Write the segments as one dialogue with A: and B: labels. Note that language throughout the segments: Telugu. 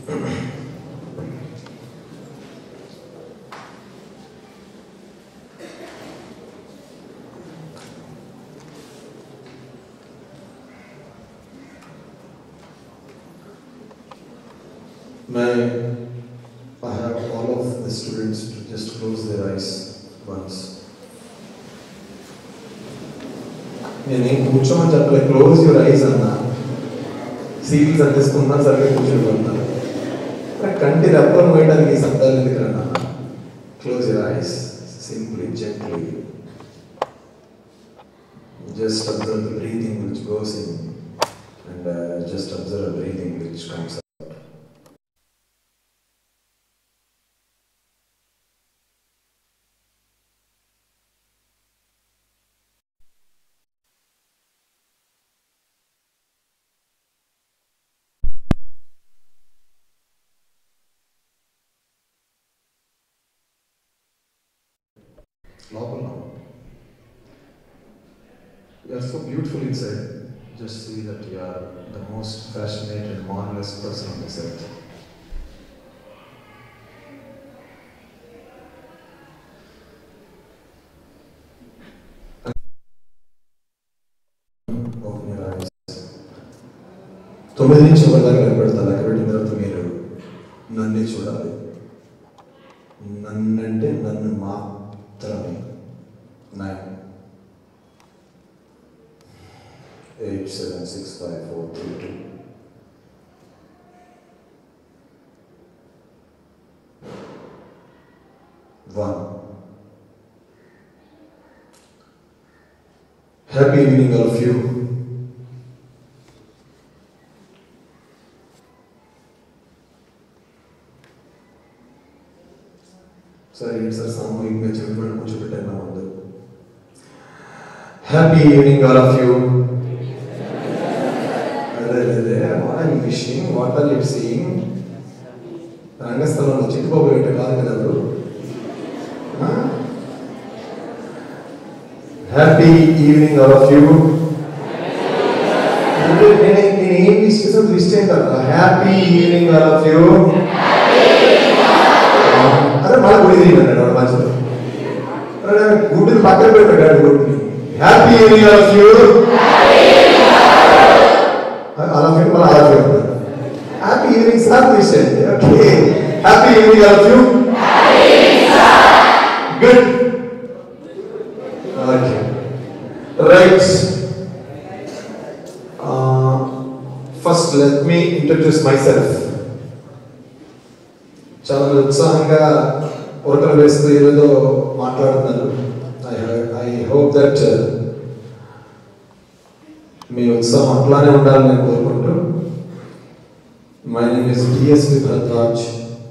A: May I have all of the students to just close their eyes once. నేనేం కూర్చోమని చెప్పలే క్లోజ్ యువర్ ఐస్ అన్నా సీట్లు సర్దేసుకున్నా సరిగ్గా కూర్చోబోతున్నా కంటి రెప్పలు పోయడానికి శబ్దాలు ఎందుకన్నా close your eyes simply gently just observe the breathing which goes in and just observe the breathing which comes లోపల You are so beautiful inside. Just see that you are the most fascinated and marvelous person on this earth. Open your eyes. తొమ్మిది నుంచి ఒకటి దాకా లెక్క పెడతా లెక్క పెట్టిన తర్వాత మీరు నన్నే చూడాలి నన్నంటే నన్ను మాత్రమే nine eight seven six five four three two one happy evening all of you sir ఏంటి సార్ సామూహికంగా చెప్పినట్టు కూర్చోబెట్టాను నా ముందు happy evening all of you అదే అదే what are you wishing what are you seeing రంగస్థలంలో చిట్టుబాబు ఏంటో కాదు కదా bro happy evening all of you నేను నేను ఏం విష్ చేసాను లిస్ట్ ఏంటన్నా happy evening all of you అరే మళ్ళీ గుడి తిరిగినాడు వాడు మంచిది అరే గుడ్డిని పక్కన పెట్టాడు గుడ్డిని happy evening all of you అలా ఫిల్మ్ అలా ఫిల్మ్ హ్యాపీ ఈవినింగ్ సార్ తీసేయండి okay happy evening all of you good okay right first let me introduce myself చాలా ఉత్సాహంగా ఉరకలు వేస్తూ ఏదేదో మాట్లాడుతున్నారు ఐ ఐ హోప్ దట్ మీ ఉత్సాహం అట్లానే ఉండాలని నేను కోరుకుంటూ my name is DSV Bharadwaj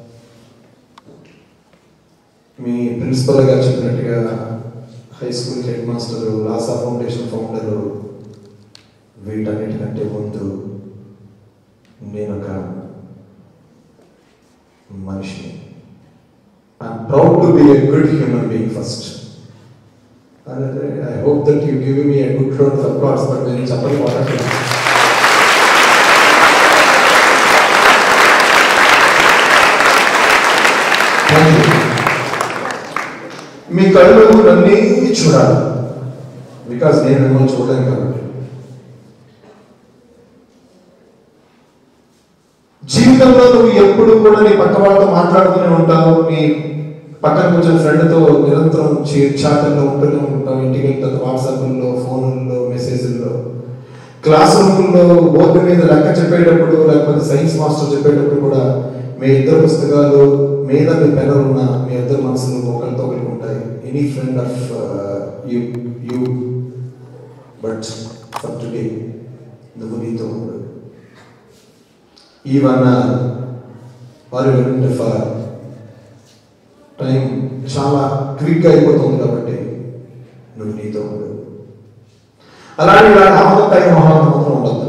A: మీ ప్రిన్సిపల్ గారు చెప్పినట్టుగా high school head master Lasa foundation founder వీటన్నిటికంటే ముందు నేను ఒక మనిషిని I'm proud to be a good human being first I hope that you give me a good round of applause but నేను చెప్పని వాడట్లేదు Thank you. మీ కళ్ళు నన్ను చూడాలి బికాస్ నేను మిమ్మల్ని చూడలేను కాబట్టి జీవితంలో నువ్వు ఎప్పుడు కూడా నీ పక్క వాళ్ళతో మాట్లాడుతూనే ఉంటావు నీ పక్కన కూర్చొని ఫ్రెండ్తో నిరంతరం చాటల్లో ఉంటూనే ఉంటావు ఇంటికి వెళ్తావు వాట్సాప్లో ఫోన్లో మెసేజ్ల్లో క్లాస్ రూమ్లో బోర్డు మీద లెక్క చెప్పేటప్పుడు లేకపోతే సైన్స్ మాస్టర్ చెప్పేటప్పుడు కూడా మీ ఇద్దరు పుస్తకాలు మీద మీ పెన్నులు ఉన్న మీ ఇద్దరు మనసులు ఒకరితో ఒకరికి ఉంటాయి any friend of you you but for today నువ్వు నీతో ఉండు ఈవన్ వారు ఫర్ టైం చాలా క్విక్గా అయిపోతుంది కాబట్టి నువ్వు నీతో ఉండు అలాంటి ఇలాంటి ఆనందకాయ మొహాలు మాత్రం ఉండదు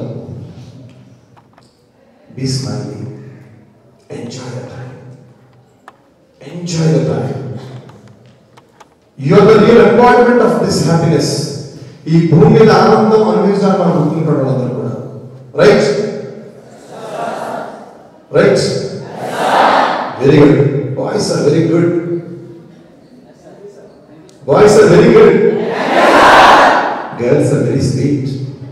A: be smiley enjoy the time enjoy the time you are the real appointment of this happiness ఈ భూమి మీద ఆనందం అనుభవించడానికి మనం గుర్తుంటాడు అందరూ కూడా right right very good boys are very good boys are very good girls are very sweet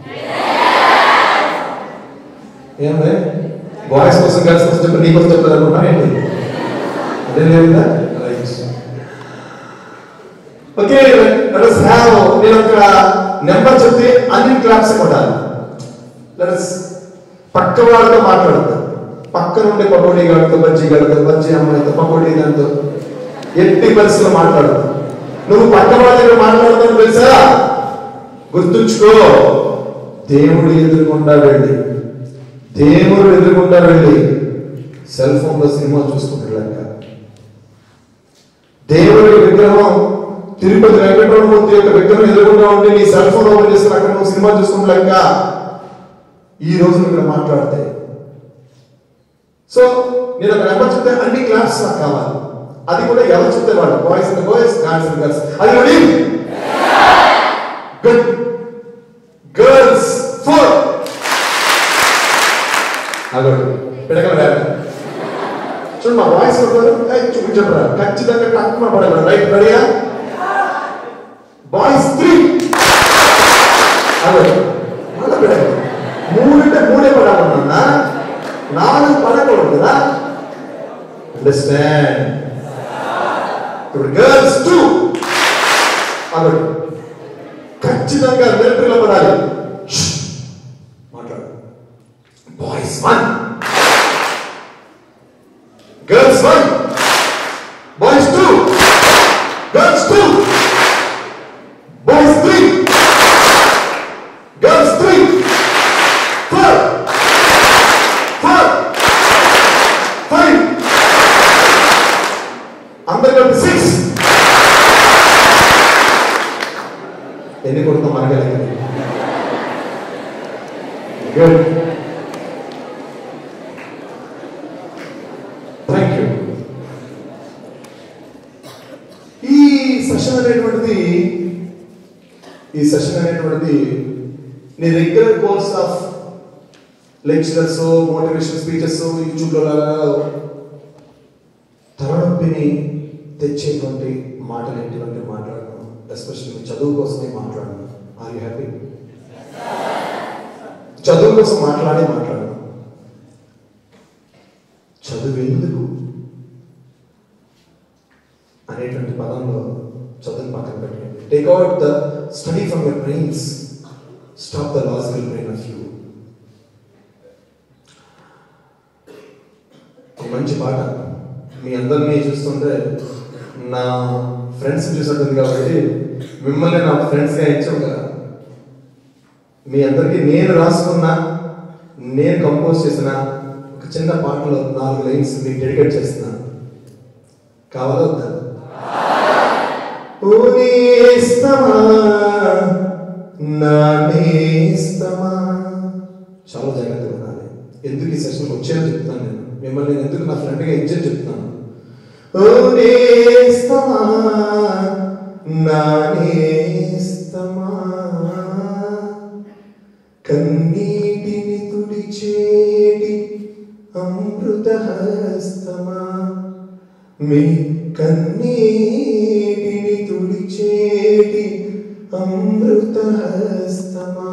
A: ఏమే బాయ్స్ కోసం గర్ల్స్ కోసం చెప్పి నీకోసం చెప్పలేదు అనుకుంటా ఏంటి అదే లేదా right okay let us have నేను ఒక నెంబర్ చెప్తే అన్ని క్లాప్స్ కొట్టాలి లెట్ us పక్క వాళ్ళతో మాట్లాడతాం పక్కన ఉండే పకోడీ గాడితో బజ్జీ గాడితో బజ్జీ అమ్మాయితో పకోడీ దాంతో ఎట్టి పరిస్థితుల్లో మాట్లాడతాం నువ్వు పక్క వాళ్ళ దగ్గర మాట్లాడతావు తెలుసా గుర్తుంచుకో దేవుడు ఎదురుకుండా వెళ్ళి దేవుడు ఎదురుకుండా వెళ్ళి సెల్ ఫోన్ లో సినిమా చూసుకుంటాడు లెక్క దేవుడి విగ్రహం తిరుపతి వెంకటరమూర్తి యొక్క విగ్రహం ఎదురుకుండా ఉండి నీ సెల్ ఫోన్ ఓపెన్ చేసుకుని అక్కడ నువ్వు సినిమా చూసుకుంటా లెక్క ఈ రోజు నువ్వు ఇక్కడ మాట్లాడితే సో నేను ఒక నెంబర్ చెప్తే అన్ని క్లాస్ నాకు కావాలి అది కూడా ఎవరు చెప్తే వాళ్ళు boys and boys girls and girls అది రెడీ గుడ్ గర్ల్స్ ఫోర్ అదొకటి పిడకల వేట చూడు మా వాయిస్ ఉంటారు చూపించబడా ఖచ్చితంగా టక్కున పడగలరు రైట్ రెడీయా బాయ్స్ త్రీ అదే మళ్ళీ పిడక మూడంటే మూడే పడాలన్నా నాలుగు పడకూడదు కదా అండర్స్టాండ్ ఇప్పుడు గర్ల్స్ టూ అదొకటి ఖచ్చితంగా మిలిటరీలో పడాలి ష్. మాట్లాడు boys one girls one boys two girls two boys three girls three four four five అందరు కలిపి సిక్స్ ఎన్ని కొడుతాం మనకే లెక్క గుడ్ థ్యాంక్ యూ ఈ సెషన్ అనేటువంటిది ఈ సెషన్ అనేటువంటిది నీ regular course of lecturers motivation speeches యూట్యూబ్లో లాగా తలనొప్పిని తెచ్చేటువంటి మాటలు ఏంటివంటి మాట్లాడడం ఎస్పెషల్లీ చదువు కోసమే మాట్లాడడం ఆర్ యూ హ్యాపీ చదువు కోసం మాట్లాడే మాట్లాడడం చదువు ఎందుకు అనేటువంటి పదంలో చదువుని పక్కన పెట్టండి take out the study from your brains stop the logical brain of you మంచి పాట మీ అందరినీ చూస్తుంటే నా ఫ్రెండ్స్ చూసినట్టుంది కాబట్టి మిమ్మల్ని నా ఫ్రెండ్స్గా ఇచ్చాం కదా మీ అందరికీ నేను రాసుకున్న నేను కంపోజ్ చేసిన ఒక చిన్న పాటలో నాలుగు లైన్స్ మీకు డెడికేట్ చేస్తున్నాను కావాలా వద్దా ఓ నేస్తమా నా నేస్తమా చాలా జాగ్రత్తగా ఉండాలి ఎందుకు ఈ సెషన్కి వచ్చానో చెప్తాను నేను మిమ్మల్ని నేను ఎందుకు నా ఫ్రెండ్గా ఇచ్చాను చెప్తాను ఓ నేస్తమా నా నేస్తమా కన్నీటిని తుడిచేటి అమృతహస్తమా మీ కన్నీటిని తుడిచేటి అమృతహస్తమా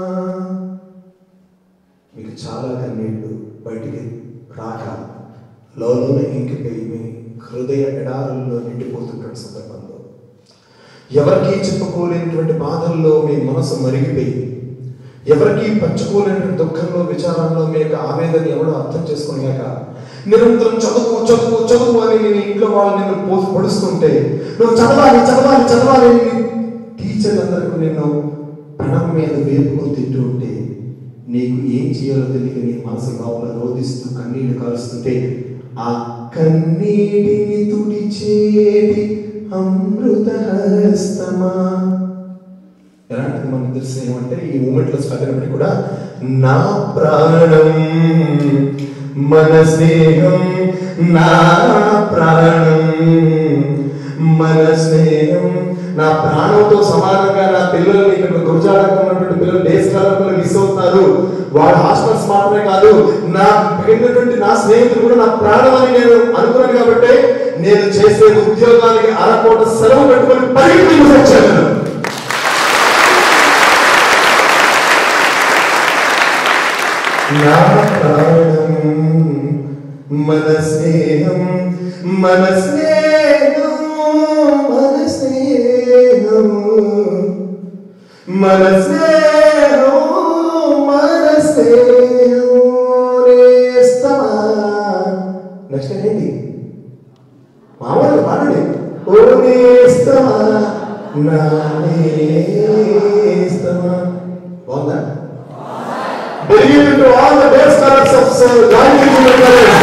A: మీకు చాలా కన్నీళ్ళు బయటికి రాక లోలోనే ఇంకిపోయి మీ హృదయ ఎడారుల్లో నిండిపోతున్న సందర్భంలో ఎవరికీ చెప్పుకోలేనటువంటి బాధల్లో మీ మనసు మరిగిపోయి ఎవరికి పంచుకోలేని దుఃఖంలో విచారంలో మీ యొక్క ఆవేదన ఎవడో అర్థం చేసుకునేక నిరంతరం చదువు చదువు చదువు అని నేను ఇంట్లో వాళ్ళు నిన్ను పోసి పొడుస్తుంటే నువ్వు చదవాలి చదవాలి చదవాలి అని టీచర్ అందరికీ నిన్ను పణం మీద వేపుకొని తింటూ ఉంటే నీకు ఏం చేయాలో తెలియక నీ మనసు లోపల రోధిస్తూ కన్నీళ్లు కారుస్తుంటే ఆ కన్నీటిని తుడిచేటి అమృతహస్తమా ఎలాంటిది మనకు తెలిసిన ఏమంటే ఈ మూమెంట్ లో స్టార్ట్ అయినప్పటికీ కూడా నా ప్రాణం మన స్నేహం నా ప్రాణం మన స్నేహం నా ప్రాణంతో సమానంగా నా పిల్లల్ని ఇక్కడ గురుజాడకం ఉన్నటువంటి పిల్లలు డేస్ కాలంలో మిస్ అవుతున్నారు వాళ్ళ హాస్టల్స్ మాత్రమే కాదు నా పెరిగినటువంటి నా స్నేహితులు కూడా నా ప్రాణం అని నేను అనుకున్నాను కాబట్టి నేను చేసే ఉద్యోగానికి అరకోట సెలవు పెట్టుకొని పరిగెత్తి వచ్చాను నేను. నా ప్రాణం మన స్నేహం మన స్నేహం మన స్నేహం మన స్నేహం మన స్నేహం నేస్తమా నెక్స్ట్ ఏంటి మామూలు పాడండి ఓ నేస్తమా నా నేస్తమా బాగుందా Believe into all the best colors of Sir Gandhi Junior College.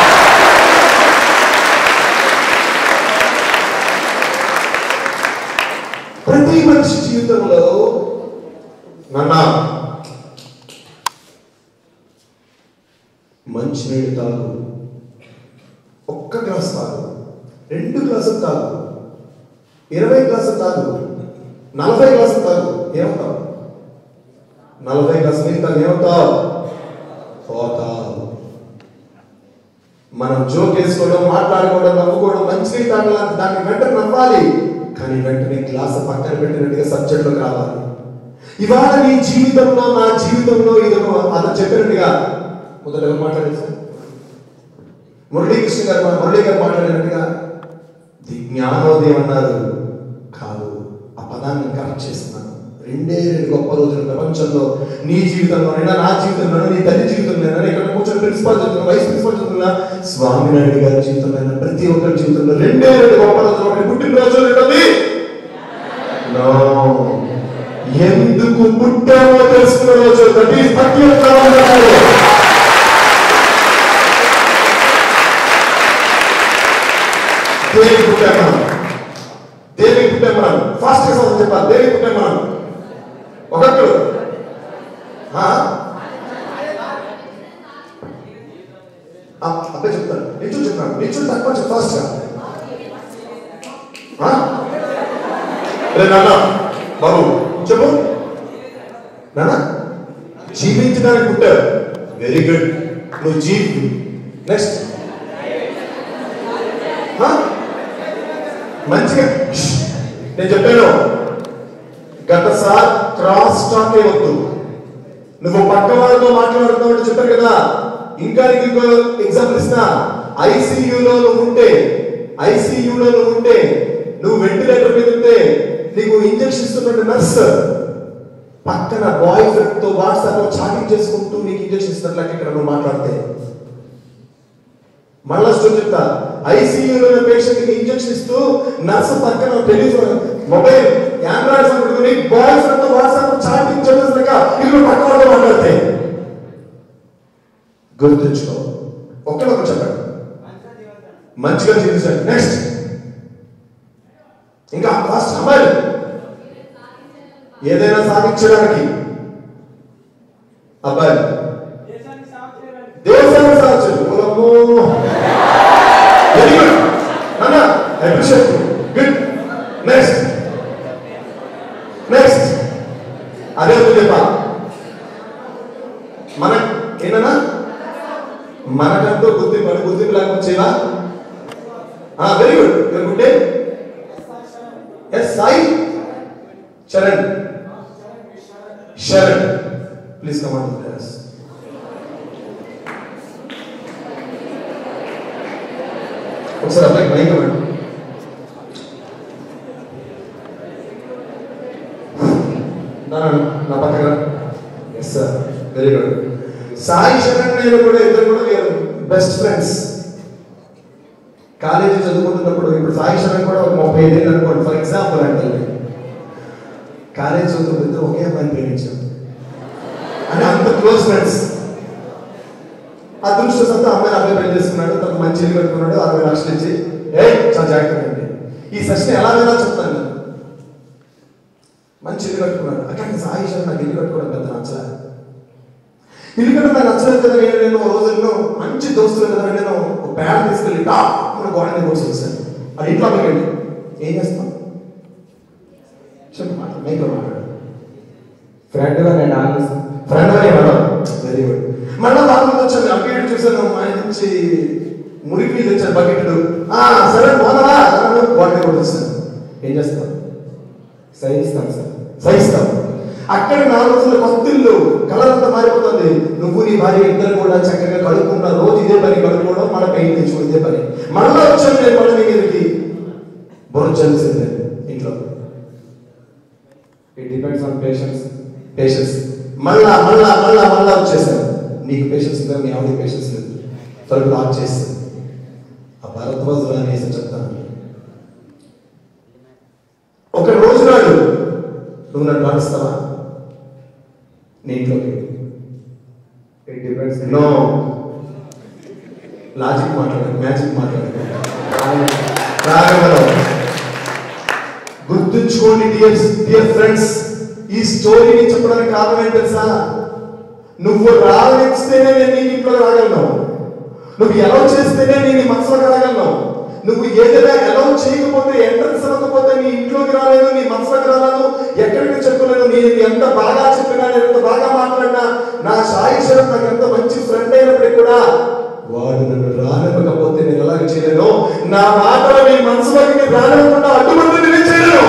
A: ప్రతి మనిషి జీవితంలో నాన్న మంచినీళ్ళు తాగు ఒక్క గ్లాస్ తాగు రెండు గ్లాసులు తాగు ఇరవై గ్లాసులు తాగు నలభై గ్లాసులు తాగు ఏమవుతావు నలభై గ్లాసులు నీళ్ళు తాగు ఏమవుతావు పోతావు మనం జోక్ వేసుకోవడం మాట్లాడుకోవడం నవ్వుకోవడం మంచినీళ్ళు తాగాలి దాన్ని వెంటనే నవ్వాలి కానీ వెంటనే గ్లాస్ పక్కన పెట్టినట్టుగా సబ్జెక్టులోకి రావాలి ఇవాళ నీ జీవితంలో నా జీవితంలో ఇది ఒక అతను చెప్పినట్టుగా మొదట ఎవరు మాట్లాడారు సార్ మురళీకృష్ణ గారు మా మురళీ గారు మాట్లాడినట్టుగా ది జ్ఞానోదయం అన్నారు కాదు ఆ పదాన్ని కరెక్ట్ చేస్తున్నాను రెండే రెండు గొప్ప రోజులు ప్రపంచంలో నీ జీవితంలోనైనా నా జీవితంలోనైనా నీ తల్లి జీవితంలోనైనా ఇక్కడ కూర్చొని ప్రిన్సిపాల్ చదువుతున్నా వైస్ ప్రిన్సిపాల్ చదువుతున్నా స్వామినాయుడు గారి జీవితంలో ప్రతి ఒక్కరి జీవితంలో రెండే రెండు గొప్ప రోజులు ఒకటి పుట్టినరోజు రెండోది No. ఎందుకు పుట్టామో తెలుసుకున్న రోజు దట్ ఈస్ ప్రతి ఒక్క రోజు. దేనికి పుట్టాం మనం దేనికి పుట్టాం మనం ఫాస్ట్ గా చదువు చెప్పాలి దేనికి పుట్టాం మనం ఒకప్పుడు ఆ? ఆ, అబ్బాయి చెప్తాను నిల్చొని చెప్తాను నిల్చొని తక్కువ చెప్పు ఫాస్ట్ గా ఆ? రే నాన్న బాబు చెప్పు నాన్న జీవించడానికి పుట్టావు వెరీ గుడ్ నువ్వు జీవి నెక్స్ట్ మంచిగా ష్. నేను చెప్పాను గతసారి క్రాస్ టాక్ వద్దు నువ్వు పక్క వాళ్ళతో మాట్లాడుతున్నావు అంటే చెప్పాను కదా ఇంకా నీకు ఇంకో ఎగ్జాంపుల్ ఇస్తా ఐసీయూలో నువ్వు ఉంటే ఐసీయూలో నువ్వు ఉంటే నువ్వు వెంటిలేటర్ మీద ఉంటే నీకు ఇంజక్షన్ ఇస్తున్న నర్స్ పక్కన బాయ్ ఫ్రెండ్ తో వాట్సాప్ లో చాటింగ్ చేసుకుంటూ నీకు ఇంజక్షన్ ఇస్తున్నట్లు ఇక్కడ నువ్వు మాట్లాడితే మళ్ళా స్టోరీ చెప్తా ఐసీయూలో పేషెంట్ కి ఇంజక్షన్ ఇస్తూ నర్సు పక్కన టెలిఫోన్ మొబైల్ ఆండ్రాయిడ్ ఫోన్ పెట్టుకుని బాయ్ ఫ్రెండ్ తో వాట్సాప్ లో చాటింగ్ చేస్తున్నాక ఇల్లు పక్క వాళ్ళతో మాట్లాడితే గుర్తుంచుకో ఒక్కడొక చెప్పండి మంచిగా జీవించండి నెక్స్ట్ ఇంకా ఫస్ట్ అమ్మాయిలు ఏదైనా సాధించడానికి అబ్బాయిలు దేశాన్ని సాధించండి కులము వెరీ గుడ్ నాన్న అప్రిషియేట్ గుడ్ నెక్స్ట్ నెక్స్ట్ అదే ఉంది చెప్పా మన ఏంటన్నా మనకంటూ గుర్తింపు అని గుర్తింపు లేకపోతేవా very good your good day yes Sai Sharan Sharan please come on to ఒకసారి అబ్బాయి మైక్ ఇవ్వండి నా నా పక్కన yes sir very good Sai Sharan నేను కూడా ఇద్దరు కూడా వేరు బెస్ట్ ఫ్రెండ్స్ కాలేజీ చదువుకుంటున్నప్పుడు ఇప్పుడు సాయి శరణ్ కూడా ఒక ముప్పై ఐదేళ్ళు అనుకోండి ఫర్ ఎగ్జాంపుల్ అంటే కాలేజీ చదువుతున్నప్పుడు ఇద్దరు ఒకే అమ్మాయిని ప్రేమించాం అంటే అంత క్లోజ్ ఫ్రెండ్స్ అదృష్టంతో అమ్మాయిని అబ్బాయి పెళ్లి చేసుకున్నాడు తనకు మంచి ఇల్లు కట్టుకున్నాడు అరవై లక్షలు ఇచ్చి ఏ చాలా జాగ్రత్తగా అండి ఈ సెషన్ ఎలాగైనా చెప్తాను నేను మంచి ఇల్లు కట్టుకున్నాడు అక్కడ సాయి శరణ్ నాకు ఇల్లు కట్టుకోవడం పెద్ద నచ్చలే ఇల్లు కట్టడం నాకు నచ్చలేదు కదా నేను నేను ఓ రోజుల్లో మంచి దోస్తులు కదా నేను ఒక పేడ తీసుకెళ్ళి టాప్ మన గోడ మీద వచ్చి వచ్చాను అది ఇంట్లో వెళ్ళి ఏం చేస్తాం చెప్పు మాట మైక్లో మాట్లాడు
B: ఫ్రెండ్ గా నేను ఆలోచిస్తాను
A: ఫ్రెండ్ అని మేడం వెరీ గుడ్ మళ్ళీ బాగా వచ్చాను అప్డేట్ చూసాను మా ఆయన నుంచి మురికి తెచ్చాను వచ్చేసాడు బకెట్లు ఆ సరే పోనవా వాటిని కొట్టేస్తాను ఏం చేస్తావు
B: సహిస్తాం సార్
A: సహిస్తావు అక్కడ నాలుగు రోజుల కొత్తిల్లు కలర్ అంతా మారిపోతుంది నువ్వు నీ భార్య ఇద్దరు కూడా చక్కగా కడుక్కుంటారు రోజు ఇదే పని కడుక్కోవడం మన పెయింట్ తెచ్చుకోవడం ఇదే పని మళ్ళా వచ్చాను నేను మళ్ళీ నీ మీదకి బుర్ర చల్లిసిందే ఇంట్లో
B: it depends on patience
A: patience మళ్ళా మళ్ళా మళ్ళా మళ్ళా వచ్చేసాను నీకు పేషెన్స్ ఉందా మీ ఆవిడ పేషెన్స్ లేదు త్వరగా లాక్ చేస్తాను ఆ భరద్వాజులు అనేసి చెప్తాను ఒక రోజు నాడు నువ్వు నన్ను మారుస్తావా నీ ఇంట్లోకి
B: ఇట్ డిపెండ్స్
A: నో లాజిక్ మాట్లాడాలి మ్యాజిక్ మాట్లాడాలి రాగలవు గుర్తుంచుకోండి డియర్ డియర్ ఫ్రెండ్స్ ఈ స్టోరీని చెప్పడానికి కారణం ఏంటి తెలుసా నువ్వు రానిస్తేనే నేను నీ ఇంట్లో రాగలను నువ్వు ఎలా చేస్తేనే నేను నీ మనసులో రాగలను నువ్వు ఏదైనా ఎలా చేయకపోతే ఎంట్రన్స్ అవ్వకపోతే నీ ఇంట్లోకి రాలేదు నీ మనసులోకి రాలేదు ఎక్కడికి చెప్పలేదు నేను ఎంత బాగా చెప్పినా నేను ఎంత బాగా మాట్లాడినా నా సాయి శరత్ నాకు ఎంత మంచి ఫ్రెండ్ అయినప్పటికీ కూడా వాడు నన్ను రానివ్వకపోతే నేను ఎలాగ చేయలేను నా మాటలు నీ మనసులోకి రానివ్వకుండా అడ్డుమంది నేను చేయలేను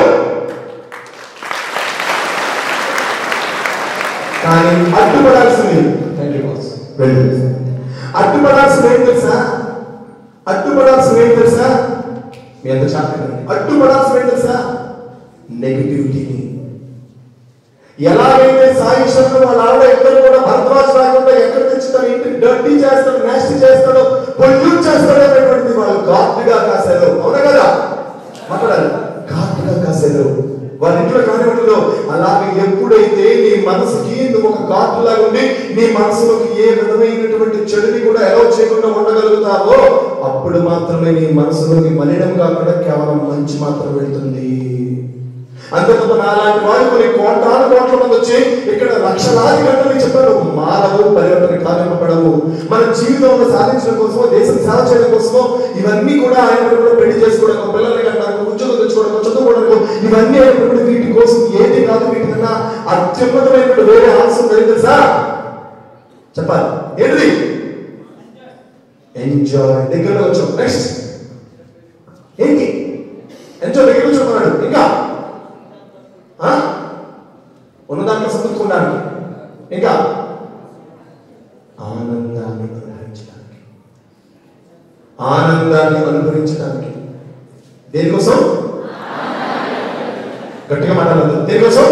A: కానీ అడ్డుపడాల్సింది థ్యాంక్ యూ బాస్ వెళ్ళు అడ్డుపడాల్సింది ఏం తెలుసా అడ్డుపడాల్సింది ఏం తెలుసా మీ అంత చాలండి అడ్డుపడాల్సింది ఏం తెలుసా నెగిటివిటీని ఎలాగైతే సాయి శరణ్ వాళ్ళ ఆవిడ ఇద్దరు కూడా భరద్వాజ్ రాకుండా ఎక్కడ తెచ్చి తన ఇంటిని డర్టీ చేస్తాడు నాస్టి చేస్తాడు పొల్యూట్ చేస్తాడు అనేటువంటిది వాళ్ళు ఘాటుగా కాశారు అవునా కదా మాట్లాడాలి ఘాటుగా కాశారు వాళ్ళ ఇంట్లో కానివ్వడంలో అలాగే ఎప్పుడైతే నీ మనసుకి నువ్వు ఒక ఘాటు లాగా ఉండి నీ మనసులోకి ఏ విధమైనటువంటి చెడుని కూడా ఎలా చేయకుండా ఉండగలుగుతావో అప్పుడు మాత్రమే నీ మనసులోకి మలినం కాకుండా కేవలం మంచి మాత్రం వెళ్తుంది అంతే తప్ప నాలాంటి వారు కొన్ని కోటాను కోట్ల మంది వచ్చి ఇక్కడ లక్షలాది గంటలు చెప్పారు మానవు పరివర్తన కానివ్వబడవు మన జీవితంలో సాధించడం కోసమో దేశం సేవ చేయడం కోసమో ఇవన్నీ కూడా ఆయన కూడా పెళ్లి చేసుకోవడం పిల్లల్ని కట్టడానికి ఉద్యోగం తెచ్చుకోవడం చదువుకోవడం ఇవన్నీ అయినప్పుడు వీటి కోసం ఏది కాదు వీటికన్నా అత్యున్నతమైనటువంటి వేరే ఆన్సర్ ఏంటి తెలుసా చెప్పాలి ఏంటిది ఎంజాయ్ దగ్గరలో వచ్చాం నెక్స్ట్ ఏంటి ఎంజాయ్ దగ్గర వచ్చామన్నాడు ఇంకా ఆ? ఉన్న దాంట్లో సంతృప్తికోవడానికి ఇంకా ఆనందాన్ని అనుభవించడానికి ఆనందాన్ని అనుభవించడానికి దేనికోసం గట్టిగా మాట్లాడదు దేనికోసం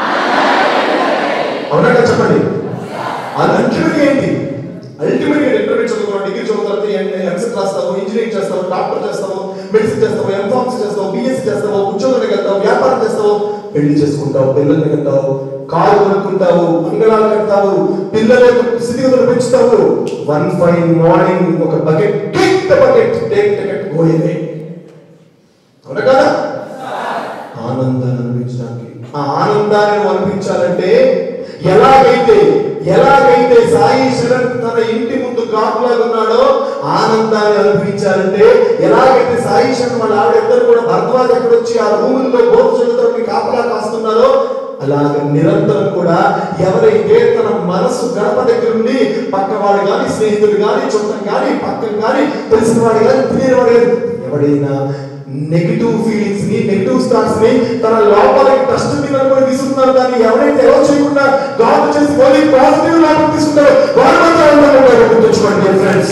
A: అవునా కదా చెప్పండి అది అల్టిమేట్ ఏంటి అల్టిమేట్ ఇంటర్మీడియట్ చదువుకున్నావు డిగ్రీ చదువుతావు ఎంసెట్ రాస్తావు ఇంజనీరింగ్ చేస్తావు డాక్టర్ చేస్తావు మెడిసిన్ చేస్తావు ఎంఫార్మసీ చేస్తావు బిఎస్సీ చేస్తావు ఉద్యోగానికి వెళ్తావు వ్యాపారం చేస్తావు పెళ్లి చేసుకుంటావు పిల్లల్ని కంటావు కారు కొనుక్కుంటావు అంగళాలు కడతావు పిల్లల యొక్క స్థితిగతులు పెంచుతావు వన్ ఫైన్ మార్నింగ్ ఒక bucket take the bucket take ticket go away అవునా కదా ఆనందాన్ని అనిపించడానికి ఆ ఆనందాన్ని నువ్వు అనిపించాలంటే ఎలాగైతే ఎలాగైతే సాయి శరణ్ తన ఇంటి ముందు కాపులాగా ఉన్నాడో ఆనందాన్ని అనుభవించాలంటే ఎలాగైతే సాయి శరణ్ వాళ్ళ ఆవిడ ఇద్దరు కూడా భరద్వాజ్ ఎక్కడ వచ్చి ఆ రూముల్లో బోధ చదువుతానికి కాపులా కాస్తున్నారో అలాగ నిరంతరం కూడా ఎవరైతే తన మనసు గడప దగ్గర నుండి పక్క వాడు కానీ స్నేహితుడు కానీ చుట్టం కానీ పక్కన కానీ తెలిసిన వాడు కానీ తెలియని వాడు కానీ ఎవడైనా నెగిటివ్ ఫీలింగ్స్ ని నెగిటివ్ థాట్స్ ని తన లోపలికి ట్రస్ట్ మీద అనుకుని తీసుకుంటున్నారు దాన్ని ఎవరైతే ఎలా చేయకుండా గాడ్ చేసి ఓన్లీ పాజిటివ్ లోపలికి తీసుకుంటారో వారు మాత్రం ఉంటారు గుర్తుంచుకోండి ఫ్రెండ్స్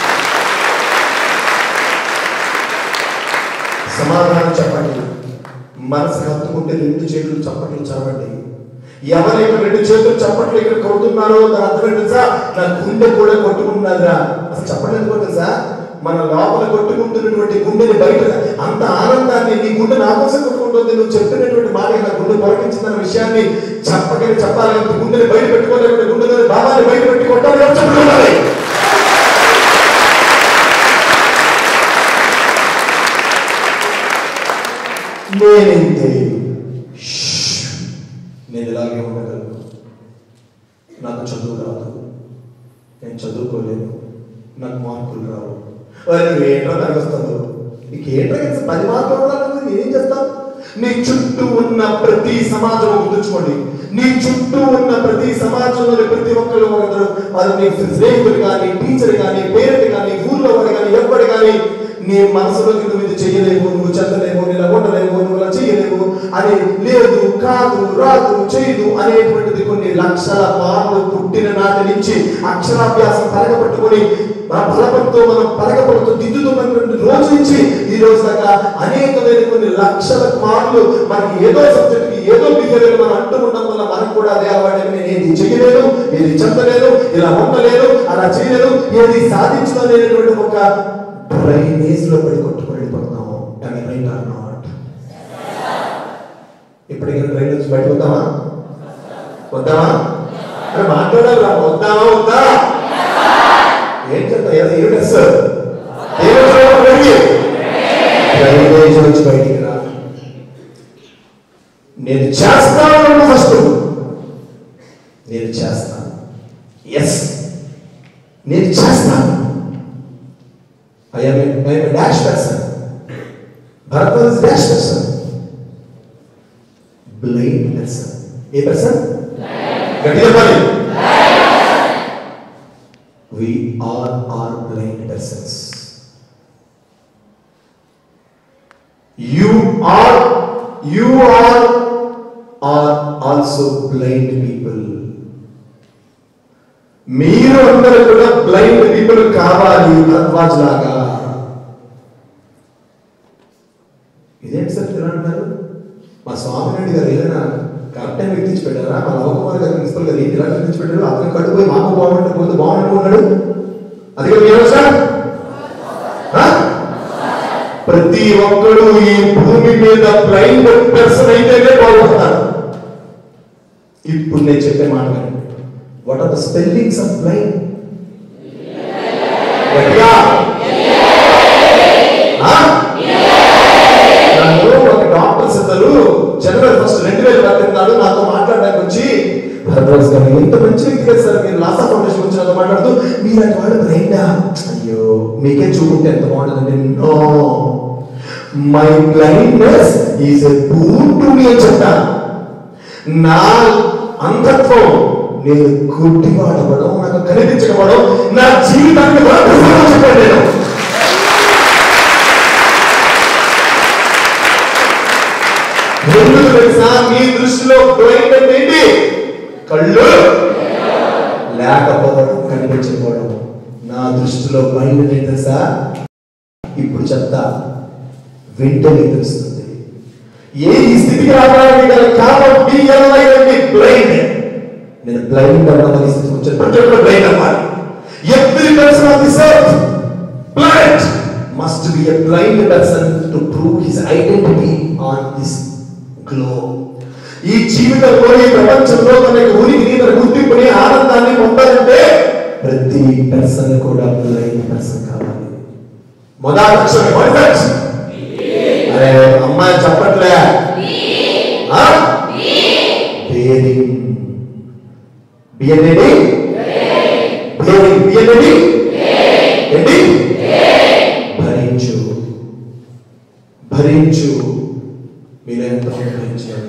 A: సమాధానం చెప్పండి మనసు హత్తుకుంటే రెండు చేతులు చప్పట్లు చదవండి ఎవరైతే రెండు చేతులు చప్పట్లు ఇక్కడ కొడుతున్నారో దాని అర్థం ఏంటి తెలుసా నా గుండె కూడా కొట్టుకుంటున్నారా అసలు చెప్పండి ఎందుకో తెలుసా మన లోపల కొట్టుకుంటున్నటువంటి గుండెని బయట అంత ఆనందాన్ని నీ గుండె నా కోసం కొట్టుకుంటుంది నువ్వు చెప్పినటువంటి మాట నా గుండె పొరకించిందన్న విషయాన్ని చెప్పగలి చెప్పాలంటే గుండెని బయట పెట్టుకోలేకపోతే గుండెలోని భావాన్ని బయట పెట్టి కొట్టాలి ఎవరు చెప్పుకోవాలి నేనైతే ష్ నేను ఇలాగే ఉండగలను నాకు చదువు రాదు నేను చదువుకోలేను నాకు మార్కులు రావు మరి నువ్వు ఏంటో నాకు వస్తావు నీకు ఏంటో కలిసి పది మార్కులు రాలేదు నేనేం చేస్తావు నీ చుట్టూ ఉన్న ప్రతి సమాజం గుర్తుంచుకోండి నీ చుట్టూ ఉన్న ప్రతి సమాజంలోని ప్రతి ఒక్కరు ఒకరు వారు నీ స్నేహితుడు కానీ టీచర్ కానీ పేరెంట్ కానీ ఊర్లో వాడు కానీ ఎవ్వడు కానీ నీ మనసులోకి నువ్వు ఇది చేయలేవు నువ్వు చెందలేవు ఇలా ఉండలేవు నువ్వు ఇలా చేయలేవు అని లేదు కాదు రాదు చేయదు అనేటువంటిది కొన్ని లక్షల మార్లు పుట్టిన నాటి నుంచి అక్షరాభ్యాసం పరగబట్టుకొని మన బలపడుతూ మనం పరగబడుతూ దిద్దుతున్నటువంటి రోజు నుంచి ఈ రోజు దాకా అనేకమైన కొన్ని లక్షల మార్లు మనకి ఏదో సబ్జెక్ట్ కి ఏదో బిహేవియర్ మనం అంటూ ఉండడం వల్ల మనకు కూడా అదే అలవాటు నేను ఏది చేయలేదు ఏది చెందలేదు ఇలా ఉండలేదు అలా చేయలేదు ఏది సాధించలేనటువంటి ఒక డ్రైనేజ్ లో పడి కొట్టుకొని వెళ్ళిపోతున్నాము కానీ రైట్ ఆర్ నాట్ ఇప్పటికైనా డ్రైన్ నుంచి బయట వద్దామా వద్దామా అరే మాట్లాడాలి రా వద్దామా వద్దా ఏం చెప్తా ఏదో ఏమిటి సార్ డ్రైనేజ్ నుంచి బయటికి రా నేను చేస్తాను ఫస్ట్ నేను చేస్తాను ఎస్ నేను చేస్తాను I am a, I am a dash person. Bharat is dash person. Blind person. A person? గట్టిగా చెప్పాలి We all are blind persons. You are, you are, are also blind people. మీరు అందరూ కూడా బ్లైండ్ పీపుల్ కావాలి భరద్వాజ్ లాగా ఇదేంటి సార్ ఇలా అంటారు మా స్వామినాయుడు గారు ఏదైనా కరెక్ట్ టైం ఎత్తించి పెట్టారా మా నవకుమార్ గారు ప్రిన్సిపల్ గారు ఏంటి ఇలా ఎత్తించి పెట్టారు అతను కట్టుపోయి మాకు బాగుంటే పోతే బాగుంటున్నాడు అది కూడా మీరు సార్ ఆ? ప్రతి ఒక్కడు ఈ భూమి మీద బ్లైండ్ పర్సన్ అయితేనే బాగుపడతారు ఇప్పుడు నేను చెప్పే మాట వినండి what are the spellings of blind గట్టిగా ఆ? నన్ను ఒక డాక్టర్స్ ఇద్దరు జనవరి ఫస్ట్ రెండు వేల పద్దెనిమిది నాతో మాట్లాడడానికి వచ్చి భరద్వాజ్ గారు ఎంత మంచి వ్యక్తి కదా సార్ మీరు లాసా ఫౌండేషన్ గురించి నాతో మాట్లాడుతూ మీరు అటు వాళ్ళు బ్లైండా అయ్యో మీకే చూపుంటే ఎంత బాగుంటుందండి no my blindness is a boon to me అని చెప్తాను నా అంధత్వం నేను గుడ్డివాడవడం నాకు కనిపించకపోవడం నా జీవితానికి వరప్రసాదం చెప్పాను నేను ఎందుకు తెలుసా మీ దృష్టిలో బ్లైండ్ అంటే ఏంటి కళ్ళు లేకపోవడం కనిపించకపోవడం నా దృష్టిలో బ్లైండ్ అంటే తెలుసా ఇప్పుడు చెప్తా వింటనే తెలుస్తుంది ఏ ఈ స్థితికి రావడానికి గల కారణం బిఎల్ఐ అంటే బ్లైండ్ నేను బ్లైండ్ అన్న పరిస్థితికి వచ్చాను ప్రతి ఒక్కరు బ్లైండ్ అవ్వాలి every person of this earth blind must be a blind person to prove his identity on this globe ఈ జీవితంలో ఈ ప్రపంచంలో తన యొక్క ఉనికిని తన గుర్తింపుని ఆనందాన్ని పొందాలంటే ప్రతి పర్సన్ కూడా బ్లైండ్ పర్సన్ కావాలి మొదటి అక్షరం మొదటి అక్షరం అరే అమ్మాయి చెప్పట్లే ఆ? బేరింగ్ బియ్యనేది బేరింగ్ బియ్యనేది ఏంటి భరించు భరించు మీరు ఎంత భరించారు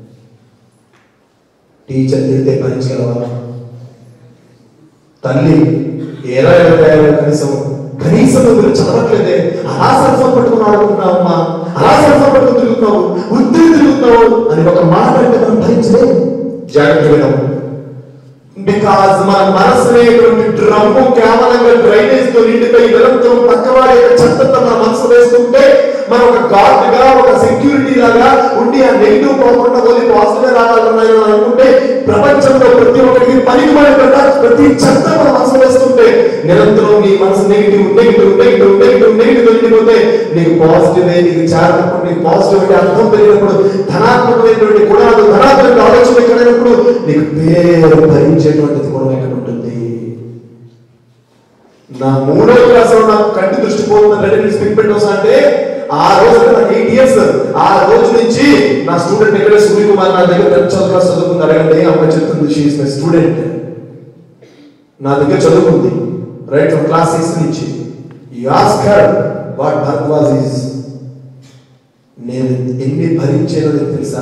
A: టీచర్ తిడితే భరించగలవా తల్లి ఏరా ఎవరు కనీసం కనీసం నువ్వు చదవట్లేదే అలా సరసం పట్టుకుని ఆడుకుంటున్నావమ్మా అలా సరసం పట్టుకుని తిరుగుతున్నావు ఉద్ది తిరుగుతున్నావు అని ఒక మాట అంటే మనం భరించలేము జాగ్రత్త వినం బికాజ్ మన మనసు అనేటువంటి డ్రమ్ము కేవలంగా డ్రైనేజ్ తో నిండిపోయి నిరంతరం పక్కవాడి యొక్క చెత్తతో మన మనసు వేస్తుంటే మనం ఒక గార్డ్ గా ఒక సెక్యూరిటీ లాగా ఉండి ఆ నెగిటివ్ పోకుండా ఓన్లీ పాజిటివ్ రావాలన్నాయి అని అనుకుంటే ప్రపంచంలో ప్రతి ఒక్కరికి పనికి పడకుండా ప్రతి చెత్త మన మనసు వేస్తుంటే నిరంతరం నీ మనసు negative negative negative negative negative నిండిపోతే నీకు పాజిటివ్ నీకు చేరినప్పుడు నీకు పాజిటివ్ అంటే అర్థం పెరిగినప్పుడు ధనాత్మకమైనటువంటి గుణాలు ధనాత్మక ఆలోచన ఎక్కడైనప్పుడు నీకు పేరు భరించేటువంటిది గుణం ఎక్కడ ఉంటుంది నా మూడో క్లాస్ లో నాకు కంటి దృష్టి పోతున్న రెడీ స్పిక్ పెట్టవసా అంటే ఆ రోజు నాకు ఎయిట్ ఇయర్స్ ఆ రోజు నుంచి నా స్టూడెంట్ ఎక్కడ సూర్య కుమార్ నా దగ్గర టెన్త్ క్లాస్ చదువుకుంది అడగండి అమ్మాయి చెప్తుంది షీఈస్ మై స్టూడెంట్ నా దగ్గర చదువుకుంది రైట్ ఫ్రమ్ క్లాస్ సిక్స్ నుంచి you ask her what Bharadwaj is నేను ఎన్ని భరించానో నీకు తెలుసా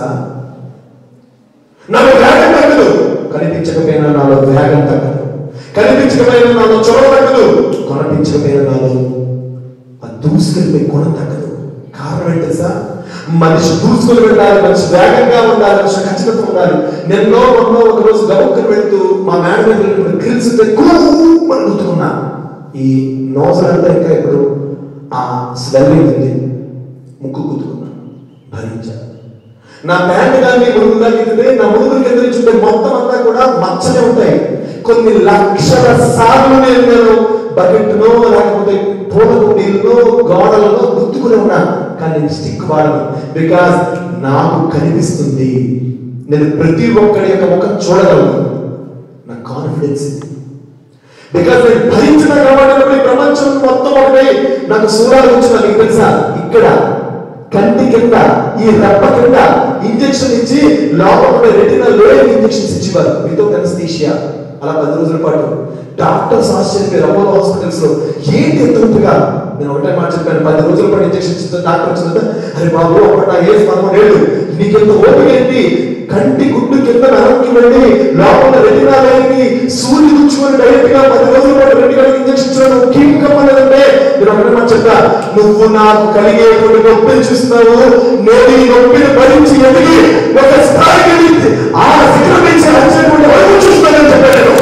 A: నాకు వేగం తగ్గదు కనిపించకపోయినా నాలో వేగం తగ్గదు కనిపించకపోయినా నాలో చొరవ తగ్గదు కనిపించకపోయినా నాలో ఆ దూసుకెళ్ళిపోయి గుణం తగ్గదు కారణం ఏంటి తెలుసా మనిషి దూసుకుని వెళ్ళాలి మనిషి వేగంగా ఉండాలి మనిషి ఖచ్చితంగా ఉండాలి నిన్నో మొన్నో ఒక రోజు గబుక్కుని వెళ్తూ మా మేడం మీద వెళ్ళినప్పుడు గ్రిల్స్ కూమని గుర్తుకున్నా ఈ నోజల్ అంతా ఇంకా ఇప్పుడు ఆ స్వెల్లింగ్ ఉంది ముక్కు గుర్తుకున్నా భరించాలి నా ప్యాంట్ కానీ ముడుగు తగ్గితే నా ముడుగులు కింద నుంచి ఉంటే మొత్తం అంతా కూడా మచ్చలే ఉంటాయి కొన్ని లక్షల సార్లు నేను నేను బకెట్నో లేకపోతే పూల కుండీలలో గోడలలో గుర్తుకునే ఉన్నాను కానీ నేను స్టిక్ వాడను బికాస్ నాకు కనిపిస్తుంది నేను ప్రతి ఒక్కడి యొక్క ముఖం చూడగలను నా కాన్ఫిడెన్స్ ఇది బికాస్ నేను భరించిన కాబట్టి ఈ ప్రపంచం మొత్తం ఒకటే నాకు సూరాలు వచ్చిన నీకు తెలుసా ఇక్కడ కంటి కింద ఈ రెప్ప కింద ఇంజెక్షన్ ఇచ్చి లోపల రెటినా లోయర్ ఇంజెక్షన్స్ ఇచ్చేవారు మీతో కన్స్టీషియా అలా పది రోజుల పాటు డాక్టర్స్ ఆశ్చర్యపోయారు అపోలో హాస్పిటల్స్ లో ఏంటి ఎంత ఉంటుగా నేను ఒకటే మాట చెప్పాను పది రోజుల పాటు ఇంజెక్షన్ ఇచ్చిన డాక్టర్ వచ్చిన అరే బాబు ఒకటి నా ఏజ్ పదమూడు ఏళ్ళు నీకెంత ఓపిక ఏంటి కంటి గుడ్డు కింద నరంకి వెళ్ళి లోపల రెటినా లేని సూర్యుడు గుచ్చుకొని డైరెక్ట్ గా పది రోజుల పాటు రెడ్డి గారికి ఇంజక్షన్ ఇచ్చడం కీప్ కమ్మలేదంటే మీరు ఒకటే మాట చెప్తా నువ్వు నాకు కలిగేటువంటి నొప్పిని చూస్తున్నావు నేను ఈ నొప్పిని భరించి ఎదిగి ఒక స్థాయికి వెళ్ళి ఆ శిఖరం నుంచి వచ్చేటువంటి వరకు చూస్తున్నానని చెప్పాను నేను.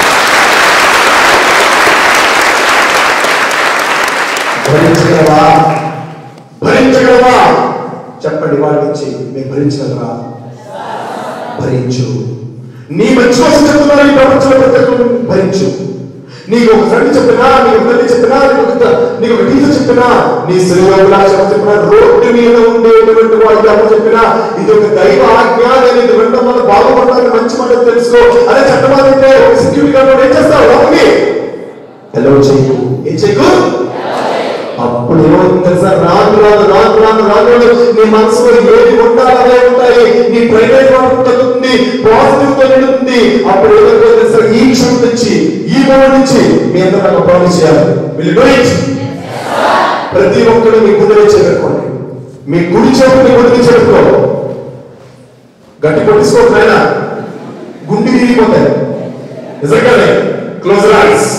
A: భరించగలవా భరించగలవా చెప్పండి వాడి నుంచి మీరు భరించగలరా భరించు నీ మంచి కోసం చెప్తున్నా ఈ ప్రపంచంలో ప్రతి ఒక్కరు భరించు నీకు ఒక ఫ్రెండ్ చెప్పినా నీకు ఒక తల్లి చెప్పినా నీకు ఒక నీకు ఒక టీచర్ చెప్పినా నీ శ్రేయోభిలాషం చెప్పినా రోడ్డు మీద ఉండేటువంటి వాడికి అమ్మ చెప్పినా ఇది ఒక దైవ ఆజ్ఞ నేను ఇది వినడం వల్ల బాగుపడడానికి మంచి మాట తెలుసుకో అదే చట్టమాదంటే ఒక సెక్యూరిటీ గార్డ్ ఏం చేస్తావు లోపలికి హలో చెయ్యు ఏం చెయ్యు అప్పుడు ఏమవుతుంది తెలుసా రాను రాను రాను రాను రాను రాను నీ మనసులో ఏది ఉండాలి అదే ఉంటాయి నీ ప్రైవేట్ వాటర్ తగ్గుతుంది పాజిటివ్ తో నిండుతుంది అప్పుడు ఏమవుతుందో తెలుసా ఈ క్షణం నుంచి ఈ మూమెంట్ నుంచి మీ అందరూ నాకు ప్రామిస్ చేయాలి విల్ డూ ఇట్ ప్రతి ఒక్కరు మీ గుండెలో చేరుకోండి మీ కుడి చేతులు మీ గుడికి చేరుకో గట్టి కొట్టించుకోండి నాయన గుండె తిరిగిపోతాయి నిజంగానే క్లోజ్ ఐస్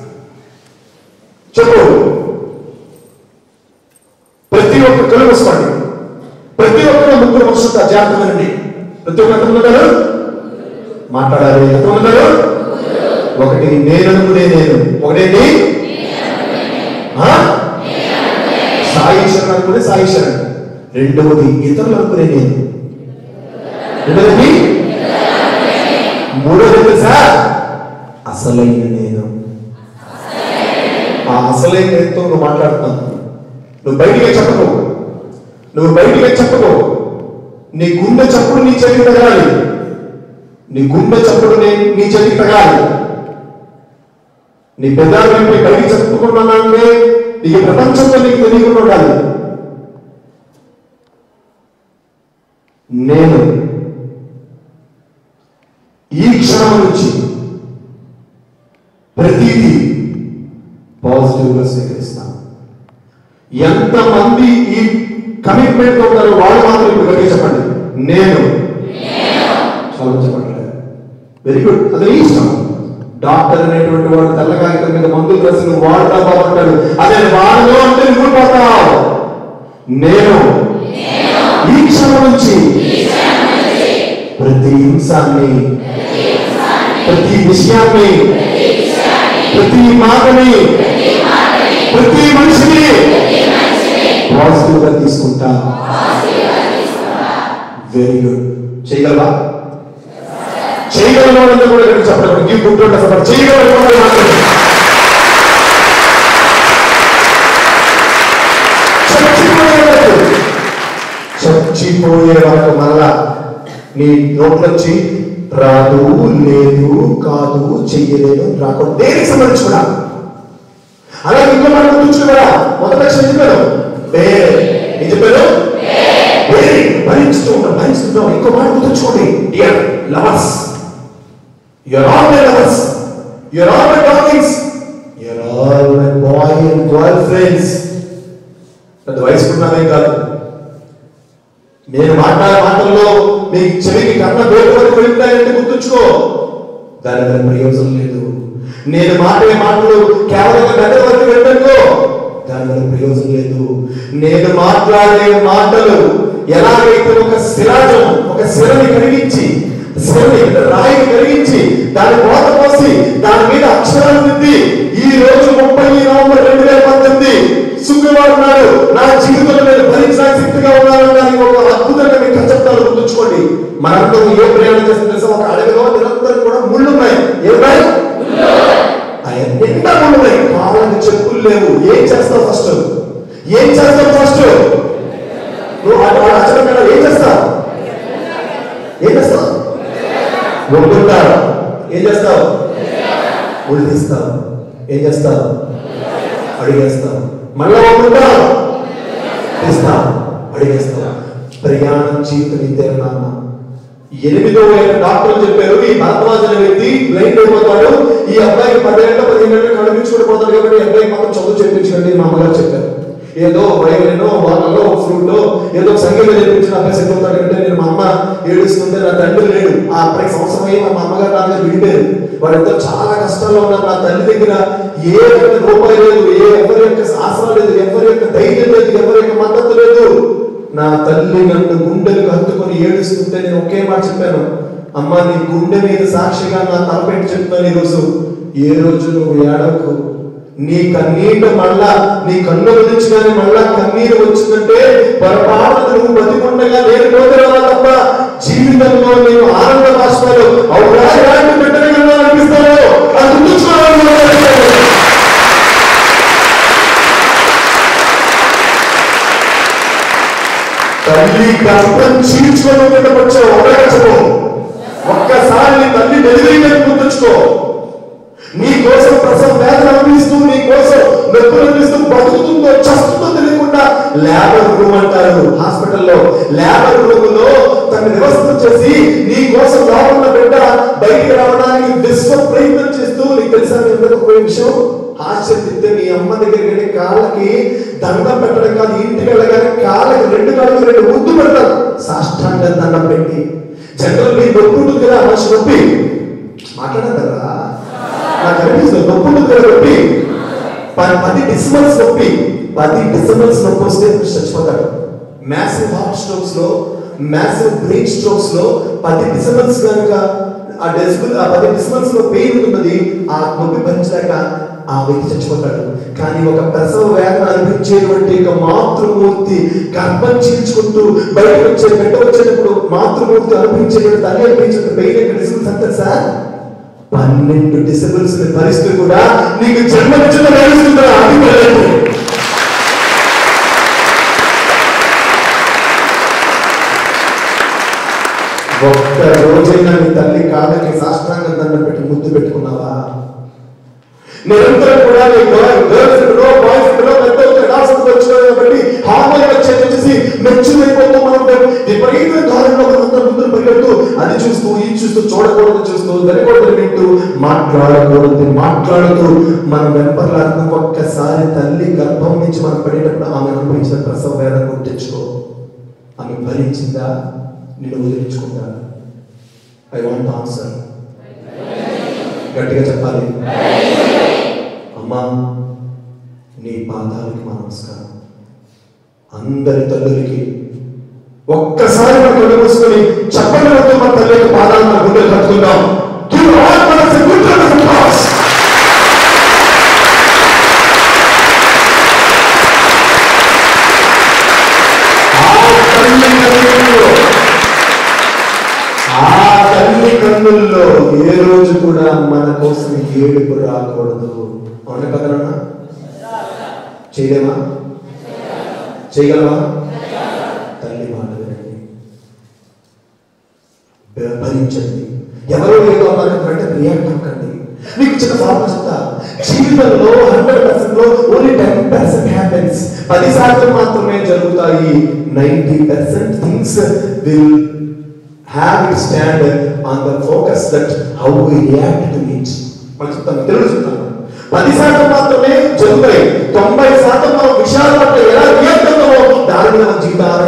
A: చెప్పు ప్రతి ఒక్క కళ్ళు మూసుకోండి ప్రతి ఒక్కరు ముగ్గురు మనుషులు జాగ్రత్తగానండి ప్రతి ఒక్క ఎంతమంది ఉన్నారు మాట్లాడాలి ఎంతమంది ఉన్నారు ఒకటి నేను అనుకునే నేను ఒకటేంటి ఆ? సాయి శరణ్ అనుకునే సాయి శరణ్ రెండవది ఇతరులు అనుకునే నేను రెండవది మూడవది తెలుసా అసలైన నేను ఆ అసలైన నేనుతో నువ్వు మాట్లాడుతున్నావు నువ్వు బయటికి చెప్పకు నువ్వు బయటికి చెప్పకు నీ గుండె చప్పుడు నీ చేతికి తగలాలి నీ గుండె చప్పుడు నీ నీ చేతికి తగలాలి నీ పెద్దాలు వైపు బయటికి చెప్పుకున్నానంటే నీకు ప్రపంచంలో నీకు తెలియకుండా ఉండాలి నేను ఈ క్షణం నుంచి ప్రతిదీ పాజిటివ్గా స్వీకరిస్తాను ఎంతమంది ఈ కమిట్మెంట్ తో ఉన్నారో వాళ్ళు మాత్రం ఇప్పుడు గట్టిగా చెప్పండి నేను చాలా చెప్పండి వెరీ గుడ్ అది నీ ఇష్టం డాక్టర్ అనేటువంటి వాడు తెల్ల కాగితం మీద మందులు రాసి నువ్వు వాడుతా బాగుంటాడు అదే వాడను అంటే నువ్వు పోతావు నేను ఈ క్షణం నుంచి ప్రతి హింసాన్ని ప్రతి విషయాన్ని ప్రతి మాటని ప్రతి మనిషిని పాజిటివ్ గా తీసుకుంటా వెరీ గుడ్ చేయగలవా చేయగలవా అంటే కూడా ఇక్కడ చెప్పడం ఈ గుడ్ అసలు చేయగలవా అని మాత్రమే. చచ్చిపోయే వరకు చచ్చిపోయే వరకు మళ్ళా నీ నోట్లొచ్చి రాదు లేదు కాదు చెయ్యలేదు రాకూడదు దేనికి సంబంధించి కూడా అలా ఇంకో మాట గుర్తుంచుకో కదా మొదట లక్షణం చెప్పాను వేరే ఏం చెప్పాను వేరే భరిస్తూ ఉంటాం భరిస్తుంటాం ఇంకో మాట గుర్తుంచుకోండి dear lovers you are all my lovers you are all my darlings you are all my boy and girl friends పెద్ద వయసు ఉన్నదేం కాదు నేను మాట్లాడే మాటల్లో మీ చెవికి కన్న వేరు వరకు వెళ్తాయంటే గుర్తుంచుకో దాని వల్ల ప్రయోజనం లేదు నేను మాట్లాడే మాటలు కేవలం గంట వరకు వెళ్ళనుకో దాని వల్ల ప్రయోజనం లేదు నేను మాట్లాడే మాటలు ఎలాగైతే ఒక శిలాజం ఒక శిలని కలిగించి శిలని రాయిని కలిగించి దాని కోత పోసి దాని మీద అక్షరాలు దిద్ది ఈ రోజు ముప్పై నవంబర్ రెండు వేల పంతొమ్మిది శుక్రవారం నాడు నా జీవితంలో నేను భరించడానికి శక్తిగా ఉన్నాను దానికి ఒక అద్భుతంగా మీ కచ్చప్తాలు గుర్తుంచుకోండి మనందరం ఏ ప్రయాణం చేసిన తెలుసా ఒక అడవిలో నిరంతరం కూడా ముళ్ళు ఉన్నాయి ఏమన్నాయి ఆయన నిండా ముళ్ళు ఉన్నాయి కాళ్ళకి చెప్పులు లేవు ఏం చేస్తావు ఫస్ట్ ఏం చేస్తావు ఫస్ట్ నువ్వు ఆ- ఆ అక్షరం కదా ఏం చేస్తావు ఏం చేస్తావు ఒడ్డుంటావు ఏం చేస్తావు ఒళ్ళు తీస్తావు ఏం చేస్తావు అడిగేస్తావు మళ్ళా ఒడ్డుంటావు తీస్తావు అడిగేస్తావు ప్రయాణం జీవితం ఇదే నాన్న ఎనిమిదో ఏళ్ళ డాక్టర్లు చెప్పారు ఈ భరద్వాజ్ అనే వ్యక్తి బ్లైండ్ అయిపోతాడు ఈ అబ్బాయికి పదేళ్ళ పదిహేను ఏళ్ళు కనిపించుకుని పోతాడు కాబట్టి ఈ అబ్బాయికి మాత్రం చదువు చెప్పించండి మా అమ్మగారు చెప్పారు ఏదో వయలినో వాళ్ళలో ఫ్లూటో ఏదో ఒక సంగీతం చెప్పించిన అబ్బాయి సెట్ అవుతాడు అంటే నేను మా అమ్మ ఏడుస్తుంటే నా తండ్రి లేడు ఆ అబ్బాయికి సంవత్సరం అయ్యి మా అమ్మగారు నాన్నగారు విడిపోయారు వాళ్ళిద్దరు చాలా కష్టాల్లో ఉన్నారు నా తల్లి దగ్గర ఏ యొక్క రూపాయి లేదు ఏ ఎవరి యొక్క ఆసరా లేదు ఎవరి యొక్క ధైర్యం లేదు ఎవరి యొక్క మద్దతు లేదు నా తల్లి నన్ను గుండెలకు హత్తుకొని ఏడుస్తుంటే నేను ఒకే మాట చెప్పాను అమ్మా నీ గుండె మీద సాక్షిగా నా తలపెట్టి చెప్తాను ఈరోజు ఏ రోజు నువ్వు ఏడవకు నీ కన్నీట మళ్ళా నీ కన్ను గురించి కానీ మళ్ళా కన్నీరు వచ్చిందంటే పొరపాటు నువ్వు బతికుండగా నేను పోతున్నా తప్ప జీవితంలో నేను ఆనంద బాష్పాలు అవునా ఎలాంటి పెట్టగలను అనిపిస్తాను అది గుర్తుంచుకోవాలి తల్లి గర్భం చీల్చుకొని ఉండవచ్చు ఉండగచ్చవు ఒక్కసారి నీ తల్లి డెలివరీ గుర్తుంచుకో నీ కోసం ప్రసవ వేదన అనిపిస్తూ నీ కోసం నొప్పులు అనిపిస్తూ బతుకుతుందో చస్తుందో తెలియకుండా లేబర్ రూమ్ అంటారు హాస్పిటల్లో లేబర్ రూమ్ లో తన వ్యవస్థ చేసి నీ కోసం లోపల బిడ్డ బయటికి రావడానికి విశ్వ ప్రయత్నం చేస్తూ నీకు తెలుసా మీ అందరికీ ఒక విషయం ఆశ్చర్యిస్తే మీ అమ్మ దగ్గరికి వెళ్ళి కాళ్ళకి దండం పెట్టడం కాదు ఇంటికి వెళ్ళగానే కాళ్ళకి రెండు కాళ్ళకి రెండు ముద్దు పెడతారు సాష్టాంగ దండం పెట్టి జనరల్ మీ నొప్పి ఉంటుంది కదా మనిషి నొప్పి మాట్లాడతారా నాకు అనిపిస్తుంది నొప్పి ఉంటుంది కదా నొప్పి ప- పది డిసిమల్స్ నొప్పి పది డిసిమల్స్ నొప్పి వస్తే మనిషి చచ్చిపోతాడు మ్యాసివ్ హార్ట్ స్ట్రోక్స్ లో మ్యాసివ్ బ్రెయిన్ స్ట్రోక్స్ లో పది డిసిమల్స్ కనుక ఆ డెసిబుల్ ఆ పది డిసిమల్స్ లో పెయిన్ ఉంటుంది ఆ నొప్పి భరించలేక ఆ వ్యక్తి చచ్చిపోతాడు కానీ ఒక ప్రసవ వేదన అనిపించేటువంటి ఒక మాతృమూర్తి గర్భం చీల్చుకుంటూ బయటకు వచ్చే బిడ్డ వచ్చేటప్పుడు మాతృమూర్తి అనిపించేటువంటి తల్లి అనిపించేటువంటి పెయిన్ యొక్క డిసిబుల్స్ అంతా సార్ పన్నెండు డిసబుల్స్ భరిస్తూ కూడా నీకు జన్మనిచ్చిన భరిస్తుందా అది తెలియదు. ఒక్క రోజైనా నీ తల్లి కాళ్ళకి సాష్టాంగ దండం పెట్టి ముద్దు పెట్టుకున్నావా నిరంతరం కూడా నీ గర్ల్ ఫ్రెండ్ లో బాయ్ ఫ్రెండ్ లో పెద్ద డాక్టర్ వచ్చారు కాబట్టి హార్మోన్ వచ్చే వచ్చేసి మెచ్చురైపోతూ మనం విపరీత దారిలో మనందరం ముందు పరిగెడుతూ అది చూస్తూ ఇది చూస్తూ చూడకూడదు చూస్తూ వినకూడదు వింటూ మాట్లాడకూడదు మాట్లాడుతూ మనం వెంపర్లాడుతూ ఒక్కసారి తల్లి గర్భం నుంచి మనం పడేటప్పుడు ఆమె అనుభవించిన ప్రసవ వేదన గుర్తించుకో ఆమె భరించిందా నేను వదిలించుకుంటా ఐ వాంట్ ఆన్సర్ గట్టిగా చెప్పాలి అమ్మా నీ పాదాలకి మా నమస్కారం అందరి తల్లులకి ఒక్కసారి మన కళ్ళు మూసుకొని చెప్పండి వద్దు మన తల్లి యొక్క పాదాలు మన గుండెలు కట్టుకుందాం Give all మనస్ a good round of applause. ఆ తల్లి కన్నుల్లో ఆ తల్లి కన్నుల్లో ఏ రోజు కూడా మన కోసం ఏడుపు రాకూడదు అవునా కదనన్నా చేయలేమా చేయగలవా తల్లి మాట వినండి భ- భరించండి ఎవరో ఏదో అన్నారు అంటే రియాక్ట్ అవ్వకండి మీకు చిన్న ఫార్ములా చెప్తా జీవితంలో హండ్రెడ్ పర్సెంట్ లో ఓన్లీ టెన్ పర్సెంట్ హ్యాపెన్స్ పది శాతం మాత్రమే జరుగుతాయి ninety percent things will have it stand on the focus that how we react to it మనం చెప్తాను తెలుగు చెప్తాను పది శాతం మాత్రమే జరుగుతాయి తొంభై శాతం మనం విషయాల పట్ల ఎలా రియాక్ట్ అవుతామో దాని మీద మన జీవితం ఆధారపడింది కాబట్టి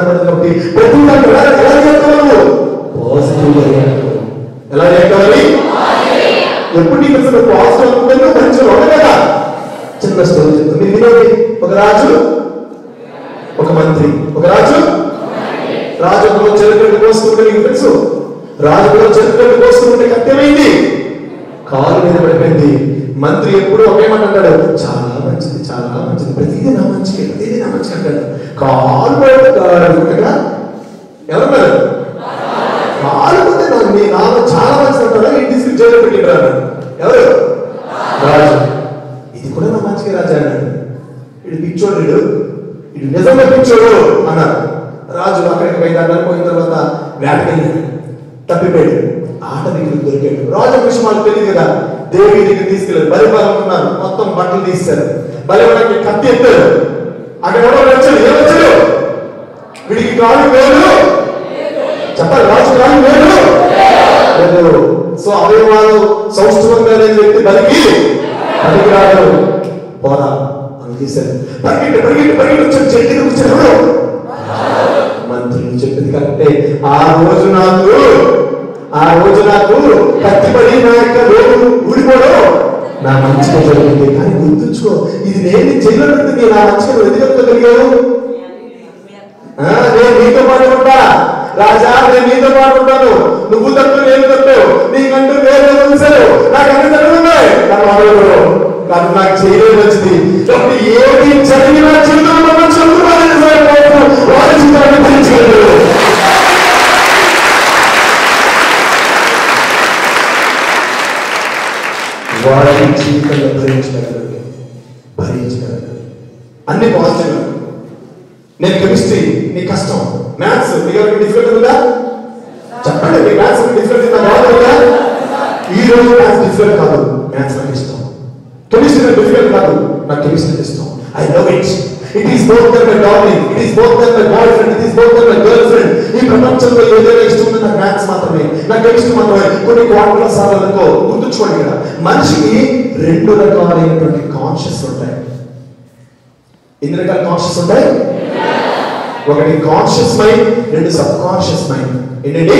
A: బట్టి ప్రతి దాన్ని ఎలా ఎలా చేస్తావు నువ్వు పాజిటివ్ ఎలా చేయాలి ఎప్పుడు నీకు అసలు పాజిటివ్ అనుకుంటే నువ్వు మంచిగా ఉండదు కదా చిన్న స్టోరీ చెప్తాను మీరు వినండి ఒక రాజు ఒక మంత్రి ఒక రాజు రాజు ఒకరు చెరుకు కోసుకుంటే నీకు తెలుసు రాజు కూడా చెరుకు కోసుకుంటే కత్యమైంది కాలు మీద పడిపోయింది మంత్రి ఎప్పుడు ఒకే మాట అంటాడు చాలా మంచిది చాలా మంచిది ప్రతిదీ నా మంచిది ప్రతిదీ నా మంచిది అంటాడు కాలు పడుతుందా ఎవరన్నారు కాలు పోతే నాకు మీ నాన్న చాలా మంచిది అంటారా ఇంటి తీసుకుని జైలు పెట్టింటారు ఎవరు రాజు ఇది కూడా నా మంచిగా రాజా అన్నాడు ఇడు పిచ్చోడు ఇడు ఇడు నిజంగా పిచ్చోడు అన్నారు రాజు అక్కడికి పోయి అన్నారు పోయిన తర్వాత వేటకెళ్ళాడు తప్పిపోయాడు ఆట దగ్గర దొరికాడు రాజు విషయం వాళ్ళకి తెలియదు కదా దేవి దగ్గర తీసుకెళ్ళారు బలిపాలనుకున్నారు మొత్తం బట్టలు తీశారు బలిపడానికి కత్తి ఎత్తారు అక్కడ ఎవరో వచ్చాడు ఏమొచ్చాడు వీడికి కాలు వేరు చెప్పాలి రాజు కాలు వేరు లేదు సో అవయవాలు సౌష్ఠవంగా లేని వ్యక్తి బలికి బలికి రాడు పోరా అని తీశారు పరిగెట్టి పరిగెట్టి పరిగెట్టి వచ్చాడు చెట్టు కూర్చొని ఎవరు మంత్రులు చెప్పింది కరెక్టే ఆ రోజు నాకు ఆ రోజు నాకు కత్తిపడి నా యొక్క రోడ్డు ఊడిపోవడం నా మంచిగా జరిగింది కానీ గుర్తుంచుకో ఇది నేను జైల్లో పెడుతుంది నా మంచిగా నువ్వు ఎందుకు చెప్తగలిగావు ఆ, నేను నీతో పాటు ఉంటా రాజా నేను నీతో పాటు ఉంటాను నువ్వు తప్పు నేను తప్పు నీకంటూ వేరే తెలుసారు నాకు అన్ని జరుగుతున్నాయి కానీ వాడు కానీ నాకు చేయలేదు వచ్చింది కాబట్టి ఏది జరిగినా జీవితంలో మనం చదువుకోవాలని వారి జీవితాన్ని పెంచలేదు వారి జీవితంలో ప్రేమించగలరు భరించగలరు అన్ని పాజిటివ్ నేను కెమిస్ట్రీ నీ కష్టం మ్యాథ్స్ మీకు ఎవరికి డిఫికల్ట్ ఉందా చెప్పండి మీ మ్యాథ్స్ డిఫికల్ట్ ఉందా బాగుందా ఈ రోజు మ్యాథ్స్ డిఫికల్ట్ కాదు మ్యాథ్స్ నాకు ఇష్టం కెమిస్ట్రీ నాకు డిఫికల్ట్ కాదు నాకు కెమిస్ట్రీ ఇష్టం I love it it is both there my darling it is both there my boy friend it is both there my girl friend ఈ ప్రపంచంలో ఏదైనా ఇష్టం ఉందో నాకు మ్యాథ్స్ మాత్రమే నాకు కెమిస్ట్రీ మాత్రమే కొన్ని క్వార్టర్ల సార్లతో గుర్తుంచుకోండి కదా మనిషికి రెండు రకాలైనటువంటి కాన్షియస్ ఉంటాయి ఎన్ని రకాల కాన్షియస్ ఉంటాయి ఒకటి కాన్షియస్ మైండ్ రెండు సబ్ కాన్షియస్ మైండ్ ఏంటండి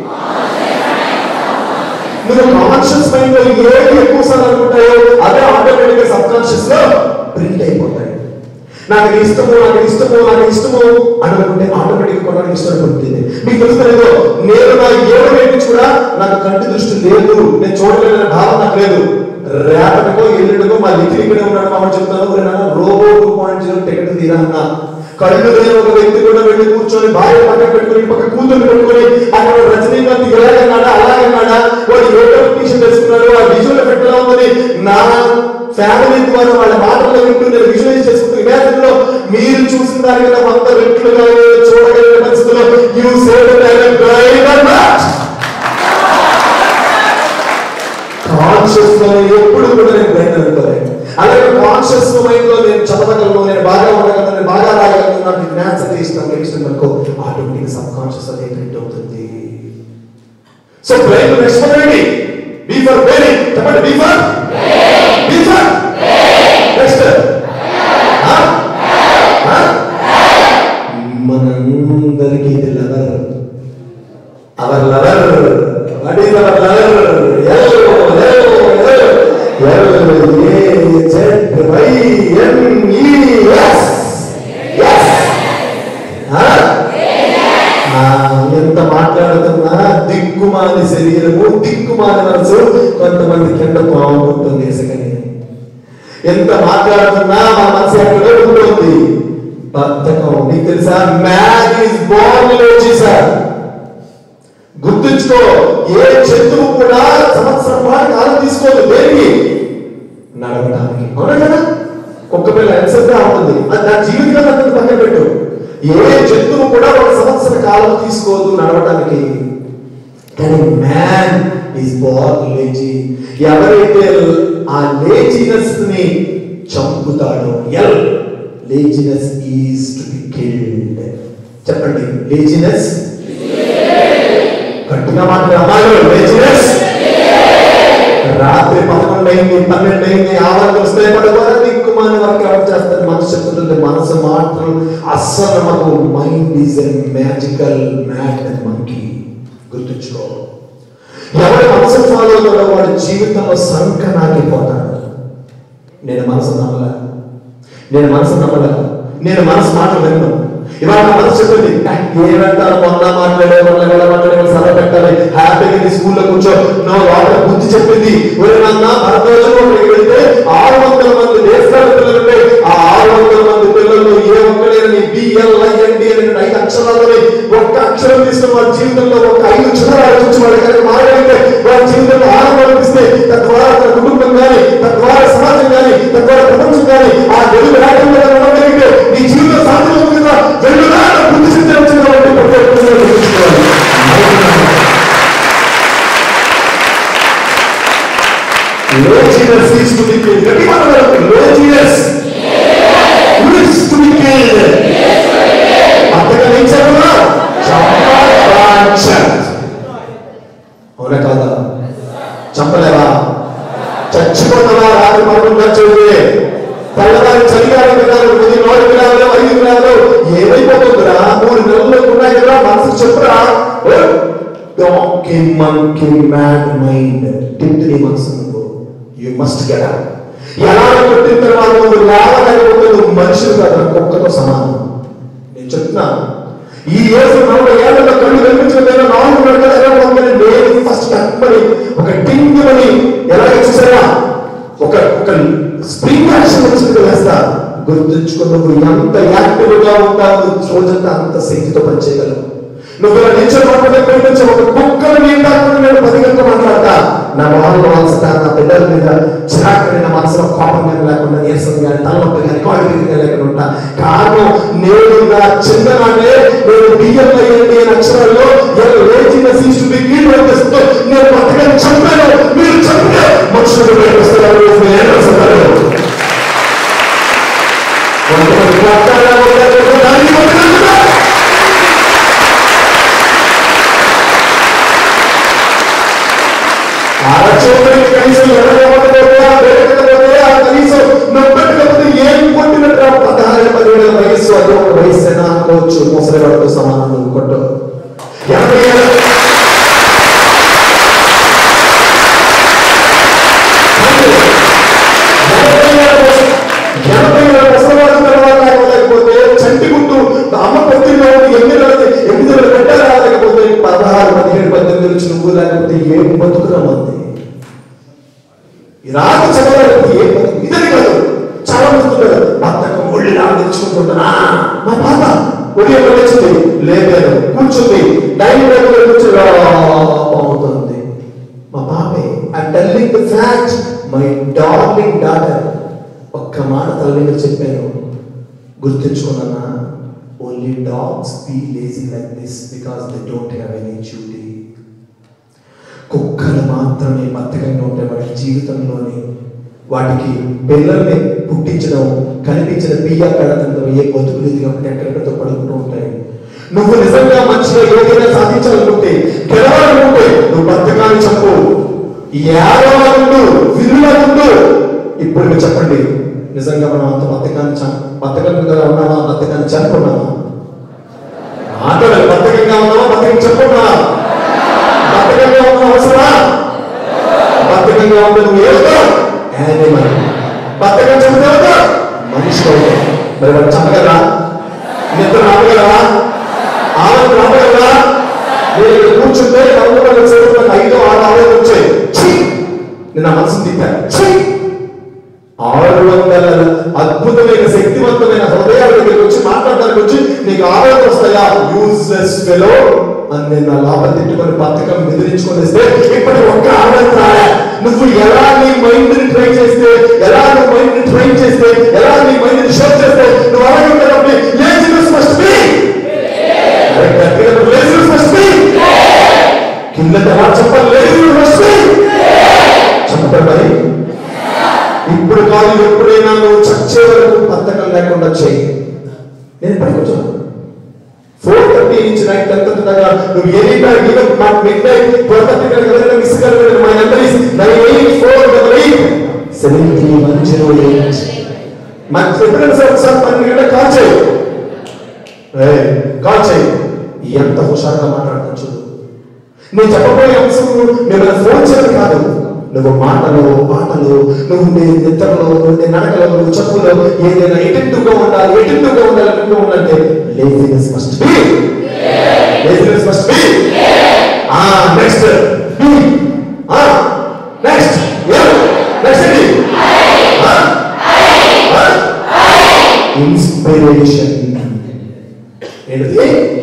A: నువ్వు కాన్షియస్ మైండ్ లో ఏది ఎక్కువ సార్లు అనుకుంటాయో అదే ఆటోమేటిక్ గా సబ్ కాన్షియస్ లో ప్రింట్ అయిపోతాయి నాకు ఇది ఇష్టము నాకు ఇది ఇష్టము నాకు ఇది ఇష్టము అనుకుంటే ఆటోమేటిక్ కూడా నాకు ఇష్టం ఉంటుంది మీకు తెలుస్తలేదో నేను నా ఏడు వైపు నుంచి కూడా నాకు కంటి దృష్టి లేదు నేను చూడలేదనే భావం నాకు లేదు రేపటికో ఎల్లుడికో మా లిఖిల్ ఇక్కడే ఉన్నాడు మా వాడు చెప్తాను "ఒరేయ్ నాన్న, Robo two point zero ticket తీరా అన్న కళ్ళు లేని ఒక వ్యక్తి కూడా వెళ్ళి కూర్చొని భార్య పక్కన పెట్టుకుని ఈ పక్క కూతురు పెట్టుకుని అక్కడ రజనీకాంత్ ఇలాగన్నాడా అలాగన్నాడా వాడు ఏదో టీషర్ట్ వేసుకున్నాడు ఆ విజువల్ ఎఫెక్ట్ ఎలా ఉందని నా ఫ్యామిలీ ద్వారా వాళ్ళ మాటలు వింటూ నేను విజువలైజ్ చేసుకుంటూ ఇమాజిన్ లో మీరు చూసిన దానికన్నా వంద రెట్లుగా చూడగలిగిన పరిస్థితుల్లో you save driver not conscious లో ఎప్పుడు కూడా నేను బ్రెయిన్ అనుకోలేదు అలాగే కాన్షియస్ మైండ్ లో నేను చదవగలను నేను బాగా ఉండగలను నేను బాగా రాయగలను నాకు మ్యాథ్స్ అంటే ఇష్టం ఇష్టం అనుకో ఆటోమేటిక్ సబ్ కాన్షియస్ అదే ప్రింట్ అవుతుంది సో బ్రెయిన్ నెక్స్ట్ రండి బీ ఫర్ బ్రెయిన్ చెప్పండి B for B for next మనందరికీ ఇది lover our lover what is our lover L L L A Z Y N E S yes ఎంత మాట్లాడుతున్నా దిక్కుమాలి శరీరము దిక్కుమాలి మనసు కొంతమంది కింద బాగుంటుంది ఇసుకని ఎంత మాట్లాడుతున్నా మన మనసు ఎక్కడో ఉంటుంది బద్ధకం నీకు తెలుసా మ్యాన్ ఈస్ బోర్న్ చేశారు గుర్తుంచుకో ఏ జంతువు కూడా సంవత్సరం పాటు కాలం తీసుకోదు దేనికి నడవడానికి అవునా కదా కుక్క పిల్ల ఎంతసేపుగా ఉంటుంది అది నా జీవితంలో అంత పక్కన పెట్టు ఏ జంతువు కూడా ఒక సంవత్సర కాలం తీసుకోదు నడవడానికి కానీ మ్యాన్ ఈస్ బోర్న్ లేజీ ఎవరైతే ఆ లేజినెస్ ని చంపుతాడో L laziness is to be killed చెప్పండి లేజినెస్ గట్టిగా మాట్లాడాలి లేజినెస్ రాత్రి పదకొండు అయింది పన్నెండు అయింది ఆవాలు వస్తాయి పడవరా దిక్కుమాని వరకు ఎవరు చేస్తారు మనసు చెప్తుంటుంది మనసు మాత్రం అస్సలు నమ్మకు mind is a magical mad monkey గుర్తుంచుకో ఎవరి మనసు ఫాలో అవుతాడో వాడి జీవితంలో సంకనాగిపోతాడు నేను మనసు నమ్మలే నేను మనసు నమ్మలే నేను మనసు మాట విన్ను ఇవాళ నా మనసు చెప్పింది ఏమంటారు మొన్న మాట్లాడే మొన్న కూడా మాట్లాడే సభ పెట్టాలి హ్యాపీగా నీ స్కూల్లో కూర్చో నో లోపల బుద్ధి చెప్పింది ఒరే నాన్న భారతదేశంలో ఇక్కడికి వెళ్తే ఆరు వందల మంది దేశాల పిల్లలు ఉంటే ఆ ఆరు వందల మంది పిల్లలు ఏ ఒక్కడైనా బిఎల్ ఐఎన్డి అనే ఐదు అక్షరాలని ఒక్క అక్షరం తీసుకుని వాడి జీవితంలో ఒక ఐదు చిన్నలు ఆలోచించి వాడి కనుక మారగలిగితే వాడి జీవితంలో ఆనందం అనిపిస్తే తద్వారా తన కుటుంబం కానీ తద్వారా సమాజం కానీ తద్వారా ప్రపంచం కానీ ఆ వెలుగు రాజ్యంలో ఉండగలిగితే నీ జీవితం సాధ్యం కదా వెలుగుగా బుద్ధి సిద్ధి వచ్చిన కాబట్టి ప్రతి ఒక్కరిని గుర్తుంచుకోవాలి. Laziness is to be killed. గట్టిగా మాట్లాడండి. Laziness is to be killed. అంతగా ఏం చెప్పరా చంపాలి అవునా కాదా చంపలేవా చచ్చిపోతావా రాత్రి మరణం చచ్చేది తెల్లవారి చలిగాలి వినాలి ఉదయం నాలుగు వినాలి ఐదు వినాలి ఏమైపోతుందిరా మూడు నెలలు ఉన్నాయి కదా మనసు చెప్పురా డాంకీ మంకీ మ్యాడ్ మైండ్ తింటి నీ మనసు నువ్వు యు మస్ట్ గెట్ అవుట్ ఎలా కొట్టిన తర్వాత నువ్వు లేవలేకపోతే నువ్వు మనుషులు కాదు కుక్కతో సమానం నేను చెప్తున్నాను ఈ రోజు నలభై ఏళ్ళలో కళ్ళు కనిపించలేదా నాలుగు గంటల ఎలా ఉందని నేను ఫస్ట్ కట్టుబడి ఒక టింగులని ఎలా చూసారా ఒక ఒక స్ప్రింగ్ యాక్షన్ వచ్చింది వేస్తా గుర్తుంచుకో నువ్వు ఎంత యాక్టివ్ గా ఉంటావు రోజంతా అంత శక్తితో పనిచేయగలవు నువ్వు ఇలా నిల్చోకపోతే ప్రేమించే ఒక కుక్కలు నీ డాక్టర్ నేను పది గంటలు మాట్లాడతా నా మొహంలో వలసట నా పిల్లల మీద చిరాకు నా మనసులో కోపం కానీ లేకుండా నీరసం కానీ తలనొప్పి కానీ కాళ్ళు కానీ లేకుండా ఉంటా కారణం నేను నా చిన్ననాడే నేను బియ్యం అయ్యండి అనే అక్షరాల్లో నేను లేచిన శిశు బిగ్గి వచ్చేస్తూ నేను బతకని చంపాను మీరు చంపితే మనుషులు బయటకు వస్తారు నేను వస్తారు కొంతమంది మాట్లాడాలి దాన్ని బతకగలుగుతారు. అరచేతులకి కనీసం ఎడగకపోతే ఆ వేడకపోతే ఆ కనీసం నొప్పకపోతే ఏం కొట్టినట్టు పదహారు పదిహేడు వయస్సు అది ఒక వయస్సు అయినా అనుకోవచ్చు ముసలి వాడితో సమానం నువ్వు కొట్టు ఎనభై ఏళ్ళ ఎనభై ఏళ్ళ ముసలివాడి తర్వాత లేకపోతే చంటి గుట్టు అమ్మ పొత్తిలో ఎనిమిది రోజులు ఎనిమిది రోజులు పెట్టారా లేకపోతే పదహారు పదిహేడు పద్దెనిమిది నుంచి నువ్వు లేకపోతే ఏం బతుకురా మంది ఈ రాత్రి చదవడానికి ఏం బతుకు ఇదని కాదు చాలా మంది ఉంటారు బద్దకం ఒళ్ళిలా తెచ్చుకుంటుంటా మా పాప ఉదయం వచ్చింది లేదు కూర్చుంది డైనింగ్ టేబుల్ కూర్చుని అవుతుంది మా పాపే I telling the fact my darling daughter ఒక్క మాట తల మీద చెప్పాను గుర్తుంచుకున్నా only dogs be lazy like this because they don't have any duty కుక్కలు మాత్రమే బద్ధకంగా ఉంటాయి వాటి జీవితంలోని వాటికి పిల్లల్ని పుట్టించడం కనిపించిన బియ్య కడతంతో ఏ బతుకు లేదు కాబట్టి ఎక్కడెక్కడితో పడుకుంటూ ఉంటాయి నువ్వు నిజంగా మంచిగా ఏదైనా సాధించాలనుకుంటే గెలవాలనుకుంటే నువ్వు బద్ధకాన్ని చెప్పు ఏడవనుండు వినులనుండు ఇప్పుడు మీరు చెప్పండి నిజంగా మనం అంత బద్ధకాన్ని చ- బద్ధకంగా ఉన్నామా బద్ధకాన్ని చనుకున్నామా మాట్లాడాలి బద్ధకంగా ఉన్నామా బద్ధకం చెప్పుకున్నావా బద్ధకంగా ఉన్న అవసరమా బద్ధకంగా ఉంటే నువ్వు ఏమవుతావు యానిమల్ బద్ధకం చెబితే అవుతావు మనిషి అవుతావు మరి వాడు చంపగలరా నిద్ర రావగలరా ఆనందం రావగలరా నేను ఇక్కడ కూర్చుంటే నవ్వు పది సేపు నాకు ఐదో ఆరు ఆలోచన వచ్చాయి ఛీ! నేను నా మనసును తిప్పాను ఛీ! ఆరు వందల అద్భుతమైన శక్తివంతమైన హృదయాల దగ్గరికి వచ్చి మాట్లాడడానికి వచ్చి నీకు ఆరోగ్యం వస్తాయా యూజ్లెస్ ఫెలో అని నేను నా లాభం తిట్టుకొని పథకం బెదిరించుకొని వస్తే ఇప్పటి ఒక్క ఆనందం రాలే నువ్వు ఎలా నీ మైండ్ ని ట్రై చేస్తే ఎలా నీ మైండ్ ని ట్రై చేస్తే ఎలా నీ మైండ్ ని షో చేస్తే నువ్వు అలాగే ఉంటావు laziness must be laziness must be కింద ఎలా చెప్పాలి లేజినెస్ మస్ట్ బి చెప్పండి మరి ఇప్పుడు కాదు ఎప్పుడైనా నువ్వు చచ్చే వరకు పథకం లేకుండా చేయి నేను పడుకుంటాను ఫోర్ థర్టీ నుంచి నైట్ టెన్ థర్టీ దాకా నువ్వు ఎనీ టైం ఈవెన్ మా మిడ్ నైట్ ఫోర్ థర్టీ దాకా ఎవరైనా మిస్ కాలేదు my number is nine eight four double eight seven three one zero eight మాకు ఎప్పుడైనా సార్ సార్ పన్నెండు గంటలకు కాల్ చేయి ఏయ్, కాల్ చేయి ఎంత హుషారుగా మాట్లాడతాను చూడు నేను చెప్పబోయే అంశం మిమ్మల్ని ఫోన్ చేయడం కాదు నువ్వు మాటలు పాటలు నువ్వు నీ నిద్రలో నువ్వు నీ నడకలో నువ్వు చెప్పులో ఏదైనా ఎటెంటుగా ఉండాలి ఎటెంటుగా ఉండాలి ఎటెంటుగా ఉండాలంటే laziness must be laziness must be ఆ నెక్స్ట్ బి ఆ నెక్స్ట్ నెక్స్ట్ ఏంటి ఇన్స్పిరేషన్ ఏంటిది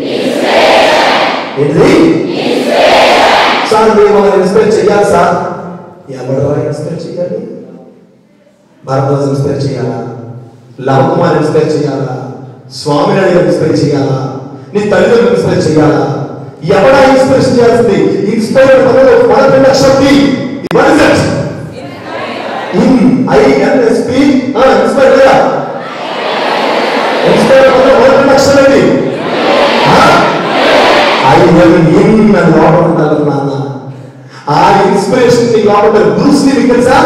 A: ఏంటిది సార్ మేము వాళ్ళని ఇన్స్పైర్ చేయాలి సార్ ఎవరు ఇన్స్పైర్ చేయాలి భారద్వాజ్ ఇన్స్పైర్ చేయాలా లవ్ కుమార్ ఇన్స్పైర్ చేయాలా స్వామినాయుడు ఇన్స్పైర్ చేయాలా నీ తల్లిదండ్రులు ఇన్స్పైర్ చేయాలా ఎవడా ఇన్స్పిరేషన్ చేయాల్సింది ఇన్స్పైర్ పదలో మొదటి అక్షరం what is it in I N S P inspire లేదా ఇన్స్పైర్ పదలో మొదటి అక్షరం ఏంటి ఐ ఎమ్ ఇన్ అని లోపల ఉంటారు నాన్న ఆ ఇన్స్పిరేషన్ నీ లోపల బ్రూస్ లీ మీకు తెలుసా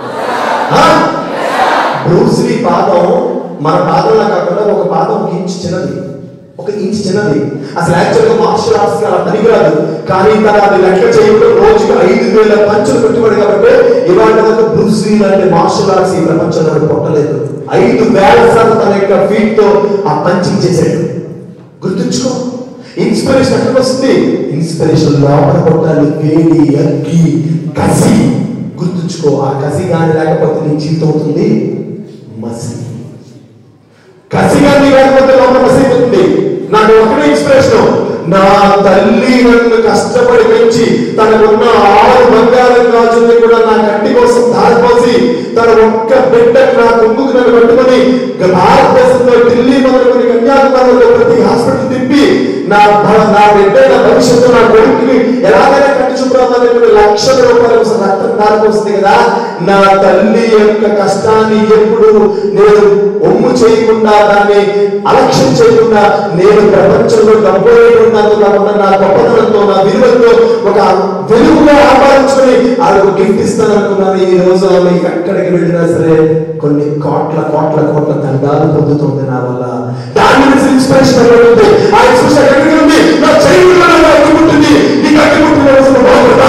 A: బ్రూస్ లీ పాదం మన పాదంలా కాకుండా ఒక పాదం ఒక ఇంచు చిన్నది ఒక ఇంచ్ చిన్నది అసలు యాక్చువల్ గా మార్షల్ ఆర్ట్స్ అలా పనికిరాదు కానీ తన అది లెక్క చేయడం రోజుకి ఐదు వేల పంచులు పెట్టుబడి కాబట్టి ఇవాళ వరకు బ్రూస్ లీ లాంటి మార్షల్ ఆర్ట్స్ ఈ ప్రపంచంలో ఎవరు పుట్టలేదు ఐదు వేల సార్లు తన యొక్క ఫీట్ తో ఆ పంచింగ్ చేశాడు గుర్తుంచుకో ఇన్స్పిరేషన్ ఎక్కడ వస్తుంది ఇన్స్పిరేషన్ లోపల కొట్టాలి వేడి అగ్గి కసి గుర్తుంచుకో ఆ కసి కానీ లేకపోతే నీ జీవితం అవుతుంది మసి కసి కానీ లేకపోతే లోపల మసి అయిపోతుంది నాకు ఒకటే ఇన్స్పిరేషన్ నా తల్లి నన్ను కష్టపడి పెంచి తనకున్న ఆరు బంగారం గాజుల్ని కూడా నా కంటి కోసం దారిపోసి తన ఒక్క బిడ్డ నా కొమ్ముకు నన్ను పట్టుకొని భారతదేశంలో ఢిల్లీ మొదలుకొని కన్యాకుమారిలో ప్రతి హాస్పిటల్ తిప్పి నా భ- నా బిడ్డ నా భవిష్యత్తు నా కొడుకుని ఎలాగైనా కట్టి చూపురామని లక్షల రూపాయల కోసం రక్తం దారిపోస్తుంది కదా నా తల్లి యొక్క కష్టాన్ని ఎప్పుడు నేను ఒమ్ము చేయకుండా దాన్ని అలక్ష్యం చేయకుండా నేను ప్రపంచంలో డబ్బులేకున్నందుకు కాకుండా నా గొప్పతనంతో నా విలువలతో ఒక వెలుగుగా ఆపాదించుకొని ఆవిడకు గిఫ్ట్ ఇస్తాను అనుకున్నాను ఈ రోజు ఆమె ఎక్కడికి వెళ్ళినా సరే కొన్ని కోట్ల కోట్ల కోట్ల దండాలు పొందుతుంది నా వల్ల దాని నుంచి ఇన్స్పిరేషన్ ఉంది ఆ ఇన్స్పిరేషన్ ఎక్కడికి ఉంది నా చైల్డ్లో నాకు అడ్డుకుంటుంది నీకు అడ్డుకుంటున్న రోజున బాగుంటుందా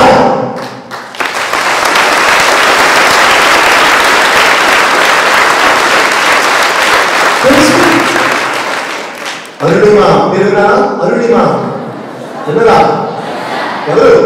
A: అరుణిమా మీరు విన్నారా అరుణిమా విన్నరా ఎవరు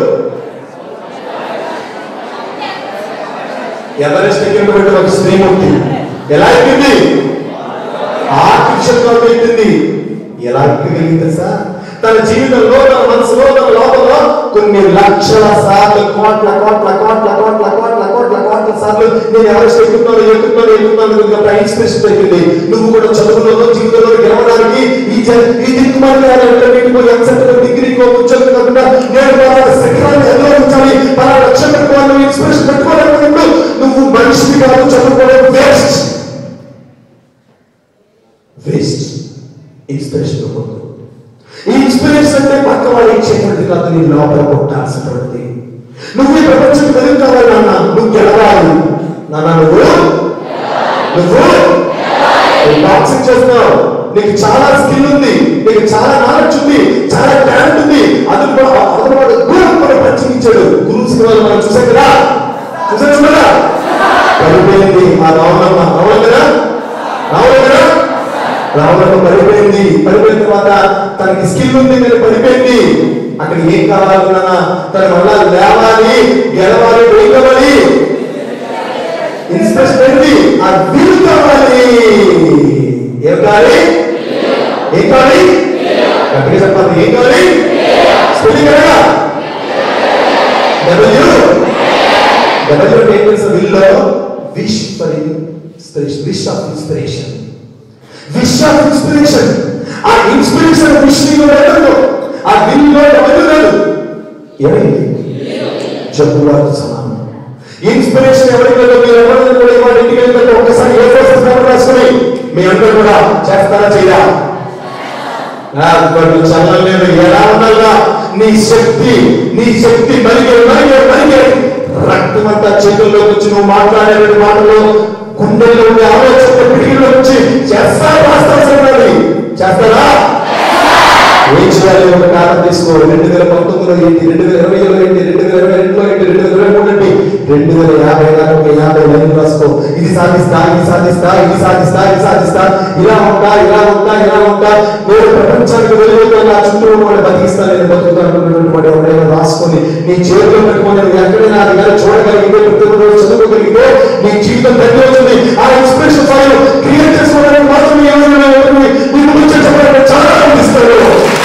A: ఎవరెస్ట్ ఎక్కినటువంటి ఒక స్త్రీమూర్తి ఎలా ఎక్కింది ఆర్టిఫిషియల్ గా ఎక్కింది ఎలా ఎక్కగలిగింది తెలుసా తన జీవితంలో తన మనసులో తన లోపల కొన్ని లక్షల సార్లు కోట్ల కోట్ల కోట్ల కోట్ల కోట్ల కోట్ల కోట్ల సార్లు నేను ఎవరెస్ట్ ఎక్కుతున్నాను ఎక్కుతున్నాను ఎక్కుతున్నాను ఇన్స్పిరేషన్ తగ్గింది నువ్వు కూడా చదువులలో జీవితంలో గెలవడానికి ఈ జ- ఈ దిక్కుమాలి వీటికో ఎంసెట్ డిగ్రీకో ఉద్యోగం కాకుండా నేను పలానా శిఖరాన్ని అధిరోహించాలి పలానా లక్ష్యం పెట్టుకోవాలి నువ్వు ఇన్స్పిరేషన్ పెట్టుకోలేకపోయినప్పుడు నువ్వు మనిషిని కాదు చదువుకోవడం వేస్ట్ వేస్ట్ ఇన్స్పిరేషన్ ఇవ్వకూడదు ఈ ఇన్స్పిరేషన్ అంటే పక్క వాళ్ళు ఇచ్చేటువంటి కాదు నీ లోపల కొట్టాల్సినటువంటిది నువ్వు ఈ ప్రపంచం వెలుగు కావాలి నాన్న నువ్వు గెలవాలి నాన్న నువ్వు నువ్వు బాక్సింగ్ చేస్తున్నావు నీకు చాలా స్కిల్ ఉంది నీకు చాలా నాలెడ్జ్ ఉంది చాలా టాలెంట్ ఉంది అతను అతను వాడు గురువు కూడా పంచించాడు గురువు సినిమాలు మనం చూసాం కదా చూసాం కదా పడిపోయింది ఆ రావణమ్మ రావడం కదా రావడం కదా రావణమ్మ పడిపోయింది పడిపోయిన తర్వాత తనకి స్కిల్ ఉంది కానీ పడిపోయింది అక్కడ ఏం కావాలి నాన్న తన వల్ల లేవాలి గెలవాలి వేయవాలి ఇన్స్పిరేషన్ ఏంటి ఆ విల్ కావాలి ఏం కావాలి ఏం కావాలి గట్టిగా చెప్పాలి ఏం కావాలి స్పెల్లింగ్ కదా డబ్ల్యూ డబ్ల్యూ ఏం తెలుసు విల్లో wish for inspiration wish of inspiration wish of inspiration ఆ ఇన్స్పిరేషన్ విష్ నీలో లేదు ఆ విల్లో డబ్ల్యూ లేదు ఏమైంది జబ్బువారు సమానం ఇన్స్పిరేషన్ ఎవరికి లేదో మీరు ఎవరైనా కూడా ఇవాళ ఇంటికి వెళ్ళినట్టు ఒక్కసారి ఏ ప్రాసెస్ పేపర్ రాసుకుని మీ అందరూ కూడా చేస్తారా చేయరా నాకు చదవలేదు ఎలా ఉండాలా నీ శక్తి నీ శక్తి మరిగే మరిగే మరిగే రక్తం అంతా చేతుల్లోకి వచ్చి నువ్వు మాట్లాడే మాటలు గుండెల్లో ఉండే ఆలోచన పిడికిలో వచ్చి చేస్తారా రాస్తారా చేస్తారా ఏం చేయాలి ఒక కారణం తీసుకో రెండు వేల పంతొమ్మిదిలో ఏంటి రెండు వేల ఇరవైలో ఏంటి రెండు వేల ఇరవై రెండులో ఏంటి రెండు వేల ఇరవై మూడు ఏంటి రెండు వేల యాభై దాకా ఒక యాభై లైన్ రాసుకో ఇది సాధిస్తా ఇది సాధిస్తా ఇది సాధిస్తా ఇది సాధిస్తా ఇలా ఉంటా ఇలా ఉంటా ఇలా ఉంటా నేను ప్రపంచానికి వెళ్ళిపోతే నా చుట్టూ ఉన్న వాడు బతికిస్తా నేను బతుకుతాను అనుకున్నటువంటి వాడు ఎవరైనా రాసుకొని నీ చేతిలో పెట్టుకొని నువ్వు ఎక్కడైనా అది కానీ చూడగలిగితే ప్రతి రోజు చదువుకోగలిగితే నీ జీవితం ధన్యవుతుంది ఆ ఇన్స్పిరేషన్ ఫైల్ క్రియేట్ చేసుకోవడానికి మాత్రమే ఏమైనా ఉంటుంది నీకు గురించి చెప్పడానికి చాలా అనిపిస్తారు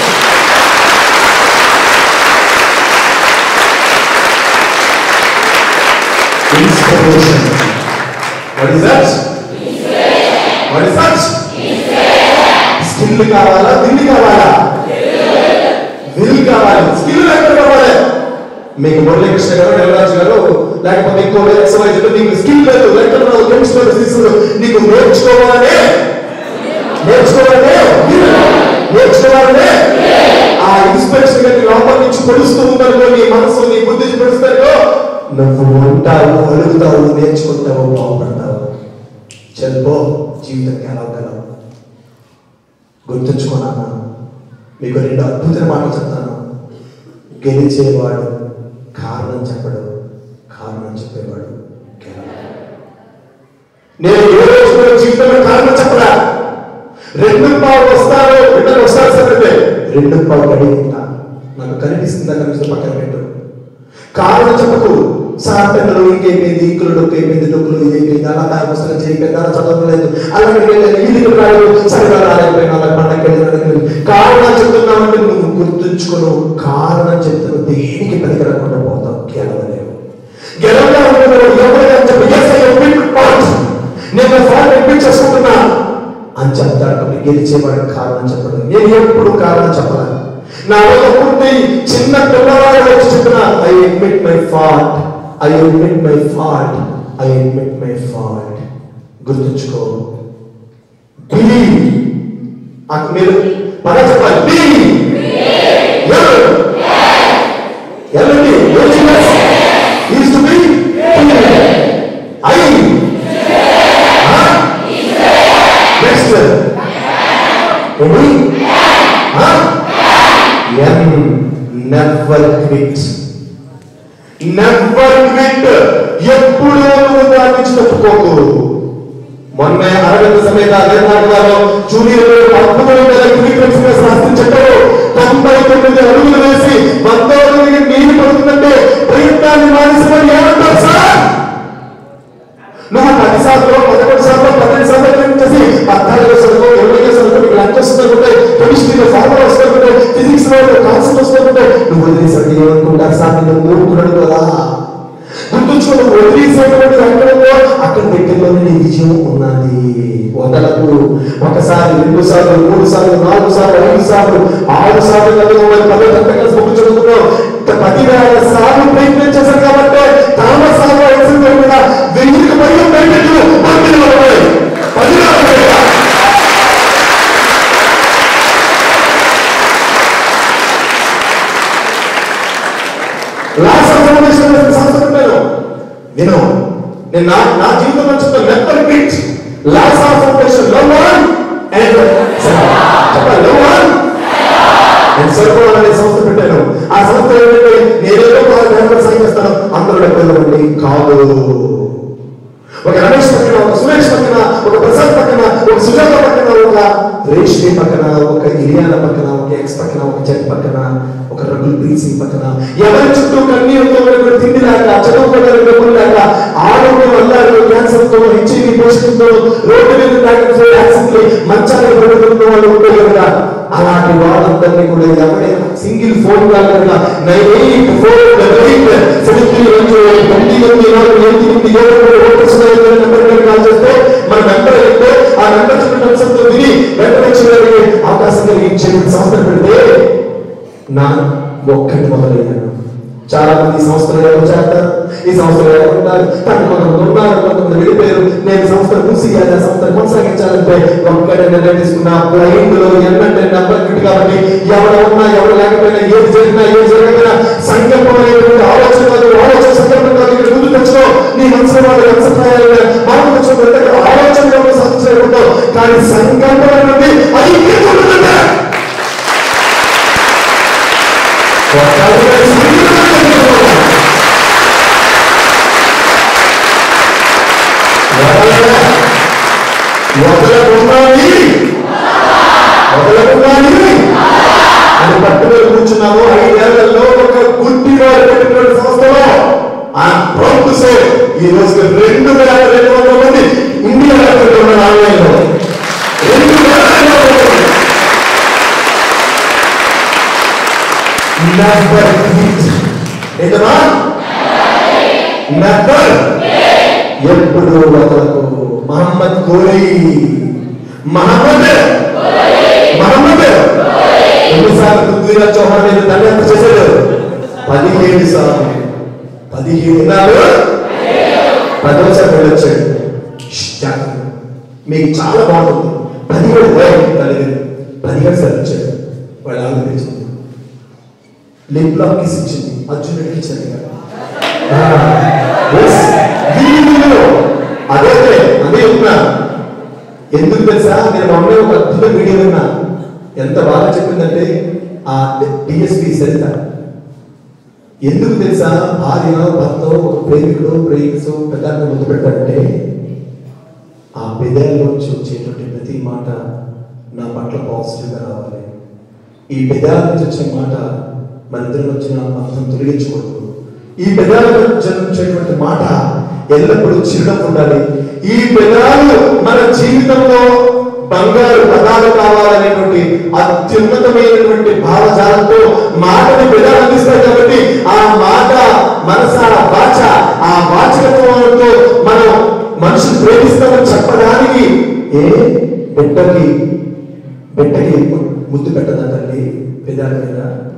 A: inspiration what is that what is that skill కావాలా దిల్ కావాలా దిల్ కావాలి స్కిల్ ఎక్కడ కావాలి మీకు మురళీకృష్ణ గారు దేవరాజు గారు లేకపోతే ఇంకో ఎక్సర్సైజ్ నీకు స్కిల్ లేదు లేకపోతే కెమిస్ట్రీ ఫిజిక్స్ నీకు నేర్చుకోవాలనే నేర్చుకోవాలనే నేర్చుకోవాలనే ఆ ఇన్స్పిరేషన్ గా నీ లోపల నుంచి పొడుస్తూ ఉందనుకో నీ మనసు నీ బుద్ధి పొడుస్తారో నువ్వు ఉంటావు అడుగుతావు నేర్చుకుంటావు బాగుపడతావు చదువు జీవితం గెలవగలవు గుర్తుంచుకున్నాను మీకు రెండు అద్భుతమైన మాటలు చెప్తాను గెలిచేవాడు కారణం చెప్పడు కారణం చెప్పేవాడు గెలవడు. నేను ఏ రోజు కూడా జీవితంలో కారణం చెప్పరా రెండు పావు వస్తారు రెండు వస్తారు సరే రెండు పావు కడిగిందా నాకు కనిపిస్తుందా కనిపిస్తే పక్కన పెట్టు కారణం చెప్పకు సార్ పెద్దలు ఇంకైపోయింది ఇంకులు డొక్కు అయిపోయింది డొక్కులు ఇది అయిపోయింది అలా తయారు పుస్తకం చేయకపోయింది అలా చదవలేదు అలా వెళ్ళలేదు ఇది రాలేదు సరిగా రాలేకపోయినా అలా పండగ వెళ్ళలేదు కారణం చెప్తున్నామంటే నువ్వు గుర్తుంచుకోను కారణం చెప్తున్న దేనికి పనికి రాకుండా పోతావు గెలవలేవు గెలవలేవు ఎవరైనా చెప్పి "Yes, I have been part." నేను ఫాల్ రిపీట్ చేసుకుంటున్నా అని చెప్తాడు కాబట్టి గెలిచేవాడు కారణం చెప్పడు నేను ఎప్పుడు కారణం చెప్పలేదు నా వల్ల పుట్టి చిన్న పిల్లవాడు వచ్చి చెప్పిన I admit my fault I admit my fault I admit my fault గుర్తుంచుకో బిలీవ్ అక్కడ మీరు పద చెప్పాలి బిలీవ్ ఎల్లండి is to be I next ఏంటి N never quit never quit ఎప్పుడు నువ్వు దాని నుంచి తప్పుకోకు మొన్న అరవింద సమేత అదేనాటకాలో జూనియర్ అద్భుతమైన క్విట్ శాస్త్రం చెప్పారు తొంభై తొమ్మిది అడుగులు వేసి వంద అడుగులకి నీరు పడుతుందంటే ప్రయత్నాన్ని మానేసి ఏమంటారు సార్ నువ్వు పది శాతం పదకొండు శాతం పన్నెండు శాతం చేసి పద్నాలుగు శాతం ఇరవై శాతం మీకు లంచ్ వస్తుందంటే కెమిస్ట్రీలో ఫార్ములా వస్తుందంటే ఫిజిక్స్ లో కాన్సెప్ట్ వస్తుందంటే నువ్వు వదిలేసరికి ఏమనుకుంటారు సార్ నేను మూర్ఖుడు కదా గుర్తుంచుకో నువ్వు వదిలేసేటువంటి రంగంలో అక్కడ దగ్గరలోనే నీ విజయం ఉన్నది వదలకు ఒకసారి రెండు సార్లు మూడు సార్లు నాలుగు సార్లు ఐదు సార్లు ఆరు సార్లు కలిగి ఉన్నది పదో తరగతి కలిసి బుక్ చదువుకున్నావు పదివేల సార్లు ప్రయత్నం చేశారు కాబట్టి తామ సార్లు ఎగ్జామ్ మీద వెయ్యికి పైగా పేటెంట్లు పంపిణీ అవుతాయి పదివేల పైగా లాస్ట్ అకామిడేషన్ సంస్థ పెట్టాను నేను నేను నా నా జీవితంలో చెప్తాను never quit last accommodation love one and చెప్పాలి లవ్ వన్ నేను సరిపోవాలి అనే సంస్థ పెట్టాను ఆ సంస్థ ఏంటంటే నేనేదో కాదు నేను సైన్ చేస్తాను అందరూ డబ్బులు ఉండి కాదు ఒక రమేష్ పక్కన ఒక సురేష్ పక్కన ఒక ప్రసాద్ పక్కన ఒక సుజాత పక్కన ఒక రేష్మి పక్కన ఒక ఇలియాన పక్కన ఒక ఎక్స్ పక్కన ఒక జట్ పక్కన ఒక రఘుల్ ప్రీత్ సింగ్ పక్కన ఎవరి చుట్టూ కన్నీరుతో మనకు తిండి లేక చదువుకోవడానికి డబ్బులు లేక ఆరోగ్యం అల్లారు క్యాన్సర్ తో హెచ్ఐవి పోషకంతో రోడ్డు మీద తాగిన యాక్సిడెంట్లు మంచాలకు పడుతున్న వాళ్ళు ఉంటారు కదా అలాంటి వాళ్ళందరినీ కూడా ఎవరైనా సింగిల్ ఫోన్ కాల్ కనుక nine eight four double eight seven three one zero eight తొమ్మిది ఎనిమిది నాలుగు ఎనిమిది ఎనిమిది ఏడు మూడు ఒకటి సున్నా ఎనిమిది నెంబర్ మీద కాల్ చేస్తే మన నెంబర్ అయితే ఆ నెంబర్ చెప్పిన అంశంతో విని వెంటనే చేయడానికి అవకాశం కలిగించే సంస్థ పెడితే నా ఒక్కటి మొదలయ్యాను చాలా మంది ఈ సంస్థలు ఎవరు చేస్తారు ఈ సంస్థలు ఎవరు ఉంటారు కానీ కొంతమంది ఉన్నారు కొంతమంది వెళ్ళిపోయారు నేను ఈ సంస్థను మూసియాలి ఆ సంస్థను కొనసాగించాలంటే ఒక్కడే నిర్ణయం తీసుకున్న బ్లైండ్ లో ఎన్నంటే నెంబర్ కిట్ కాబట్టి ఎవరు ఉన్నా ఎవరు లేకపోయినా ఏది జరిగినా ఏది జరగకపోయినా సంకల్పం అనేటువంటి ఆలోచన కాదు ఆలోచన సంకల్పం కాదు ఇక్కడ ముందు తెచ్చుకో నీ మనసులో వాళ్ళు వ్యవసాయాలు మాట తెచ్చుకో ఆలోచన ఎవరు సాధించలేకుంటావు కానీ సంకల్పం అనేది ఐక్యత ఉంటుందంటే కలగాలి అని పట్టుకొని కూర్చున్నాము ఐదేళ్లలో ఒక గుడ్డి వారు పెట్టినటువంటి సంస్థలో ఆ ప్రౌడ్ సే ఈ రోజు రెండు వేల రెండు వందల మంది ఇండియా ఉన్నారు ఆన్లైన్ లో రెండు వేల రెండు వందల మంది నెవర్ క్విట్ ఏంటమ్మా నెవర్ ఎప్పుడు వదలకు మహమ్మద్ కోరి మహమ్మద్ మహమ్మద్ ఎన్నిసార్లు పృథ్వీరాజ్ చౌహాన్ మీద దండ ఎంత చేశాడు పదిహేడు సార్లు పదిహేడు దినాలు పదవసారి వెళ్ళొచ్చాడు ష్, జాగ్రత్త. మీకు చాలా బాగుంటుంది పదిహేడు వేలు తల్లిదండ్రులు పదిహేడు సార్లు వచ్చాడు వాళ్ళు ఆలోచించింది లిప్ లాక్ కిస్ ఇచ్చింది అర్జునుడికి ఇచ్చింది కదా ఆ, yes. వీళ్ళు అదే అదే అదే చెప్తున్నా ఎందుకు తెలుసా నేను మా అమ్మాయి ఒక అద్భుత వీడియో విన్నా ఎంత బాగా చెప్పిందంటే ఆ డిఎస్పి సరిత ఎందుకు తెలుసా భార్య భర్త ఒక ప్రేమికుడు ప్రేమిస్తూ పెద్దాన్ని ముందు పెట్టాడంటే ఆ పెదాల్లోంచి వచ్చేటువంటి ప్రతి మాట నా పట్ల పాజిటివ్గా రావాలి ఈ పెదాల నుంచి వచ్చే మాట మన ఇద్దరి వచ్చిన అర్థం తొలగించకూడదు ఈ పెదాల నుంచి వచ్చేటువంటి మాట ఎల్లప్పుడూ చిరునవ్వు ఉండాలి ఈ పెదాలు మన జీవితంలో బంగారు పదాలు కావాలనేటువంటి అత్యున్నతమైనటువంటి భావజాలంతో మాటని పెదాలు అందిస్తాయి కాబట్టి ఆ మాట మనస వాచ ఆ వాచకత్వంతో మనం మనుషులు ప్రేమిస్తామని చెప్పడానికి ఏ బిడ్డకి బిడ్డకి ముద్దు పెట్టదండి పెదాల మీద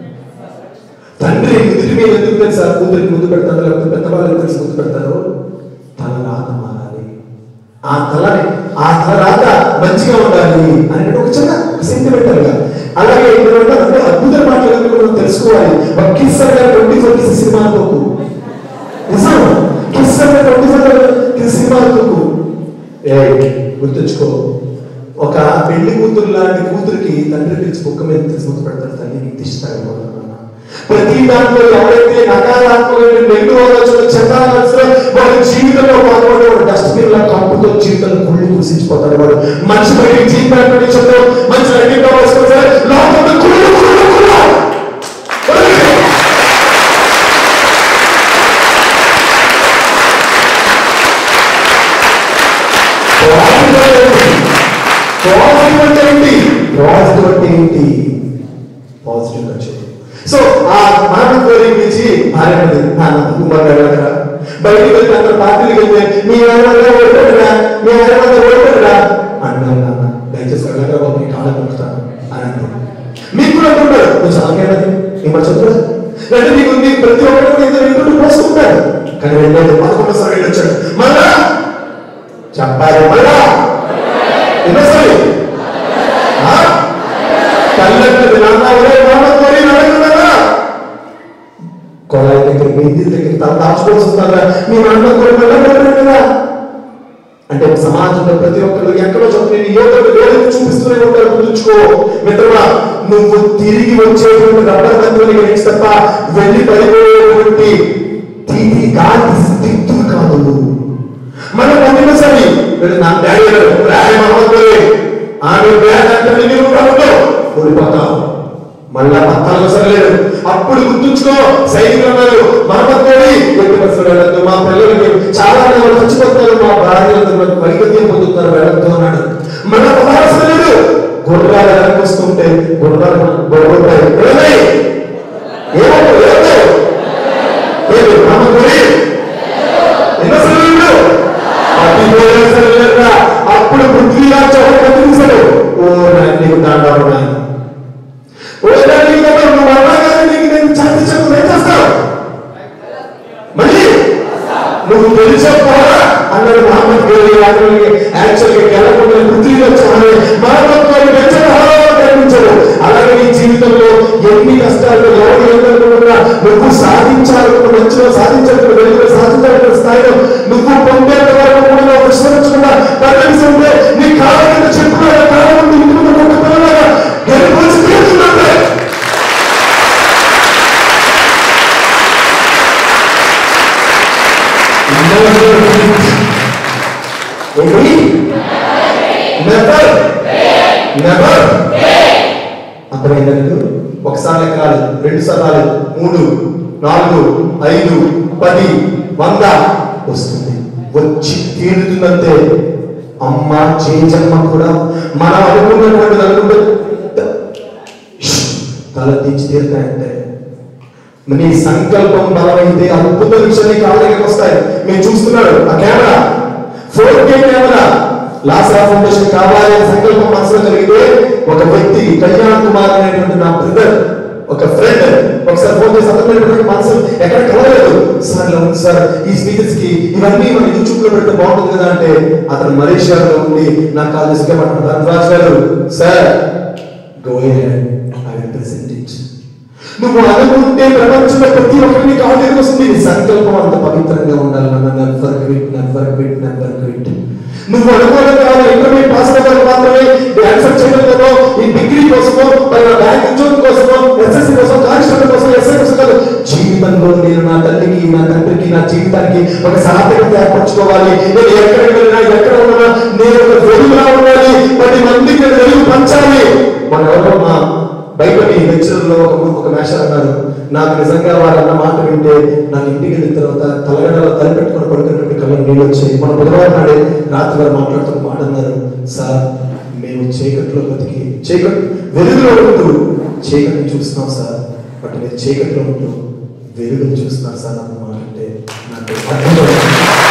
A: తండ్రి ముద్దు మీద ఎందుకు తెలుసా కూతురికి ముద్దు పెడతారు లేకపోతే పెద్దవాళ్ళకి తెలిసి ముద్దు పెడతారు తల రాత మారాలి ఆ తలని ఆ తల రాత మంచిగా ఉండాలి అని ఒక చిన్న సెంటిమెంటల్ గా అలాగే ఏంటంటే అంటే అద్భుత మాటలు ఎందుకు మనం తెలుసుకోవాలి ఒక కిస్ గారు ట్వంటీ ఫోర్ కిస్ సినిమా అనుకోకు నిజం కిస్ అంటే ట్వంటీ ఫోర్ కిస్ సినిమా అనుకోకు ఏ గుర్తుంచుకో ఒక పెళ్లి కూతురు లాంటి కూతురికి తండ్రి పిలిచి కుక్క మీద తీసి ముద్దు పెడతాడు తల్లి నీకు తీస్తాడు ప్రతి దాంట్లో ఎవరైతే నకారాత్మకమైన నెగిటివ్ ఆలోచన చెడ్డ ఆలోచన వాడి జీవితంలో పాల్గొనే వాడు డస్ట్బిన్ లా కంపుతో జీవితంలో కుళ్ళి కుసించిపోతాడు వాడు మనిషి బయటికి జీవితాన్ని చెప్తాడు మంచి రెడ్డిగా వేసుకుంటే లోపల కుళ్ళు కుళ్ళు కుళ్ళు వదిలేయ్. పాజిటివ్ అంటే ఏంటి పాజిటివ్ అంటే ఏంటి పాజిటివ్ గా చెప్పు సో ఆ మాట కోరి నుంచి భార్య ఉంది నాన్న కుమార్ గారు అక్కడ బయటికి వెళ్తే అక్కడ పార్టీకి వెళ్తే మీ ఆయన ఓడిపోతున్నా మీ ఆయన ఓడిపోతున్నా అన్నాను నాన్న దయచేసి వెళ్ళగా బాబు మీ కాళ్ళ మొక్కుతాను అని అంటాడు మీకు కూడా అంటుంటారు కొంచెం అలాగేనది ఏమన్నా చెప్తారు అంటే మీకు మీకు ప్రతి ఒక్కరు ఇద్దరు ఇద్దరు పోసుకుంటారు కానీ వెళ్ళలేదు పదకొండు సార్లు వెళ్ళొచ్చాడు మళ్ళా చెప్పాలి మళ్ళా ఎన్నోసారి ఆ? కళ్ళకి నాన్న ఒరే నాన్న కోరి నడకన్నారా కొలాయి దగ్గర మీ ఇంటి దగ్గర తల దాచుకోవాల్సి వస్తుందా మీ నాన్న కోరి కదా అంటే ఒక సమాజంలో ప్రతి ఒక్కరు ఎక్కడో చోట నేను ఏదో ఒక వేదిక చూపిస్తూనే ఉంటారు గుర్తుంచుకో మిత్రమా నువ్వు తిరిగి వచ్చేటువంటి రబ్బర్ బంధువులు గురించి తప్ప వెళ్ళి పడిపోయేటువంటి తీపి గాలి స్థితి కాదు మనం పంపినసరి వీళ్ళు నా డాడీ గారు డాడీ మహమ్మద్ ఆమె బ్యాగ్ అంటే నీవు కాబట్టి ఓడిపోతావు మళ్ళా పత్తాలు సరలేదు అప్పుడు గుర్తుంచుకో సైనికులు అన్నారు మహమ్మద్ ఎట్టి బస్సులు వెళ్ళద్దు మా పిల్లలకి చాలా మంది వాళ్ళు చచ్చిపోతున్నారు మా భార్యలందరూ వైకల్యం పొందుతున్నారు వెళ్ళద్దు అన్నాడు మన అవసరం లేదు గుర్రాలు వెనక్కి వస్తుంటే గుర్రాలు గొడవతాయి ఏమై ఏమవుతావు ఏమవుతావు ఏమి మహమ్మద్ ఎన్నోసార్లు పదిహేడు సార్లు అప్పుడు పృథ్వీరాజ్ చౌహాన్ బతికిస్తాడు ఓ నాయన నీకు దాండాలు నాయన ఓ నాయన నీకు దండాలు, నువ్వు అన్నా కానీ నీకు నేను ఛాతి చెప్పు ఏం చేస్తావు మళ్ళీ నువ్వు తెలిసపోరా అన్నాడు మహమ్మద్ గోరి యాక్చువల్ గా గెలకుండా పృథ్వీరాజ్ చౌహాన్ మహమ్మద్ గోరి కనిపించాడు అలాగే నీ జీవితంలో ఎన్ని కష్టాలు ఎవరు ఎదుర్కొన్నా నువ్వు సాధించాలనుకున్న మంచిగా సాధించాలనుకున్న వెలుగులో సాధించాలనుకున్న స్థాయిలో నువ్వు పొందేంత వరకు కూడా నువ్వు విశ్వసించకుండా పరిగణిస్తూ ఉంటే నీ కాలం కింద చెప్పుకున్న కాలం ముందు ఇంటి ముందు ఒక పిల్లలాగా గెలుపొచ్చి తీరుతున్నట్టే ఏంటి నెవర్ నెవర్ అర్థమైందండి ఒకసారి ఎకరాలు రెండు సార్లు మూడు నాలుగు ఐదు పది వంద వస్తుంది వచ్చి తీరుతుందంతే అమ్మ చేజమ్మ కూడా మనం అనుకున్నటువంటి అనుకుంటే తల దించి తీరుతాయంటే నీ సంకల్పం బలమైతే అద్భుత విషయాన్ని కాళ్ళ దగ్గరికి వస్తాయి మీరు చూస్తున్నారు ఆ కెమెరా ఫోర్ కే కెమెరా లాసరా ఫౌండేషన్ కావాలి అనే సంకల్పం మనసులో కలిగితే ఒక వ్యక్తి కళ్యాణ్ కుమార్ అనేటువంటి నా బ్రదర్ ఒక ఫ్రెండ్ ఒకసారి ఫోన్ చేసి అతను మనసు ఎక్కడ కలగలేదు సార్ ఇలా ఉంది సార్ ఈ స్పీచెస్ కి ఇవన్నీ మన యూట్యూబ్ లో పెడితే బాగుంటుంది కదా అంటే అతను మలేషియాలో ఉండి నాకు కాల్ తీసుకెళ్ళమంటారు Dhanraj garu sir go I will present it నువ్వు అనుకుంటే ప్రపంచంలో ప్రతి ఒక్కరిని కాల్ దగ్గర వస్తుంది నీ సంకల్పం అంత పవిత్రంగా ఉండాలి నన్ను never quit never quit never quit నువ్వు అనుకోవడం కాదు ఇంటర్మీడియట్ పాస్ అవ్వడం మాత్రమే ఆన్సర్ చేయడంలో ఈ డిగ్రీ కోసమో మరి బ్యాంక్ ఉద్యోగం కోసమో ఎస్ఎస్సి కోసం కానిస్టేబుల్ కోసం ఎస్ఐ కోసం కాదు జీవితంలో నేను నా తల్లికి నా తండ్రికి నా జీవితానికి ఒక సార్థకత ఏర్పరచుకోవాలి నేను ఎక్కడికి వెళ్ళినా ఎక్కడ ఉన్నా నేను ఒక వెలుగులా ఉండాలి పది మందికి నేను వెలుగు పంచాలి మన ఎవరో మా బయటకి లెక్చర్లో ఒక ఒక మేషర్ అన్నారు నాకు నిజంగా వాళ్ళు అన్న మాట వింటే నాకు ఇంటికి వెళ్ళిన తర్వాత తలగడలో తలపెట్టుకుని పడుకున్నట్టు కళ్ళ నీళ్ళు వచ్చాయి మన బుధవారం నాడే రాత్రి వారు మాట్లాడుతున్న మాట అన్నారు సార్ మేము చీకట్లో బతికి చీకటి వెలుగులో ఉంటూ చీకటిని చూస్తున్నాం సార్ బట్ మీరు చీకట్లో ఉంటూ వెలుగుని చూస్తున్నారు సార్ అన్న మాట అంటే నాకు అద్భుతం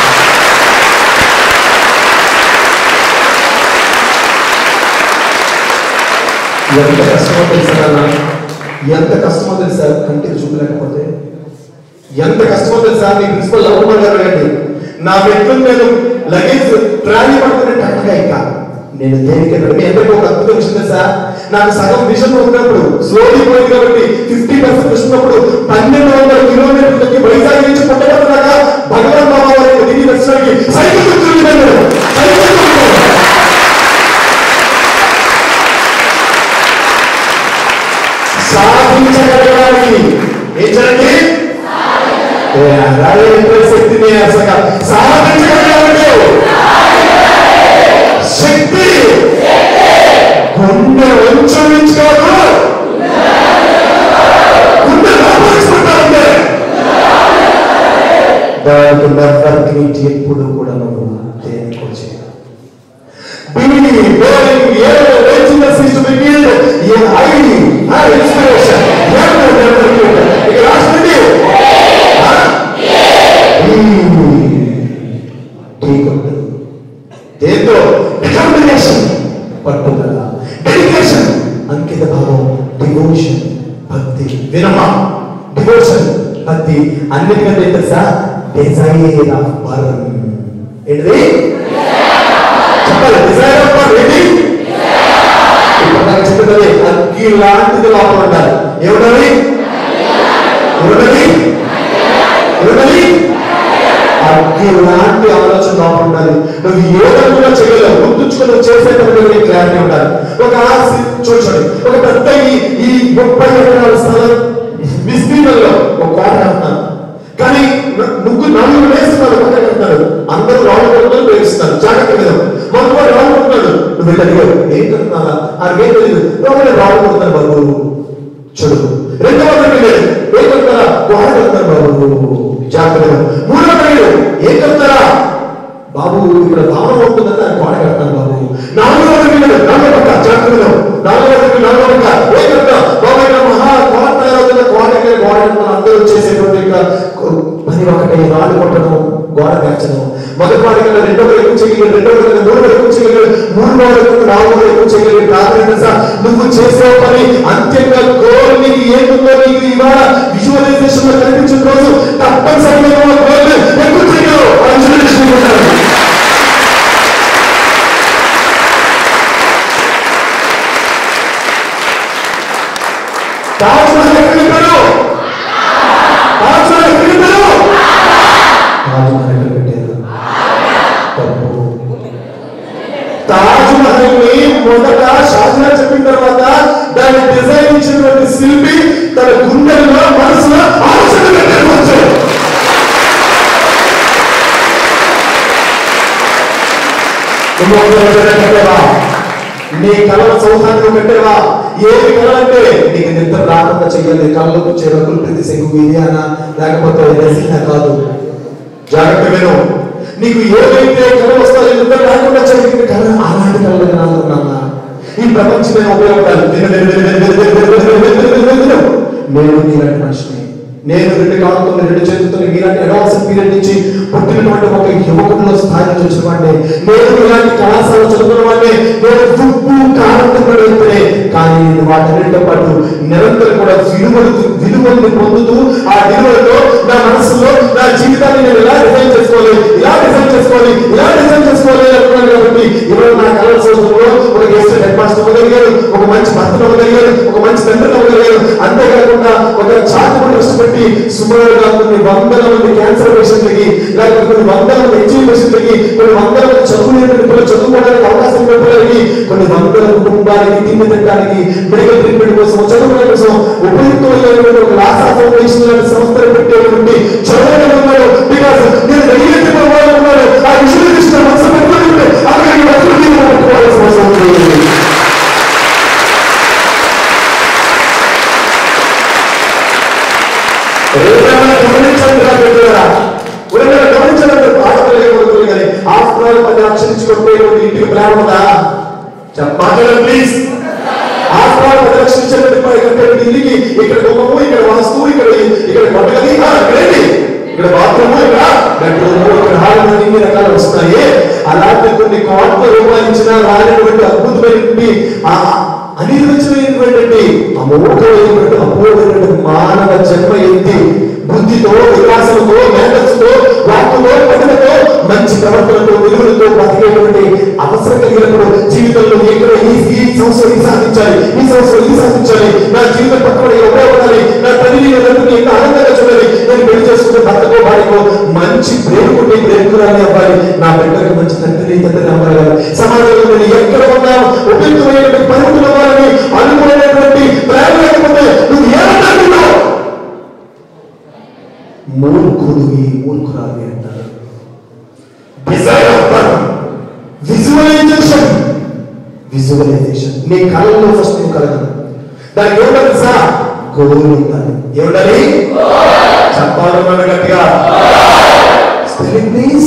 A: ఎంత కష్టమో తెలుసా నాన్న? ఎంత కష్టమో తెలుసా కంటికి చూపలేకపోతే ఎంత కష్టమో తెలుసా మీ ప్రిన్సిపల్ లవకుమార్ గారు అడగండి నా బెడ్రూమ్ నేను లగేజ్ ట్రాలీ పడుకునే టక్కగా ఇంకా నేను దేనికి మీ అందరికీ ఒక అద్భుత విషయం తెలుసా నాకు సగం విషయం ఉన్నప్పుడు స్లోలీ పోయింది కాబట్టి ఫిఫ్టీ పర్సెంట్ వచ్చినప్పుడు పన్నెండు వందల కిలోమీటర్లకి వైజాగ్ నుంచి పుట్టబడుతున్నాక భగవాన్ బాబా వారి దిగి దర్శనానికి సైకిల్ గుర్తుంది సైకిల్ గుర్తుంది సాధించగలగాలి ఏం చేయండి రాజేంద్ర శక్తిని అసలు సాధించగలగాలి శక్తి గుండె వంచుకోదు గుండె లోపలించుకుంటారంటే దానికి నెట్వర్క్ ఎప్పుడు కూడా నువ్వు దేనికి వచ్చేది being, bearing, able, readiness is to be built in ID, high inspiration, never, never, never. ఇక రాష్ట్రండి దేంతో డిటర్మినేషన్ పట్టుదల డెడికేషన్ అంకిత భావం డివోషన్ భక్తి వినమ డివోషన్ భక్తి అన్నిటికంటే తెలుసా డిజైర్ ఆఫ్ పరం ఏంటిది చెప్పాలి డిజైర్ ఆఫ్ పరం ఏంటి ఇప్పుడు నాకు చెప్తున్నది అగ్గి లాంటిది లోపల ఉండాలి ఏముండాలి ఏముండాలి ఏముండాలి అగ్గి లాంటి ఆలోచన లోపల ఉండాలి నువ్వు ఏ విధంగా చేయలేవు గుర్తుంచుకుని నువ్వు చేసేటప్పుడు నీకు క్లారిటీ ఉండాలి ఒక ఆస్తి చూడండి ఒక పెద్ద ఈ ఈ ముప్పై ఎకరాల స్థలం విస్తీర్ణంలో ఒక కోట కట్టినారు కానీ న- ముగ్గురు నలుగురు వేస్తున్నారు కోట కట్టినారు అందరూ రాళ్ళు కొడుతున్నారు వేస్తున్నారు జాగ్రత్త మీద మనకు వాడు రాళ్ళు కొడుతున్నాడు నువ్వు వెళ్ళి అడిగావు ఏం కడుతున్నారా అది ఏం తెలియదు లోపల రాళ్ళు కొడుతున్నారు బాబు చూడు రెండవ వెళ్ళాడు ఏం కడతారా గోడ కడతారు బాబు జాగ్రత్త మూడవ వెళ్ళాడు ఏం కడతారా బాబు ఇక్కడ భావన ఉంటుందని దాన్ని గోడ కడతాను బాబు నాలుగవ వెళ్ళాడు నాలుగో పక్క జాగ్రత్తలో నాలుగవ దగ్గర నాలుగో పక్క ఏం కడతా బాబు ఇక్కడ మహా గోడ తయారవుతున్న గోడ దగ్గర గోడ కడతాను అందరూ చేసేటువంటి ఇక పని ఒకటి రాళ్ళు కొట్టడం గోడ పెంచడం మొదటి వాడి కన్నా రెండో వాడు ఎక్కువ చేయగలిగాడు రెండో వాడి కన్నా మూడో వాడు ఎక్కువ చేయగలిగాడు మూడు వాడు ఎక్కువ నాలుగో వాడు ఎక్కువ చేయగలిగాడు కారణం తెలుసా నువ్వు చేసే పని అంత్యంగా గోల్ నీకు ఏముందో నీకు ఇవాళ విజువలైజేషన్ లో కనిపించిన రోజు తప్పనిసరిగా నువ్వు ఆ గోల్ ఎక్కువ చేయగలవు ఆ visualization ఉండాలి. తాజ్ మహల్ ఎక్కడ పెట్టారు తాజ్ మహల్ ఎక్కడ పెట్టారు తాజ్ మహల్ ఎక్కడ పెట్టారు తప్పు తాజ్ మహల్ ని మొదట షాజహాన్ చెప్పిన తర్వాత దాన్ని డిజైన్ ఇచ్చినటువంటి శిల్పి తన గుండెల్లో మనసులో ఆలోచన పెట్టవచ్చు కట్టేవా నీ కలల సౌధాన్ని కట్టేవా ఏమి కళలంటే నీకు నిద్ర రాకుండా చెయ్యాలి కళ్ళకు చెరకులు ప్రతి సెంగు బిర్యానా లేకపోతే రెసినా కాదు జాగ్రత్త విను నీకు ఏవైతే కళ వస్తాయో నిద్ర రాకుండా జరిగిన కళ అలాంటి కళలు నాన్న ఈ ప్రపంచమైన ఉపయోగాలు విను, విను, విను, విను, విను, విను, విను, విను, విను, విను, విను, విను. నేను నీలాంటి మనిషిని నేను రెండు కాలంతో రెండు చేతులతో మీలాంటి అడ్వాన్స్ పీరియడ్ నుంచి పుట్టినటువంటి ఒక యువకుడిలో స్థాయి నుంచి వచ్చిన వాడిని నేను ఇలాంటి కళాశాల చదువుకున్న వాడిని నేను ఉప్పు కాలంతో వెళ్తే కానీ నేను వాటన్నిటితో పాటు నిరంతరం కూడా విలువలు విలువల్ని పొందుతూ ఆ విలువలతో నా మనసులో నా జీవితాన్ని నేను ఇలా డిజైన్ చేసుకోవాలి ఇలా డిజైన్ చేసుకోవాలి ఇలా డిజైన్ చేసుకోవాలి అనుకున్నాను కాబట్టి ఈరోజు నా కళల సంవత్సరంలో ఒక గెస్ట్ హెడ్ మాస్టర్ అవ్వగలిగారు ఒక మంచి భర్త అవ్వగలిగారు ఒక మంచి తండ్రి అవ్వగలిగారు అంతేకాకుండా ఒక చాటుకు దృష్టి పెట్టి సుమారుగా కొన్ని వందల మంది క్యాన్సర్ పేషెంట్లకి లేకపోతే కొన్ని వందల మంది హెచ్ఐవి పేషెంట్లకి కొన్ని వందల మంది చదువు లేని పిల్లలు చదువుకోవడానికి అవకాశం ఉన్న పిల్లలకి కొన్ని వందల కుటుంబాలకి తిండి తినడానికి మెడికల్ ట్రీట్మెంట్ కోసం చదువుల కోసం ఉపయుక్తమైనటువంటి ఒక లాసా ఫౌండేషన్ లాంటి సంస్థలు పెట్టేటువంటి చదువులు ఉన్నారు బికాస్ నేను ధైర్యం వాళ్ళు ఉన్నారు ఆ విషయం దృష్టిలో మనసు పెట్టుకుంటే అక్కడికి వచ్చి పట్టుకోవాల్సిన అవసరం లేదు ఎవరైనా గమనించండి రా బిడ్డలారా. ఎవరైనా గమనించండి ఆడపిల్లలే కొడుకులు కానీ ఆఫ్టర్ ఆల్ పది లక్షలు ఇచ్చి కొట్టేటువంటి ఇంటికి ప్లాన్ ఉందా చెప్పాలి ప్లీజ్ ఆఫ్టర్ ఆల్ పది లక్షలు ఇచ్చేటువంటి పై కట్టేటువంటి ఇంటికి ఇక్కడ కుటుంబము ఇక్కడ వాస్తు ఇక్కడ ఇక్కడ కొట్టగది ఆ, ఇక్కడేంటి ఇక్కడ బాత్రూము ఇక్కడ బెడ్రూము ఇక్కడ హాల్ ఇన్ని రకాలు వస్తున్నాయి అలాంటి కొన్ని కోట్ల రూపాయలు ఇచ్చినా రానటువంటి అద్భుతమైనటువంటి ఆ అనిర్వచనమైనటువంటి అమోఘమైనటువంటి అపూర్వమైనటువంటి మానవ జన్మ ఎత్తి బుద్ధితో వికాసంతో మేధస్సుతో వాక్కుతో పఠనతో మంచి ప్రవర్తనతో విలువలతో బతికేటువంటి అవసరం కలిగినప్పుడు జీవితంలో ఎక్కడ ఈ ఈ సంవత్సరం ఇది సాధించాలి ఈ సంవత్సరం ఇది సాధించాలి నా జీవితం పక్కన ఉపయోగపడాలి నా తల్లిని నలుగురిని ఎంత ఆనందంగా చూడాలి నేను పెళ్లి చేసుకున్న భర్తకో భార్యకో మంచి ప్రేమకుంటే ప్రేమకురాలి అవ్వాలి నా బిడ్డలకు మంచి తండ్రిని తండ్రిని అవ్వాలి సమాజంలో నేను ఎక్కడ ఉన్నా ఉపయుక్తమైనటువంటి పరిమితులు అవ్వాలని అనుకునేటువంటి ప్రేమ లేకపోతే నువ్వు ఏమనుకుంటున్నావు మూర్ఖుడివి మూర్ఖురాలి అంటారు డిజైన్ ఆఫ్ విజువలైజేషన్ విజువలైజేషన్ నీ కళల్లో ఫస్ట్ నువ్వు కలగదు దానికి ఏముండాలి సార్ గోల్ ఉండాలి ఏముండాలి చెప్పాలన్న గట్టిగా స్పెల్లింగ్ ప్లీజ్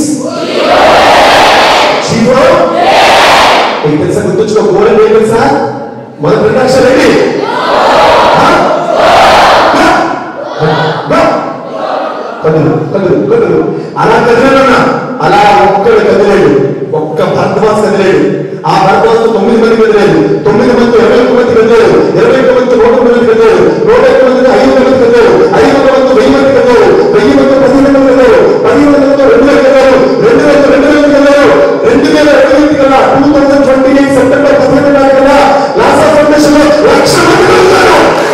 A: జీవో మీకు తెలుసా గుర్తుంచుకో గోల్ అంటే ఏం తెలుసా మొదటి రెండు అక్షరాలు ఏంటి ఆ? ఆ? ఆ? కదులు కదులు కదులు అలా కదిలేదన్నా అలా ఒక్కడు కదిలేడు ఒక్క భరద్వాజ్ కదిలేడు ఆ భరద్వాజ్ తొమ్మిది మంది కదిలేదు తొమ్మిది మంది ఇరవై ఒక్క మంది కదిలేరు ఇరవై ఒక్క మంది నూట మంది కదిలేరు నూట ఒక్క మంది ఐదు మంది కదిలేరు ఐదు వందల మంది వెయ్యి మంది కదిలేరు వెయ్యి మంది పది మంది కదిలేరు పది మంది రెండు వేలు కదిలేరు రెండు వేల రెండు వేలు కదిలేరు రెండు వేల రెండు వేలు కల్లా two thousand twenty eight September పదిహేను నాడు కల్లా లాసా ఫౌండేషన్ లో లక్ష మంది కలుగుతారు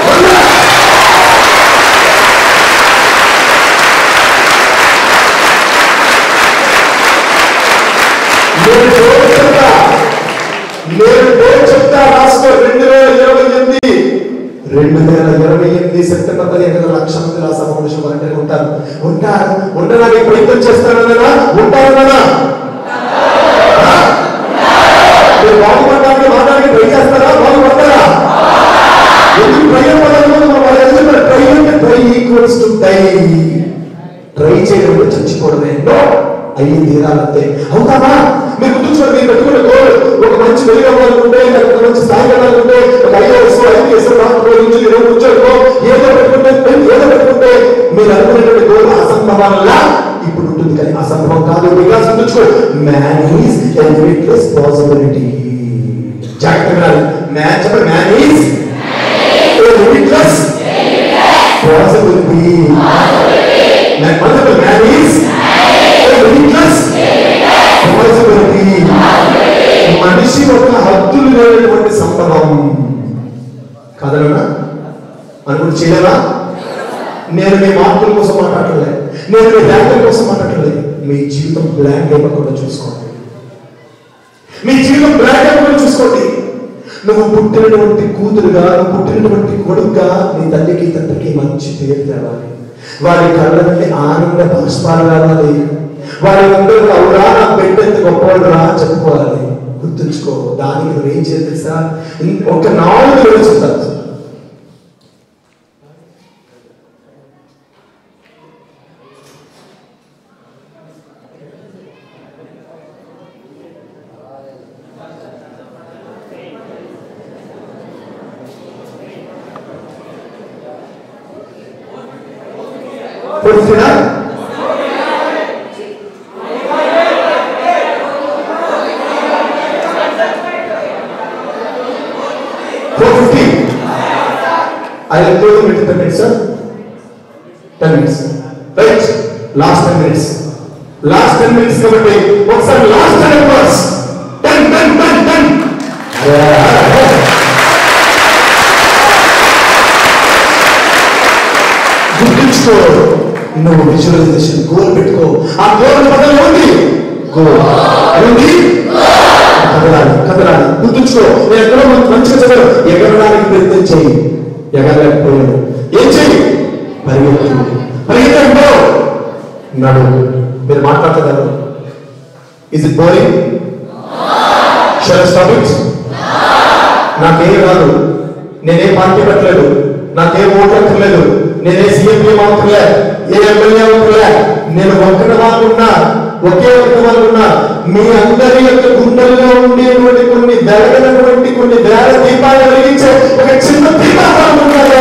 A: నేను డేట్ చెప్తా నేను డేట్ చెప్తా రాసుకో రెండు వేల ఇరవై ఎనిమిది రెండు వేల ఇరవై ఎనిమిది సెప్టెంబర్ పదిహేను లక్ష మంది రాష్ట్ర ఫౌండేషన్ వాలంటీర్లు ఉంటారు ఉంటారు ఉండడానికి ప్రయత్నం చేస్తానన్నా ఉంటారన్నా మీరు బాగుపడడానికి మాట్లాడి ట్రై చేస్తారా బాగుపడతారా ఎందుకు ట్రై అవ్వాలనుకుంటున్నారు ట్రై అంటే try equals to die try చేయడం అంటే చచ్చిపోవడమే నో అయ్యి తీరాలంతే అవుతామా మీరు గుర్తుంచుకోండి మీరు పెట్టుకున్న గోల్ ఒక మంచి వెలుగు అవ్వాలనుకుంటే లేకపోతే మంచి స్థాయి వెళ్ళాలనుకుంటే ఒక ఐఏఎస్ ఐపీఎస్ డాక్టర్ ఇంజనీర్ ఉద్యోగం ఏదో పెట్టుకుంటే ఏదో పెట్టుకుంటే మీరు అనుకునేటువంటి గోల్ అసంభవాల ఇప్పుడు ఉంటుంది కానీ అసంభవం కాదు బికాస్ గుర్తుంచుకో man is a limitless possibility జాగ్రత్తగా మ్యాన్ చెప్పండి man is a limitless possibility Man, multiple man is a limitless possibility. మనిషి ఒక హద్దులు లేనటువంటి సంభవం కాదనా అనుకుంటే చేయలేదా నేను మీ మార్కుల కోసం మాట్లాడలేదు నేను మీ ర్యాంకుల కోసం మాట్లాడలేదు మీ జీవితం బ్లాంక్ అయిపోకుండా చూసుకోండి మీ జీవితం బ్లాంక్ అయిపోకుండా చూసుకోండి నువ్వు పుట్టినటువంటి కూతురుగా నువ్వు పుట్టినటువంటి కొడుకుగా నీ తల్లికి తండ్రికి మంచి పేరు తేవాలి వారి కళ్ళ నుండి ఆనంద బాష్పాలు రావాలి వారి అందరూ అవురా నా బిడ్డ ఎంత గొప్పవాడు రా అని చెప్పుకోవాలి గుర్తుంచుకో దానికి నువ్వు ఏం చేయాలి తెలుసా ఇం- ఒక నాలుగు రోజులు చెప్తాను సార్ పొడిచినా four fifty I close with ten minutes sir ten minutes right last ten minutes last ten minutes కాబట్టి ఒకసారి last ten members ten ten ten ten గుర్తుంచుకో నువ్వు విజువలైజేషన్ గోల్ పెట్టుకో ఆ గోల్ పదం ఉంది గోల్ ఉంది కదలాలి కదలాలి గుర్తుంచుకో నేను ఎక్కడో మంచి- మంచిగా చదివాను ఎగరడానికి ప్రయత్నం చేయి ఎగరలేకపోయాడు ఏం చెయ్యి పరిగెత్తు పరిగెత్తంలో నడు మీరు మాట్లాడతారు is it boring shall stop it నాకేం రాదు నేనే పార్టీ పెట్టలేదు నాకేం ఓటు అక్కర్లేదు నేనే సీఎం అవుతులే ఏ ఎమ్మెల్యే అవుతులే నేను ఒక్కటి వాళ్ళున్నా ఒకే ఒక్క వాళ్ళున్నా మీ అందరి యొక్క గుండెల్లో ఉండేటువంటి కొన్ని వెలగనటువంటి కొన్ని వేల దీపాలు వెలిగించే ఒక చిన్న దీపాలు ఉన్నారు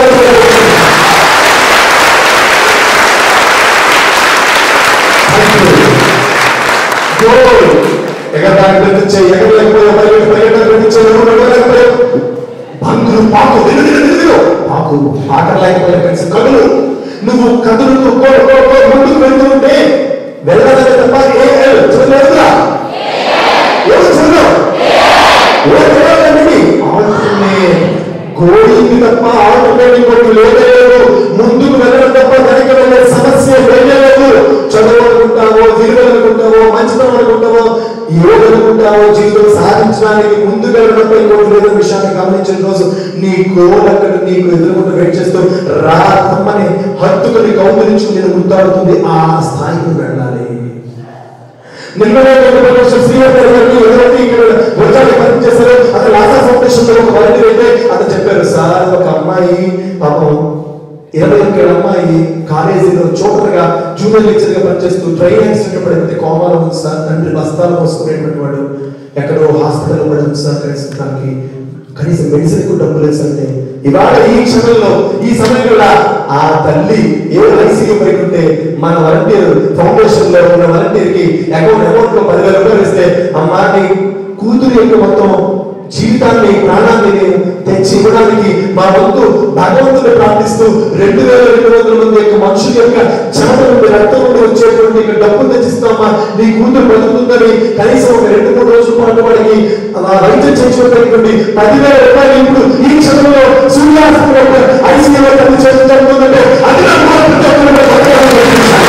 A: గోల్ ఎగరడానికి ప్రయత్నించే ఎగరలేకపోయే పరిగెట్ట పరిగెట్ట ప్రయత్నించే ఎవరు నడవలేకపోయారు బంధులు పాకు విను విను విను విను పాకు ఆటలేకపోయే ఫ్రెండ్స్ కదులు నువ్వు కదులుతూ కో కో కో ముందుకు వెళ్తూ ఉంటే వెళ్ళదనే తప్ప ఏ చదవలేదురా ఎవరు చదువు ఏ చదవలేదండి ఆల్టర్నేట్ గోడింగ్ తప్ప ఆల్టర్నేట్ ఇంకోటి లేదే లేదు ముందుకు వెళ్ళడం తప్ప వెనక వెళ్ళే సమస్య వెళ్ళే లేదు చదవాలనుకుంటావో తిరగాలనుకుంటావో మంచితనం అనుకుంటావో ఏదనుకుంటావో జీవితం సాధించడానికి ముందుకు వెళ్ళడం తప్ప ఇంకోటి లేదని విషయాన్ని గమనించిన రోజు నీ గోల్ అక్కడ నీకు ఎదురుకుండా వెయిట్ చేస్తూ రా తమ్మని హత్తుకుని కౌగులించుకుని నేను గుర్తాడుతుంది ఆ స్థాయికి వెళ్ళాలి నిన్ననే ప్రొఫెసర్ శ్రీవర్ గారు ఎవరైతే ఇక్కడ గురజాల పనిచేశారో అక్కడ లాసా ఫౌండేషన్ లో ఒక వాలంటీర్ అయితే అతను చెప్పారు సార్ ఒక అమ్మాయి పాపం ఇరవై ఒక్క అమ్మాయి కాలేజీలో చోటగా జూనియర్ లెక్చర్ గా పనిచేస్తూ ట్రైన్ యాక్సిడెంట్ పడితే కోమాలో ఉంది సార్ తండ్రి బస్తాలు మోసుకునేటువంటి వాడు ఎక్కడో హాస్పిటల్ పడి ఉంది సార్ కనీసం దానికి కనీసం మెడిసిన్ కు డబ్బు లేదు అంటే ఇవాళ ఈ క్షణంలో ఈ సమయంలో ఆ తల్లి ఏ ఐసీయూ బయట ఉంటే మన వాలంటీర్ ఫౌండేషన్ లో ఉన్న వాలంటీర్ కి అకౌంట్ అకౌంట్ లో పదివేల రూపాయలు ఇస్తే అమ్మా నీ కూతురు యొక్క మొత్తం జీవితాన్ని ప్రాణాన్ని నేను తెచ్చి ఇవ్వడానికి మా వంతు భగవంతుని ప్రార్థిస్తూ రెండు వేల రెండు వందల మంది యొక్క మనుషుల యొక్క చెమట నుండి రక్తం నుండి వచ్చేటువంటి ఇక్కడ డబ్బు తెచ్చిస్తామా నీ కూతురు బతుకుతుందని కనీసం ఒక రెండు మూడు రోజుల పాటు వాడికి అలా వైద్యం చేయించుకోవడానికి పదివేల రూపాయలు ఇప్పుడు ఈ క్షణంలో సూర్యాస్తం ఐసీఏ తల్లి చేయడం జరుగుతుందంటే అది నాకు ప్రతి ఒక్కరి మీద భక్తి కలిగించాలి.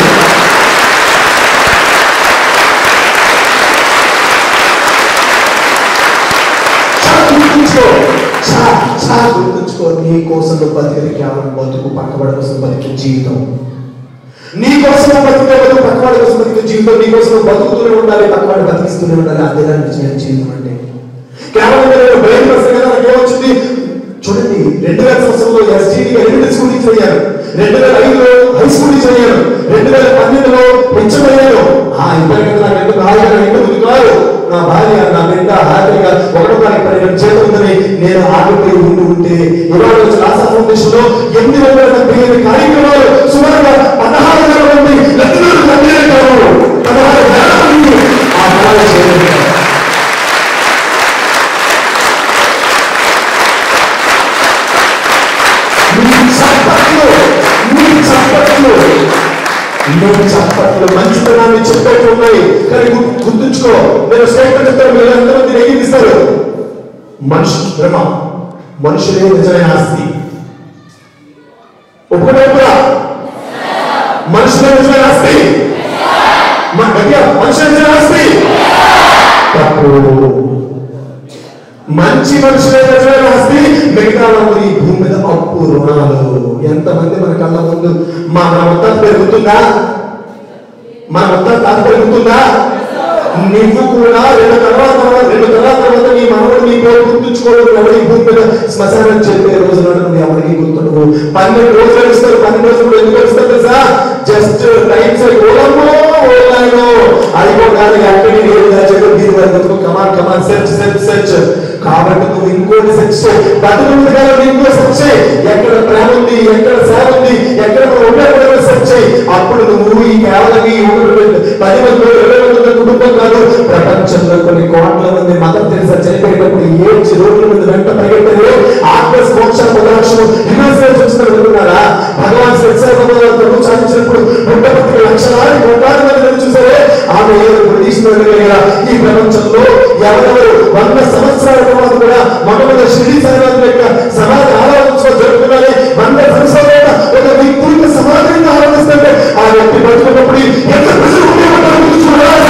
A: చాలా గుర్తుంచుకో చాలా చాలా గుర్తుంచుకో నీ కోసం నువ్వు బతికేది కేవలం బతుకు పక్కబడ కోసం బతికే జీవితం నీ కోసం నువ్వు బతికే బతుకు పక్కవాడి కోసం బతికే జీవితం నీ కోసం నువ్వు బతుకుతూనే ఉండాలి పక్కవాడు బతికిస్తూనే ఉండాలి అదే నిజమైన జీవితం అంటే కేవలం నేను బ్రెయిన్ పర్సన్ కదా నాకు ఏమొచ్చింది చూడండి రెండు వేల సంవత్సరంలో ఎస్టీడీ ఎలిమెంటరీ స్కూల్ టీచర్ అయ్యారు రెండు వేల ఐదులో హై స్కూల్ టీచర్ అయ్యారు రెండు వేల పన్నెండులో పెన్షన్ అయ్యారు ఆ ఇద్దరు కదా నాకు ఎందుకు హాయిగా ఇంటి ముందుకు రారు నా భార్య నా బిడ్డ హ్యాపీగా ఒకటో తారీఖు పన్నెండు చేత ఉందని నేను ఆగిపోయి ఉండి ఉంటే ఇవాళ వచ్చి రాసా ఫౌండేషన్ లో ఎనిమిది వందల డెబ్బై ఐదు కార్యక్రమాలు సుమారుగా పదహారు వేల మంది లక్షలు పనిచేస్తారు పదహారు వేల మంది ఆ పనులు చేయగలుగుతారు నీ చప్పట్లు నీ చప్పట్లు నీ చప్పట్లు మంచితనాన్ని చెప్పేట్టు ఉన్నాయి కానీ గు- గుర్తుంచుకో నేను స్టేట్మెంట్ చెప్తాను మీరు ఎంతమంది ఎగిరిస్తారు మనిషి భ్రమ మనుషులే నిజమైన ఆస్తి ఒప్పుకుంటే కూడా మనుషులే నిజమైన ఆస్తి మ- గట్టిగా, మనుషులే నిజమైన ఆస్తి తప్పు మంచి మనుషులే నిజమైన ఆస్తి మిగతా వాళ్ళు ఈ భూమి మీద అప్పు రుణాలు ఎంతమంది మన కళ్ళ ముందు మా మన మొత్తం పెరుగుతుందా మన మొత్తం తాత పెరుగుతుందా నువ్వు కూడా రెండు తర్వాత తర్వాత రెండు తర్వాత తర్వాత నీ మనవడు నీ పేరు గుర్తుంచుకోవడం ఎవరి భూమి మీద శ్మశానం చెప్పే రోజు నాడు నువ్వు ఎవరికి గుర్తుండవు పన్నెండు రోజులు ఇస్తారు పన్నెండు రోజులు కూడా ఎందుకు ఇస్తారు తెలుసా జస్ట్ టైమ్స్ ఓలమ్మో ఓలాయనో అయిపోగానే అక్కడి నేను దాచాడు దీని వరకు come on come on search search search కాబట్టి నువ్వు ఇంకోటి సెర్చ్ చేయి బతుకుంది కదా ఇంకో సెర్చ్ చేయి ఎక్కడ ప్రేమ ఉంది ఎక్కడ సేవ ఉంది ఎక్కడ నువ్వు ఉండకూడదు సెర్చ్ చేయి అప్పుడు నువ్వు ఈ కేవలం ఈ ఒకటి పది మంది ఇరవై మంది ఉన్న కుటుంబం కాదు ప్రపంచంలో కొన్ని కోట్ల మంది మతం తెలిసా చనిపోయేటప్పుడు ఏడ్చి రోడ్ల మీద వెంట పరిగెట్టారు ఆత్మస్ మోక్ష మొదలక్షణం యునివర్సిటీ వచ్చిన అనుకున్నారా భగవాన్ శిక్షణ సాధించినప్పుడు పుట్టపత్రిక లక్షలాది కోట్లాది మంది నన్ను చూసారే ఆమె బ్రిటిష్ దగ్గర ఈ ప్రపంచంలో ఎవరెవరు వంద సంవత్సరాల తర్వాత కూడా మొట్టమొదటి షిరిడి సాయినాథ్ యొక్క సమాజ ఆరాధోత్సవం జరుపుకున్నారే వంద సంవత్సరాల ఒక వ్యక్తులకు సమాజంగా ఆరాధిస్తుంటే ఆ వ్యక్తి బతుకున్నప్పుడు ఎంత ప్రజలు ఉండేవాళ్ళు గురించి చూడాలి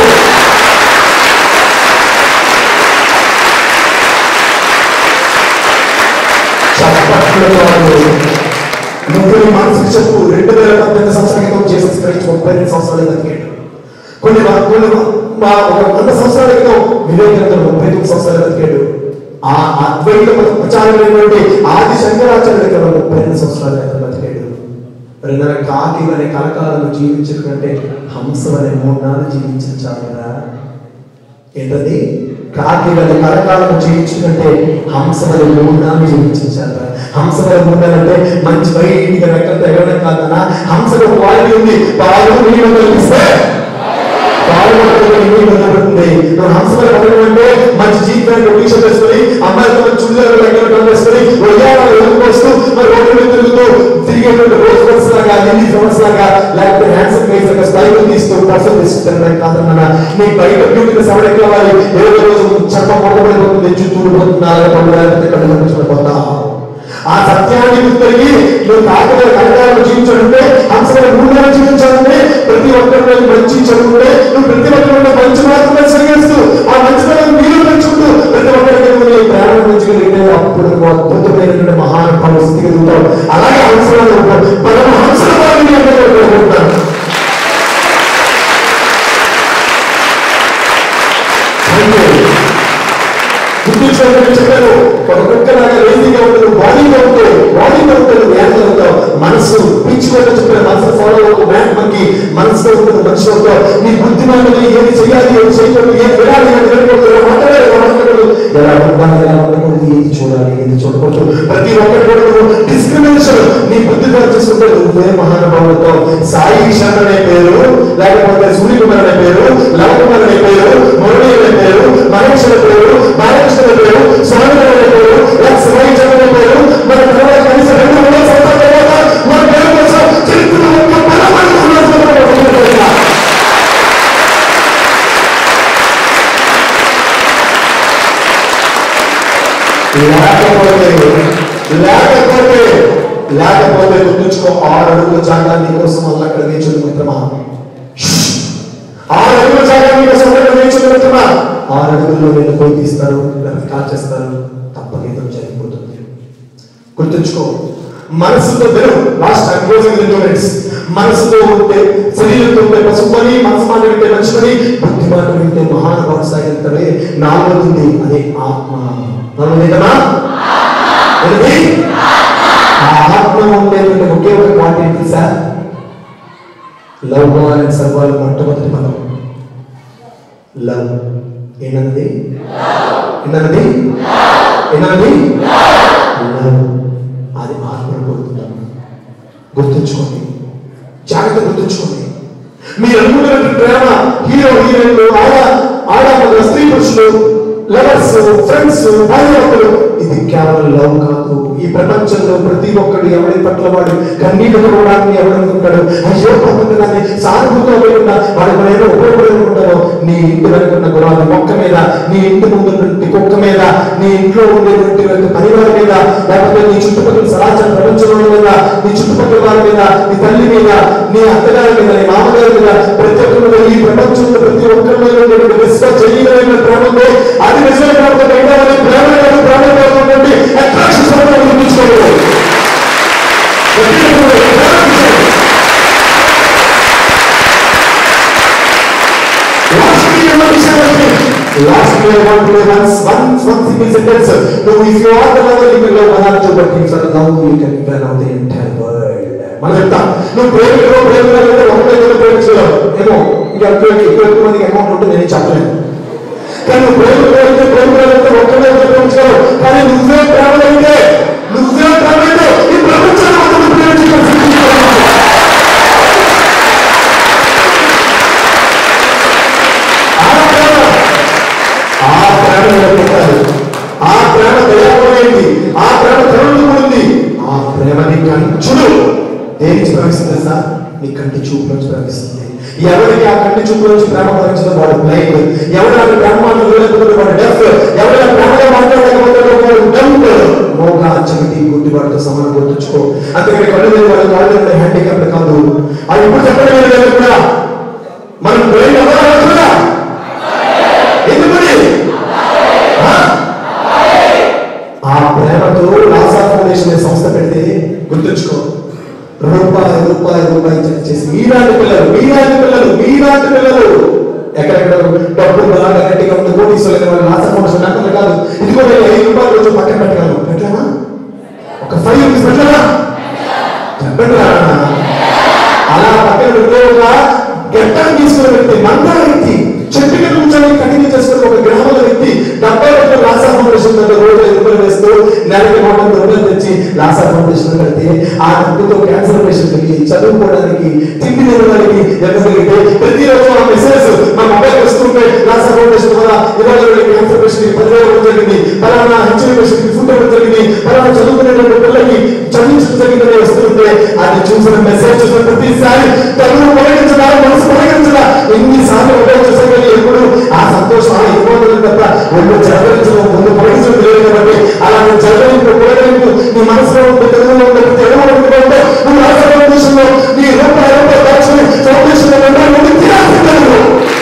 A: చప్పట్లతో నువ్వు నీ మనసుకు చెప్పు రెండు వేల పద్దెనిమిది సంవత్సరాల క్రితం చేసిన క్రైస్ట్ ముప్పై రెండు సంవత్సరాలు బతికాడు కొన్ని వా- కొన్ని వా- మా ఒక వంద సంవత్సరాల క్రితం వివేకానంద ముప్పై తొమ్మిది సంవత్సరాలు బతికాడు ఆ అద్వైత ప్రచారమైనటువంటి ఆది శంకరాచార్య దగ్గర ముప్పై రెండు సంవత్సరాలు క్రితం బతికాడు రెండవ కాకి అనే కలకాలను జీవించిన కంటే హంస అనే మూడు నాలుగు జీవించిన చాలరా ఏంటది కాకి వల్ల కరకాలను జీవించుకుంటే హంస వల్ల మూడాన్ని జీవించాలి హంస వల్ల మూడాలంటే మంచి బయటికి రెక్కలతో ఎగరడం కాదన్నా హంసలో క్వాలిటీ ఉంది పాలు నీళ్ళు కలిపిస్తే పాలు పట్టుకుని నీళ్ళు నిలబడుతుంది నువ్వు హంస వల్ల పడడం అంటే మంచి జీవితాన్ని టీషర్ట్ వేసుకొని అమ్మాయితో మంచి చుడిదారు దగ్గర వేసుకొని ఉదయాలు వస్తూ మరి రోడ్డు మీద తిరుగుతూ తిరిగేటువంటి రోజు బస్ లాగా ఢిల్లీ ఫ్లవర్స్ లాగా లేకపోతే హ్యాండ్సమ్ ఫేస్ లాగా స్టైల్ తీస్తూ పర్సన్ తీసుకుంటాను కాదన్నా నీ బయట బ్యూటీ సవడ ఎక్కవాలి ఏదో రోజు చర్మం మొదలైపోతుంది చుట్టూ పోతుంది అలాగే పండుగ లేకపోతే కళ్ళు కనిపించకపోతా ఆ సత్యాన్ని గుర్తరిగి నువ్వు కాకుండా కనకాలను జీవించాలంటే హంసమైన మూడు జీవించాలంటే ప్రతి ఒక్కరిలో మంచి చదువుకుంటే నువ్వు ప్రతి ఒక్కరిలో మంచి మాత్రమే సరిగేస్తూ ఆ మంచితనం మీరు పెంచుకుంటూ ప్రతి ఒక్కరికి నువ్వు నీ ప్రేమ పెంచగలిగితే అప్పుడు నువ్వు అద్భుతమైనటువంటి మహానుభావ స్థితికి ఎదుగుతావు అలాగే హంసలను పరమ హంసల వారిని అంటే కోరుకుంటాను గుర్తించుకోవాలని చెప్పాను ఒక కుక్కలాగా లేజీగా ఉంటాడు బాడీగా ఉంటాడు బాడీగా ఉంటాడు వ్యాధిగా ఉంటావు మనసు పిచ్చుకోవాలని చెప్పాను మనసు ఫాలో ఒక మ్యాన్ మనకి మనసులో ఉంటుంది మనిషి ఉంటావు నీ బుద్ధిమానులు ఏది చేయాలి ఏది చేయకూడదు ఏది వినాలి ఏది వినకూడదు ఎలా మాట్లాడాలి ఎలా మాట్లాడకూడదు ఎలా ఉండాలి ఎలా ఉండకూడదు ఏది చూడాలి ఏది చూడకూడదు ప్రతి ఒక్కరు కూడా నువ్వు డిస్క్రిమినేషన్ నీ బుద్ధిగా చేసుకుంటే నువ్వే మహానుభావులతో సాయి కిషన్ అనే పేరు లేకపోతే సూర్యకుమార్ అనే పేరు లవకుమార్ అనే పేరు మురళి అనే పేరు మహేష్ అనే పేరు బాలకృష్ణ అనే పేరు స్వామి అనే పేరు ఎక్స్ వై జగన్ అనే పేరు మన తర్వాత కనీసం రెండు మూడు సంవత్సరాల తర్వాత మన పేరు కోసం చరిత్రలో ఒక బలమైన సమాజంలో ఉండగలుగుతాం. లేకపోతే లేకపోతే లేకపోతే గుర్తుంచుకో ఆరు అడుగుల జాగా నీకోసం అల్ల అక్కడ వేచుడు మిత్రమా ఆరు అడుగుల జాగా నీకోసం అక్కడ వేచుడు మిత్రమా ఆరు అడుగుల్లో నేను పోయి తీస్తారు లేకపోతే కాల్ చేస్తారు తప్పకేదో జరిగిపోతుంది గుర్తుంచుకో మనసుతో విను last I closing the minutes మనసుతో ఉంటే శరీరంతో ఉంటే పసుపని మనసు మాట వింటే మంచిపని బుద్ధి మాట వింటే మహానుభావుడు సాగిస్తాడే నాలుగు ఉంది అదే ఆత్మ నాలుగు ఏంటమ్మా ఏంటి? ఆ ఆత్మ ఉండేటువంటి ఒకే ఒక క్వాలిటీ ఏంటి సార్ లవ్ అనే సర్వాలు మొట్టమొదటి పదం లవ్ ఏనన్నది ఏనన్నది ఏనన్నది లవ్ అది ఆత్మను కోరుకుంటాం గుర్తుంచుకోండి జాగ్రత్త గుర్తుంచుకోండి మీరు అనుకున్నటువంటి ప్రేమ హీరో హీరోయిన్లు ఆడ ఆడ మగ స్త్రీ పురుషులు లవర్స్ ఫ్రెండ్స్ భార్యభర్తలు ఇది కేవలం లవ్ కాదు ఈ ప్రపంచంలో ప్రతి ఒక్కడు ఎవరి పట్ల వాడు కన్నీళ్లు కొనడానికి ఎవడనుకుంటాడు అయ్యో పక్కన సానుభూతితో లేకుండా వాడు ఏదో ఉపయోగపడుకుంటారో నీ ఇంటి వెనుకున్న గురాలు మొక్క మీద నీ ఇంటి ముందు ఉన్నటువంటి కుక్క మీద నీ ఇంట్లో ఉండేటువంటి యొక్క పరివారం మీద లేకపోతే నీ చుట్టుపక్కల సమాచార ప్రపంచంలో మీద నీ చుట్టుపక్కల వారి మీద నీ తల్లి మీద నీ అత్తగారి మీద నీ మామగారి మీద ప్రతి ఒక్కరి మీద ఈ ప్రపంచంలో ప్రతి ఒక్కరి మీద ఉండేటువంటి విశ్వ జయమైన ప్రేమ ఉంది అది నిజమైన ప్రేమ కంటే అది ప్రేమ కాదు ప్రేమ కాదు ఉన్నటువంటి అట్రాక్షన్స్ మనం గుర్తుంచుకోవాలి ప్రతి ఒక్కరు ప్రేమ విషయం. You can when out the entire world మనం చెప్తా నువ్వు ప్రేమికులు ప్రేమికులు ఒకటే కూడా ప్రేమించలేవు ఏమో ఇంకా ఎక్కువ ఎక్కువ ఎక్కువ మందికి అమౌంట్ ఉంటుంది నేను చెప్పలేను కానీ నువ్వు ప్రేమికులు అయితే ప్రేమికులు అయితే ఒక్కడే కూడా ప్రేమించలేవు కానీ నువ్వే ప్రేమలైతే నువ్వే ప్రేమైతే ఈ ప్రపంచాన్ని మొత్తం ప్రేమించుకోవాలి ఆ ప్రేమ ఆ ప్రేమ నిలబెట్టాలి ఆ ప్రేమ దయాపమైంది ఆ ప్రేమ కరుణతో కూడింది ఆ ప్రేమ నీ కంచుడు దేనికి ప్రవేశిస్తుంది సార్ నీ కంటి చూపు నుంచి ప్రవేశిస్తుంది ఎవరికి ఆ కంటి చూపు నుంచి ప్రేమ ప్రవేశించడం వాడు బ్లైండ్ ఎవరు ఆ ప్రేమ మాట్లాడలేకపోతే వాడు డెఫ్ ఎవరు ఆ ప్రేమగా మాట్లాడలేకపోతే వాడు డంప్ మోగా చెవిటి గుడ్డి వాడితో సమానం గుర్తుంచుకో అంతేకాని కళ్ళు లేని వాడు కాళ్ళు లేని హ్యాండిక్యాప్ కాదు అది ఇప్పుడు చెప్పడం లేదు కూడా మనం బ్రెయిన్ అవ్వాలనుకున్నా ఎందుకని ఆ? ఆ ప్రేమతో నాసా ఫౌండేషన్ అనే సంస్థ పెడితే గుర్తుంచుకో రూపాయి రూపాయి రూపాయి చెక్ చేసి మీలాంటి పిల్లలు మీలాంటి పిల్లలు మీలాంటి పిల్లలు ఎక్కడెక్కడ డబ్బులు బాగా గట్టిగా ఉంది కోటీశ్వరులు అయిన వాళ్ళు నాసా ఫౌండేషన్ అంటే కాదు ఇదిగో నేను ఐదు రూపాయలు రోజు పక్కన పెట్టగలను పెట్టానా ఒక ఫైవ్ రూపీస్ పెట్టానా పెట్టరా అలా పక్కన పెడితే ఒక గెట్టను తీసుకున్న వ్యక్తి మందార వ్యక్తి చెట్టు కింద కూర్చొని కంటిన్యూ చేసుకుని ఒక గ్రామాల వ్యక్తి డెబ్బై రూపాయలు లాసా ఫౌండేషన్ దగ్గర రోజు ఐదు రూపాయలు వేస్తూ నెలకి నూట ఎనిమిది రూపాయలు తెచ్చి లాసా ఫౌండేషన్ కడితే ఆ డబ్బుతో క్యాన్సర్ పేషెంట్కి చదువుకోవడానికి తిండి తినడానికి ఎక్కగలిగితే ప్రతిరోజు ఆ మెసేజ్ మా మొబైల్ వస్తుంటే లాసా ఫౌండేషన్ ద్వారా ఇవాళ క్యాన్సర్ పేషెంట్ పదివేలు ఇవ్వడం జరిగింది పలానా హెచ్ఐవి పేషెంట్ ఫుడ్ ఇవ్వడం జరిగింది పలానా చదువుకునేటువంటి పిల్లలకి చదివించడం జరిగిందని వస్తుంటే అది చూసిన మెసేజ్ చూసిన ప్రతిసారి తను పొలగించడా మనసు పొలగించడా ఎన్నిసార్లు మొబైల్ చూసే కానీ ఎప్పుడు ఆ సంతోషం ఆ ఇబ్బందులు తప్ప ఒళ్ళు జరగలించడం ముందు పొలగించడం లేదు కాబట్టి అలా నువ్వు జరగలింపు పొలగింపు నీ మనసులో ఉంటే తెలుగులో ఉంటే తెలుగులో ఉంటే నువ్వు రాష్ట్ర ఫౌండేషన్లో నీ రూపాయి రూపాయి దాచుకుని ఫౌండేషన్ నుండి తిరాల్సిందే నువ్వు.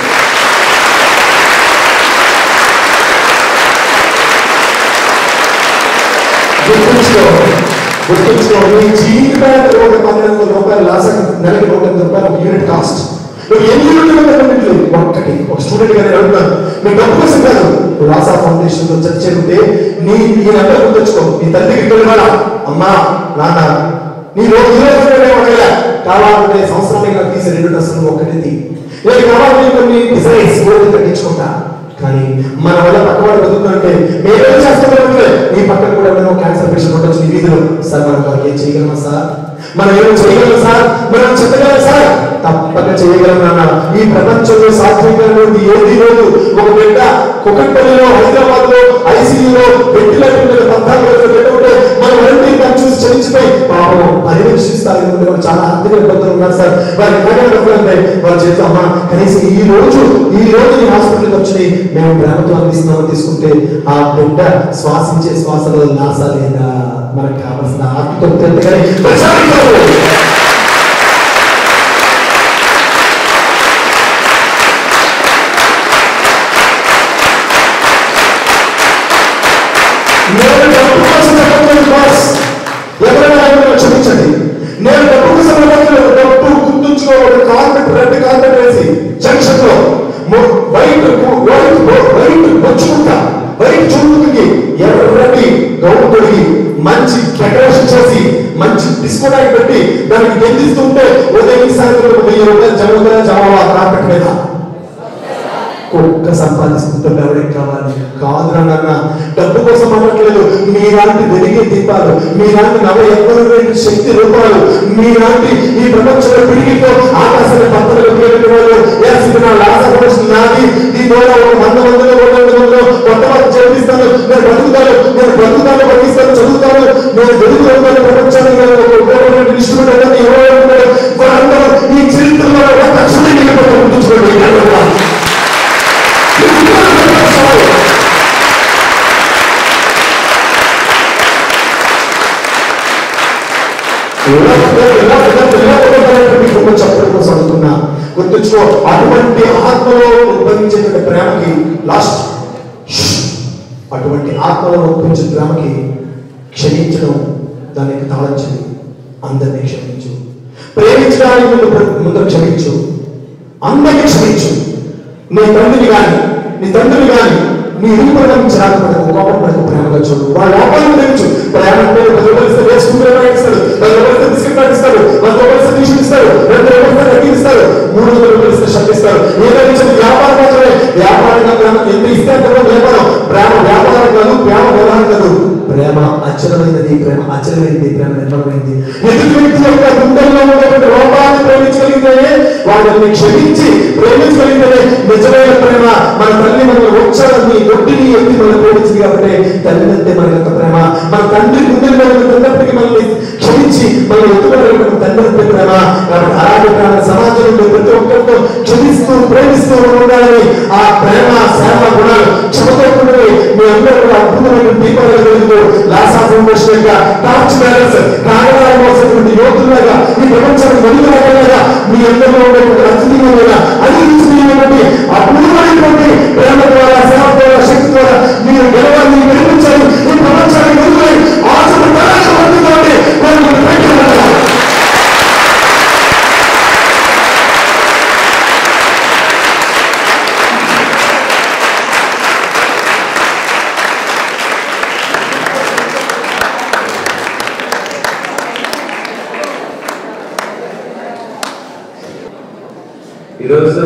A: గుర్తుంచుకో గుర్తుంచుకో నీ జీవితానికి ఒక పన్నెండు వందల రూపాయలు లాస్ నెలకి నూట ఎనిమిది రూపాయలు ఒక యూనిట్ కాస్ట్ నువ్వు ఎన్ని యూనిట్లు కట్టలేదు ఒక్కటి ఒక స్టూడెంట్ గానే అడుగుతాను మీ డబ్బు కోసం కాదు నువ్వు రాసా ఫౌండేషన్ లో చర్చ ఉంటే నీ ఈ నెల గుర్తుంచుకో నీ తల్లికి ఇక్కడ వాళ్ళ అమ్మా నాన్న నీ రోజు ఈ రోజు ఒకటే ఒకవేళ కావాలంటే సంవత్సరానికి నాకు తీసే రెండు డ్రెస్సులు ఒక్కటే తీ లేదు కావాలంటే కొన్ని డిజైన్స్ కోరిక తగ్గించుకుంటా కానీ మన వల్ల పక్కవాడు బతుకుతుంటే మేమేం చేస్తామంటే నీ పక్కన కూడా ఎవరైనా క్యాన్సర్ పేషెంట్ ఉండొచ్చు నీ వీధిలో సార్ మనం వారికి ఏం చేయగలమా సార్ మనం ఏం చేయగలం సార్ మనం చెప్పగలం సార్ తప్పక చేయగలం నాన్న ఈ ప్రపంచంలో సాధ్యమైనటువంటి ఏది లేదు ఒక బిడ్డ కుకట్పల్లిలో హైదరాబాద్ లో ఐసీయూలో వెంటిలేటర్ మీద పద్నాలుగు రోజులు పెట్టుకుంటే మనం వెంటనే దాన్ని చూసి చలించిపోయి పాపం పరిరక్షిస్తారు ఎందుకంటే వాళ్ళు చాలా ఆర్థిక ఇబ్బందులు ఉన్నారు సార్ వారికి ఎలాగైనా డబ్బులు ఉంటాయి వాళ్ళు చేస్తాం అమ్మా కనీసం ఈ రోజు ఈ రోజు నీ హాస్పిటల్కి వచ్చి మేము ప్రేమతో అందిస్తున్నామని తీసుకుంటే ఆ బిడ్డ శ్వాసించే శ్వాసలో నాస లేదా మనకు కావాల్సిన ఆత్మతో కానీ ప్రచారించాలి నేను డబ్బు కోసం చెప్పట్లేదు బాస్ ఎవరైనా ఎవరైనా క్షమించండి నేను డబ్బు కోసం చెప్పట్లేదు డబ్బు గుర్తుంచుకో ఒక కార్పెట్ రెడ్ కార్పెట్ వేసి జంక్షన్ లో మొ- వైట్ గు- వైట్ బొ- వైట్ బొచ్చుకుంటా వైట్ చుట్టుకి ఎర్రటి గౌన్ తొడిగి మంచి డెకరేషన్ చేసి మంచి డిస్కో లైట్ పెట్టి దానికి గెందిస్తుంటే ఉదయం సాయంత్రం ఒక వెయ్యి రూపాయలు జమ జమ ఆ కార్పెట్ మీద కుక్క సంపాదిస్తుంటే ఎవరికి కావాలి కాదురా నాన్న డబ్బు కోసం అనట్లేదు మీలాంటి వెలిగే దీపాలు మీలాంటి నవ ఎవ్వరు శక్తి రూపాలు మీలాంటి ఈ ప్రపంచంలో పిడికితో ఆకాశాన్ని పక్కనకు పేరు వాళ్ళు ఎస్ ఇది నా లాస ప్రొఫెషన్ నాది దీని ద్వారా ఒక వంద మందిలో ఒక వంద మందిలో కొత్త వాళ్ళు చేపిస్తాను నేను బతుకుతాను నేను బతుకుతాను బతికిస్తాను చదువుతాను నేను వెలుగుతాను ప్రపంచాన్ని నేను ఒక ఉపయోగమైన ఇన్స్ట్రుమెంట్ అనేది ఎవరో ఉంటారు వారందరూ ఈ చరిత్రలో ఒక తక్షణమే నిలబడి గుర్తుంచుకోండి చెప్పడం కోసం అనుకున్నా గుర్తుంచుకో అటువంటి ఆత్మలో ఉద్భవించేటువంటి ప్రేమకి లాస్ట్ అటువంటి ఆత్మలో ఉద్భవించే ప్రేమకి క్షమించడం దానికి తాళించదు అందరినీ క్షమించు ప్రేమించడానికి ముందు ముందు క్షమించు అందరినీ క్షమించు నీ తండ్రిని కానీ నీ తండ్రిని కానీ నీ ఇరుగు చిరాకు పడకు కోపం పడకు ప్రేమగా చూడు వాళ్ళ లోపాలను తెలుసు ప్రేమ అంటే పది రూపాయలు ఇస్తే వేసుకుంటే ఇస్తాడు పది రూపాయలు ఇస్తే బిస్కెట్ ప్యాకెట్ ఇస్తాడు వంద రూపాయలు ఇస్తే ట్యూషన్ ఇస్తాడు రెండు రూపాయలు ఇస్తే రకీలు ఇస్తాడు మూడు వందల రూపాయలు ఇస్తే షర్ట్ ఇస్తాడు ఏదైనా ఇచ్చిన వ్యాపారం మాత్రమే వ్యాపారంగా ప్రేమ ఎంత ఇస్తే అంత కూడా వ్యాపారం ప్రేమ వ్యాపారం కాదు ప్రేమ వ్యవహారం కాదు ప్రేమ అచలమైనది ప్రేమ అచలమైనది ప్రేమ నిర్మలమైనది ఎదుటి వ్యక్తి యొక్క గుండెల్లో ఉన్నటువంటి లోపాన్ని ప్రేమించగలిగితేనే వాళ్ళని క్షమించి ప్రేమించగలిగితేనే నిజమైన ప్రేమ మన తల్లి మన వృక్షాలని దొడ్డిని ఎత్తి మనం ప్రేమించింది కాబట్టి తల్లి అంటే మన యొక్క ప్రేమ మన తండ్రి గుండెల్లో ఉన్నప్పటికీ మనల్ని క్షమించి మనం ఎత్తుకోవడం తండ్రి అంటే ప్రేమ కాబట్టి అలాంటి ప్రేమ సమాజంలో ప్రతి ఒక్కరితో క్షమిస్తూ ప్రేమిస్తూ ఉండాలని ఆ ప్రేమ సేవ గుణాలు క్షమతో కూడినవి మీ అందరూ కూడా అద్భుతమైన దీపాలు వెలుగుతూ లాసా ఫౌండేషన్ యొక్క టార్చ్ బ్యాలెన్స్ కాగడాలు మోసినటువంటి యోధులాగా ఈ ప్రపంచానికి వెలుగులాగా మీ అందరిలో ఉన్నటువంటి అత్యున్నతమైన అనిపించినటువంటి అపూర్వమైనటువంటి ప్రేమ ద్వారా సేవ ద్వారా శక్తి ద్వారా మీరు గెలవాలని నిర్మించాలి ఈ ప్రపంచానికి వెలుగులై ఆశలు తరాశపడుతుందండి వాళ్ళు ప్రయత్నించాలి
C: ఈరోజు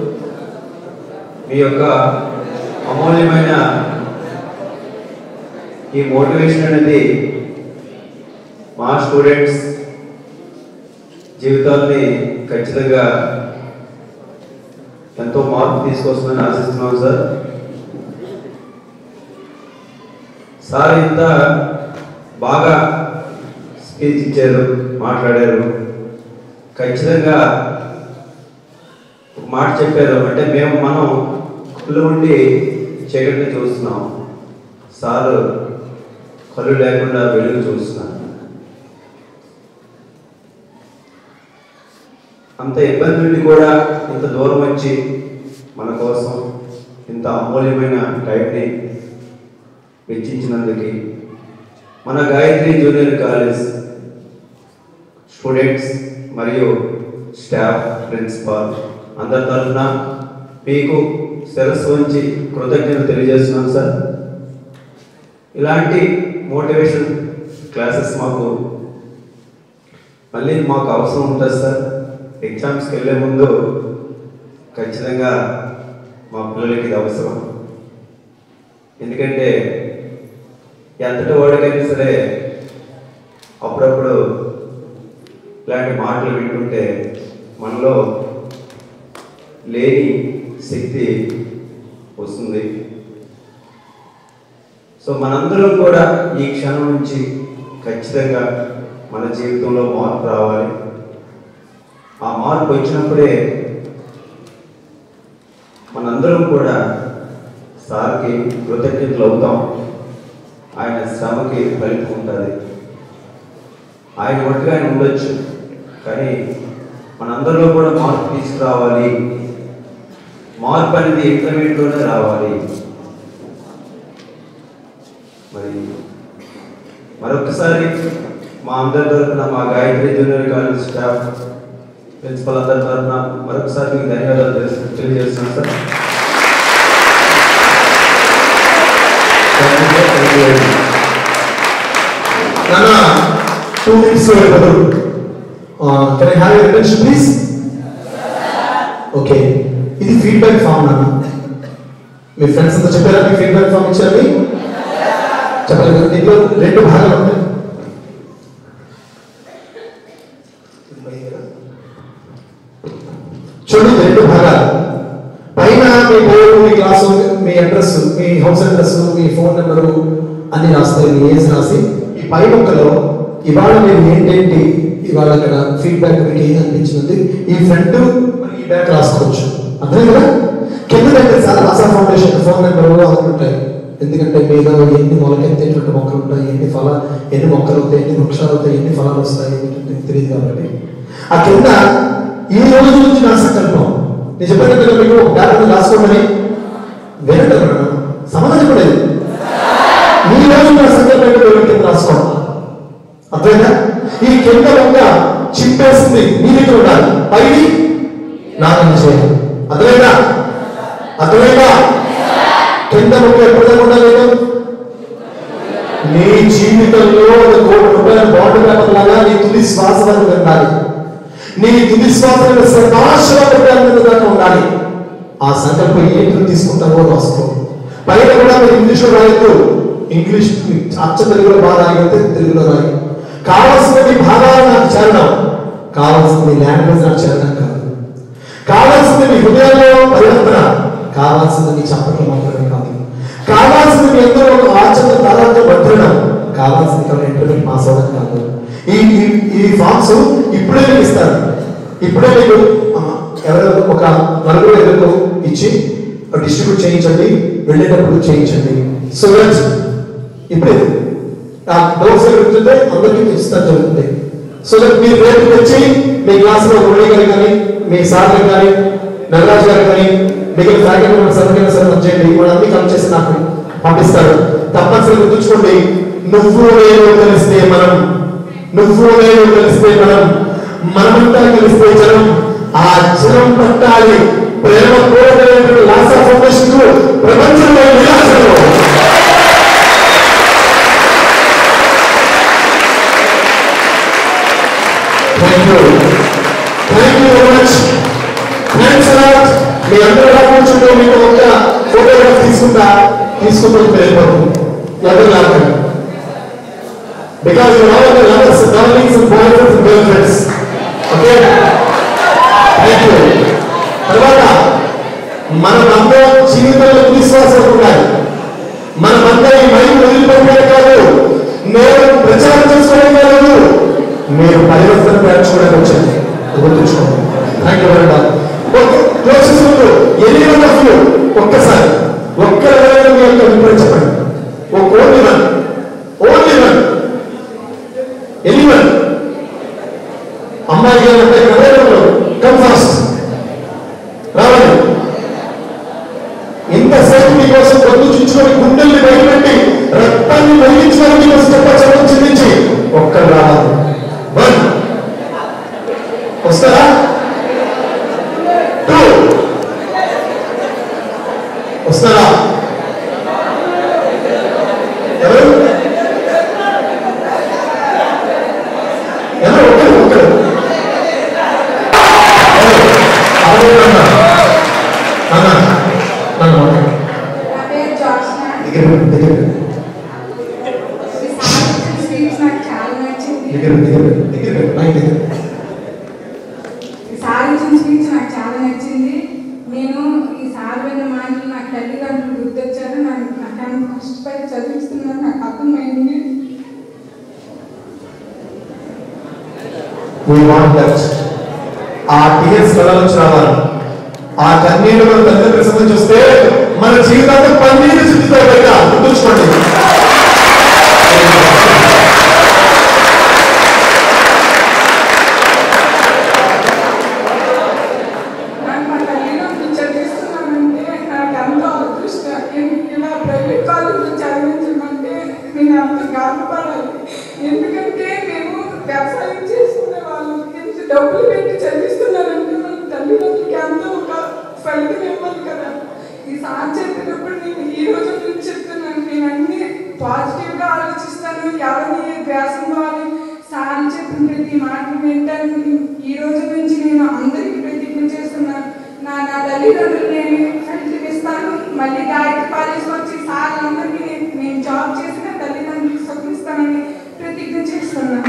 C: మీ యొక్క అమూల్యమైన ఈ మోటివేషన్ అనేది మా స్టూడెంట్స్ జీవితాన్ని ఖచ్చితంగా ఎంతో మార్పు తీసుకొస్తుందని ఆశిస్తున్నాం సార్ సార్ ఇంత బాగా స్పీచ్ ఇచ్చారు మాట్లాడారు ఖచ్చితంగా ఒక మాట చెప్పారు అంటే మేము మనం కళ్ళు ఉండి చీకటిని చూస్తున్నాం సారు కళ్ళు లేకుండా వెలుగు చూస్తున్నాం అంత ఇబ్బంది నుండి కూడా ఇంత దూరం వచ్చి మన కోసం ఇంత అమూల్యమైన టైంని వెచ్చించినందుకు మన గాయత్రి జూనియర్ కాలేజ్ స్టూడెంట్స్ మరియు స్టాఫ్ ప్రిన్సిపాల్ అందరి తరఫున మీకు శిరస్సు ఉంచి కృతజ్ఞతలు తెలియజేస్తున్నాను సార్ ఇలాంటి మోటివేషన్ క్లాసెస్ మాకు మళ్ళీ మాకు అవసరం ఉంటుంది సార్ ఎగ్జామ్స్కి వెళ్ళే ముందు ఖచ్చితంగా మా పిల్లలకి ఇది అవసరం ఎందుకంటే ఎంతటి వాడికైనా సరే అప్పుడప్పుడు ఇలాంటి మాటలు వింటుంటే మనలో లేని శక్తి వస్తుంది సో మనందరం కూడా ఈ క్షణం నుంచి ఖచ్చితంగా మన జీవితంలో మార్పు రావాలి ఆ మార్పు వచ్చినప్పుడే మనందరం కూడా సార్కి కృతజ్ఞతలు అవుతాం ఆయన శ్రమకి ఫలితం ఉంటుంది ఆయన మట్టుగా ఆయన ఉండొచ్చు కానీ మనందరిలో కూడా మార్పు తీసుకురావాలి మార్పు అనేది ఇంటర్మీడియట్లోనే రావాలి మరి మరొకసారి మా అందరి తరఫున మా Gayatri junior college staff principal అందరి తరఫున మరొకసారి మీకు ధన్యవాదాలు తెలియ- తెలియజేస్తున్నాను sir Thank you, thank you very much.
A: నాన్న టూ మినిట్స్ వెళ్ళిపోతారు can I have attention please okay ఇది ఫీడ్బ్యాక్ ఫామ్ నాన్న మీ ఫ్రెండ్స్ అంతా చెప్పారా మీ ఫీడ్బ్యాక్ ఫామ్ ఇచ్చారని చెప్పలేదు కదా దీంట్లో రెండు భాగాలు ఉంటాయి చూడండి రెండు భాగాలు పైన మీ పేరు మీ క్లాసు మీ అడ్రస్ మీ హౌస్ అడ్రస్ మీ ఫోన్ నెంబరు అన్ని రాస్తాయి మీ ఏజ్ రాసి ఈ పై ముక్కలో ఇవాళ మీరు ఏంటేంటి ఇవాళ అక్కడ ఫీడ్బ్యాక్ మీకు ఏం అనిపించింది ఈ ఫ్రంట్ మరి ఈ బ్యాక్ రాసుకోవచ్చు అర్థమే కదా కింద దగ్గర సార్ ఆసా ఫౌండేషన్ ఫోన్ నెంబర్ అవన్నీ ఉంటాయి ఎందుకంటే మీద ఎన్ని మొలకెత్తేటువంటి మొక్కలు ఉంటాయి ఎన్ని ఫల ఎన్ని మొక్కలు అవుతాయి ఎన్ని వృక్షాలు అవుతాయి ఎన్ని ఫలాలు వస్తాయి ఏంటంటే తెలియదు కాబట్టి ఆ కింద ఈ రోజు నుంచి నా సంకల్పం నేను చెప్పినట్టుగా మీకు ఒక పేపర్ రాసుకోమని వినండి అక్కడ సమాధానం చెప్పలేదు ఈ రోజు నా సంకల్పం ఏంటో ఎవరి కింద రాసుకోండి అర్థమైందా ఈ కింద ఒక చింపేస్తుంది మీ దగ్గర ఉండాలి పైది నా మీద చేయాలి అర్థమైందా అర్థమైందా కింద ముక్క ఎప్పుడు దాకా ఉండలేదు నీ జీవితంలో ఒక కోటి రూపాయల బాండ్ పేపర్ లాగా నీ తుది శ్వాస వరకు ఉండాలి నీ తుది శ్వాస సదాశివ రూపాయల దాకా ఉండాలి ఆ సంకల్పం ఏంటి తీసుకుంటావో రాసుకో పైన కూడా మీరు ఇంగ్లీష్లో రాయొద్దు ఇంగ్లీష్ అచ్చ తెలుగులో బాగా రాయగలిగితే తెలుగులో రాయి కావాల్సినది భాగాలు నాకు చేరడం కావాల్సింది లాంగ్వేజ్ నాకు చేరడం కాదు కావాల్సింది మీ హృదయంలో పరివర్తన కావాల్సింది మీ చప్పట్లు మాత్రమే కాదు కావాల్సింది మీ అందరూ ఒక ఆచరణ తర్వాత భద్రడం కావాల్సింది కేవలం ఇంటర్వ్యూ పాస్ అవ్వడం కాదు ఈ ఈ- ఈ ఫామ్స్ ఇప్పుడే మీకు ఇస్తారు ఇప్పుడే మీకు ఆ, ఎవరో ఒక నలుగురు ఎదురు ఇచ్చి డిస్ట్రిబ్యూట్ చేయించండి వెళ్ళేటప్పుడు చేయించండి సో దట్ ఇప్పుడే ఆ డోర్స్ పెడుతుంటే అందరికీ ఇస్తారు జరుగుతుంది సో దట్ మీరు రేపు వచ్చి మీ క్లాస్లో మురళి గారు కానీ మీ సార్ గారు కానీ నగరాజ్ గారు కానీ మిగిలిన ఫ్యాకల్టీ మెంబర్స్ ఎవరికైనా సరే వచ్చేయండి వాళ్ళన్నీ కలెక్ట్ చేసి నాకు పంపిస్తారు తప్పనిసరిగా గుర్తుంచుకోండి నువ్వు నేను కలిస్తే మనం నువ్వు నేను కలిస్తే మనం మనమంతా కలిస్తే జనం ఆ జనం పట్టాలి ప్రేమ కోరగలిగిన లాసా ఫౌండేషన్ ప్రపంచంలో విలాసంలో thank you thank you very much thanks a lot మీ అందరూ ఎలా కూర్చుంటే మీకు ఒక ఫోటోగ్రాఫ్ తీసుకుంటా తీసుకుంటూ వెళ్ళిపోతుంది ఎవరు లాగండి because you all the lovers darlings and boy friends and girl friends okay thank you తర్వాత మనమందరం జీవితంలో విశ్వాసం ఉండాలి మనమంతా ఈ మైండ్ వదిలిపెట్టేది కాదు నేను ప్రచారం చేసుకోవడం కాదు మీరు పరివర్తన పెంచుకోవడానికి వచ్చాను అది గుర్తుంచుకోండి thank you very much okay close చేసుకుంటూ ఎన్ని వన్ ఆఫ్ యూ ఒక్కసారి ఒక్కరైనా మీ యొక్క అభిప్రాయం చెప్పండి ఒక only one only one any one అమ్మాయి గారు అంటే ఎవరు కమ్ ఫాస్ట్ రావాలి ఇంతసేపు మీకోసం గొంతు చుచ్చుకొని గుండెల్ని బయటపెట్టి రక్తాన్ని వెలిగించుకొని మీకోసం చెప్పచ్చడం చిందించి ఒక్కరు రావాలి వన్ వస్తారా టూ వస్తారా ఎవరు ఎవరు ఒక్కరు ఒక్కరు అన్న అన్న అన్న
D: నా పేరు జోష్న
A: దగ్గర దగ్గర
D: ఈ సాహిత్యం స్పీచ్ నాకు చాలా నచ్చింది
A: దగ్గర దగ్గర దగ్గర లైన్ దగ్గర
D: ఈ సాహిత్యం స్పీచ్ నాకు చాలా నచ్చింది నేను ఈ సార్ విన్న మాటలు నాకు తల్లిదండ్రులు గుర్తొచ్చారు నాకు నాకు అంత కష్టపడి చదివిస్తున్నారు నాకు అర్థమైంది
A: we want that ఆ టీఎస్ కళ నుంచి రావాలి ఆ కన్నీళ్ళు మన తల్లిదండ్రుల సంబంధించి చూస్తే మన జీవితాన్ని పన్నీరు చుట్టుతాయి బయట గుర్తుంచుకోండి
D: నాకు మా తల్లిదండ్రులు చదివిస్తున్నానంటే నాకు ఎంతో అదృష్టం నేను ఇలా ప్రైవేట్ కాలేజ్లో చదివించమంటే నేను అంత గర్వపడాలి ఎందుకంటే మేము వ్యవసాయం చేసుకునే వాళ్ళు ఎంత డబ్బులు పెట్టి చదివిస్తున్నారంటే మన తల్లిదండ్రులకి ఎంతో ఒక ఫలితం ఇవ్వాలి కదా ఈ సార్ చెప్పినప్పుడు నేను ఈ రోజు నుంచి చెప్తున్నాను నేను అన్ని పాజిటివ్గా ఆలోచిస్తాను ఎవరిని ద్వేషం కావాలి సార్ చెప్పిన ప్రతి మాటలు వింటాను ఈ రోజు నుంచి నేను అందరికీ ప్రతిజ్ఞ చేస్తున్నాను నా నా తల్లిదండ్రులు నేను ఫలితం ఇస్తాను మళ్ళీ గాయత్రి కాలేజ్కి వచ్చి సార్ అందరికీ నేను నేను జాబ్ చేసిన తల్లిదండ్రులకు సుఖిస్తానని ప్రతిజ్ఞ చేస్తున్నాను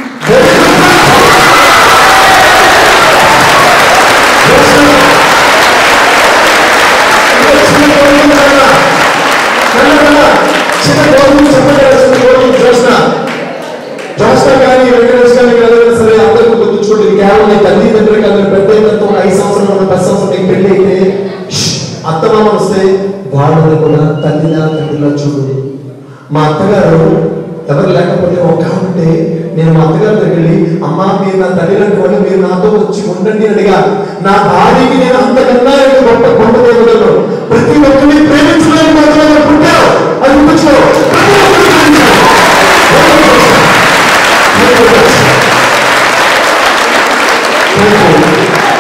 A: చిన్న గౌరవం చెప్పగలసిన గౌరవం జోష్న జోష్న కానీ వెంకటేష్ కానీ ఎవరైనా సరే అందరికీ గుర్తుంచుకోండి ఇది కేవలం నీ తల్లిదండ్రులు కాదు పెద్ద అయినంత ఒక ఐదు సంవత్సరాలు ఉన్న పది సంవత్సరాలు నీకు పెళ్లి అయితే అత్తమామ వస్తే వాళ్ళని కూడా తల్లిలా తండ్రిలా చూడు మా అత్తగారు ఎవరు లేకపోతే ఒక ఉంటే నేను మా అత్తగారి దగ్గరికి వెళ్ళి అమ్మా మీరు నా తల్లిదండ్రులు వాళ్ళు మీరు నాతో వచ్చి ఉండండి అని అడిగా నా భార్యకి నేను అంతకన్నా ఎక్కువ గొప్ప కొండ దేవుడను ప్రతి ఒక్కరిని ప్రేమించడానికి మాత్రమే నేను పుట్టాను అది గుర్తుంచుకో ప్రతి ఒక్కరిని ప్రేమించాలి.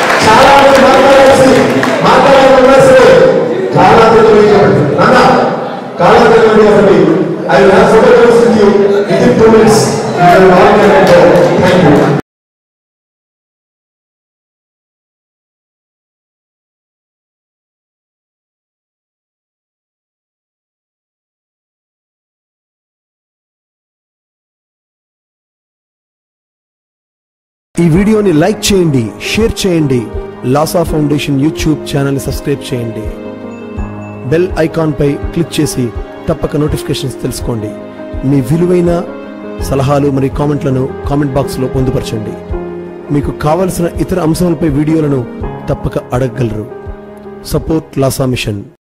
A: చాలా మంది మాట్లాడాల్సి మాట్లాడాలన్నా సరే చాలా తెలివి నాన్న కాలక్రమేణా ఒకటి I will have photographs with you within two minutes thank you
E: ఈ వీడియోని లైక్ చేయండి షేర్ చేయండి లాసా ఫౌండేషన్ యూట్యూబ్ ఛానల్ని సబ్స్క్రైబ్ చేయండి బెల్ ఐకాన్పై క్లిక్ చేసి తప్పక నోటిఫికేషన్స్ తెలుసుకోండి మీ విలువైన సలహాలు మరియు కామెంట్లను కామెంట్ బాక్స్లో పొందుపరచండి మీకు కావలసిన ఇతర అంశాలపై వీడియోలను తప్పక అడగగలరు సపోర్ట్ లాసా మిషన్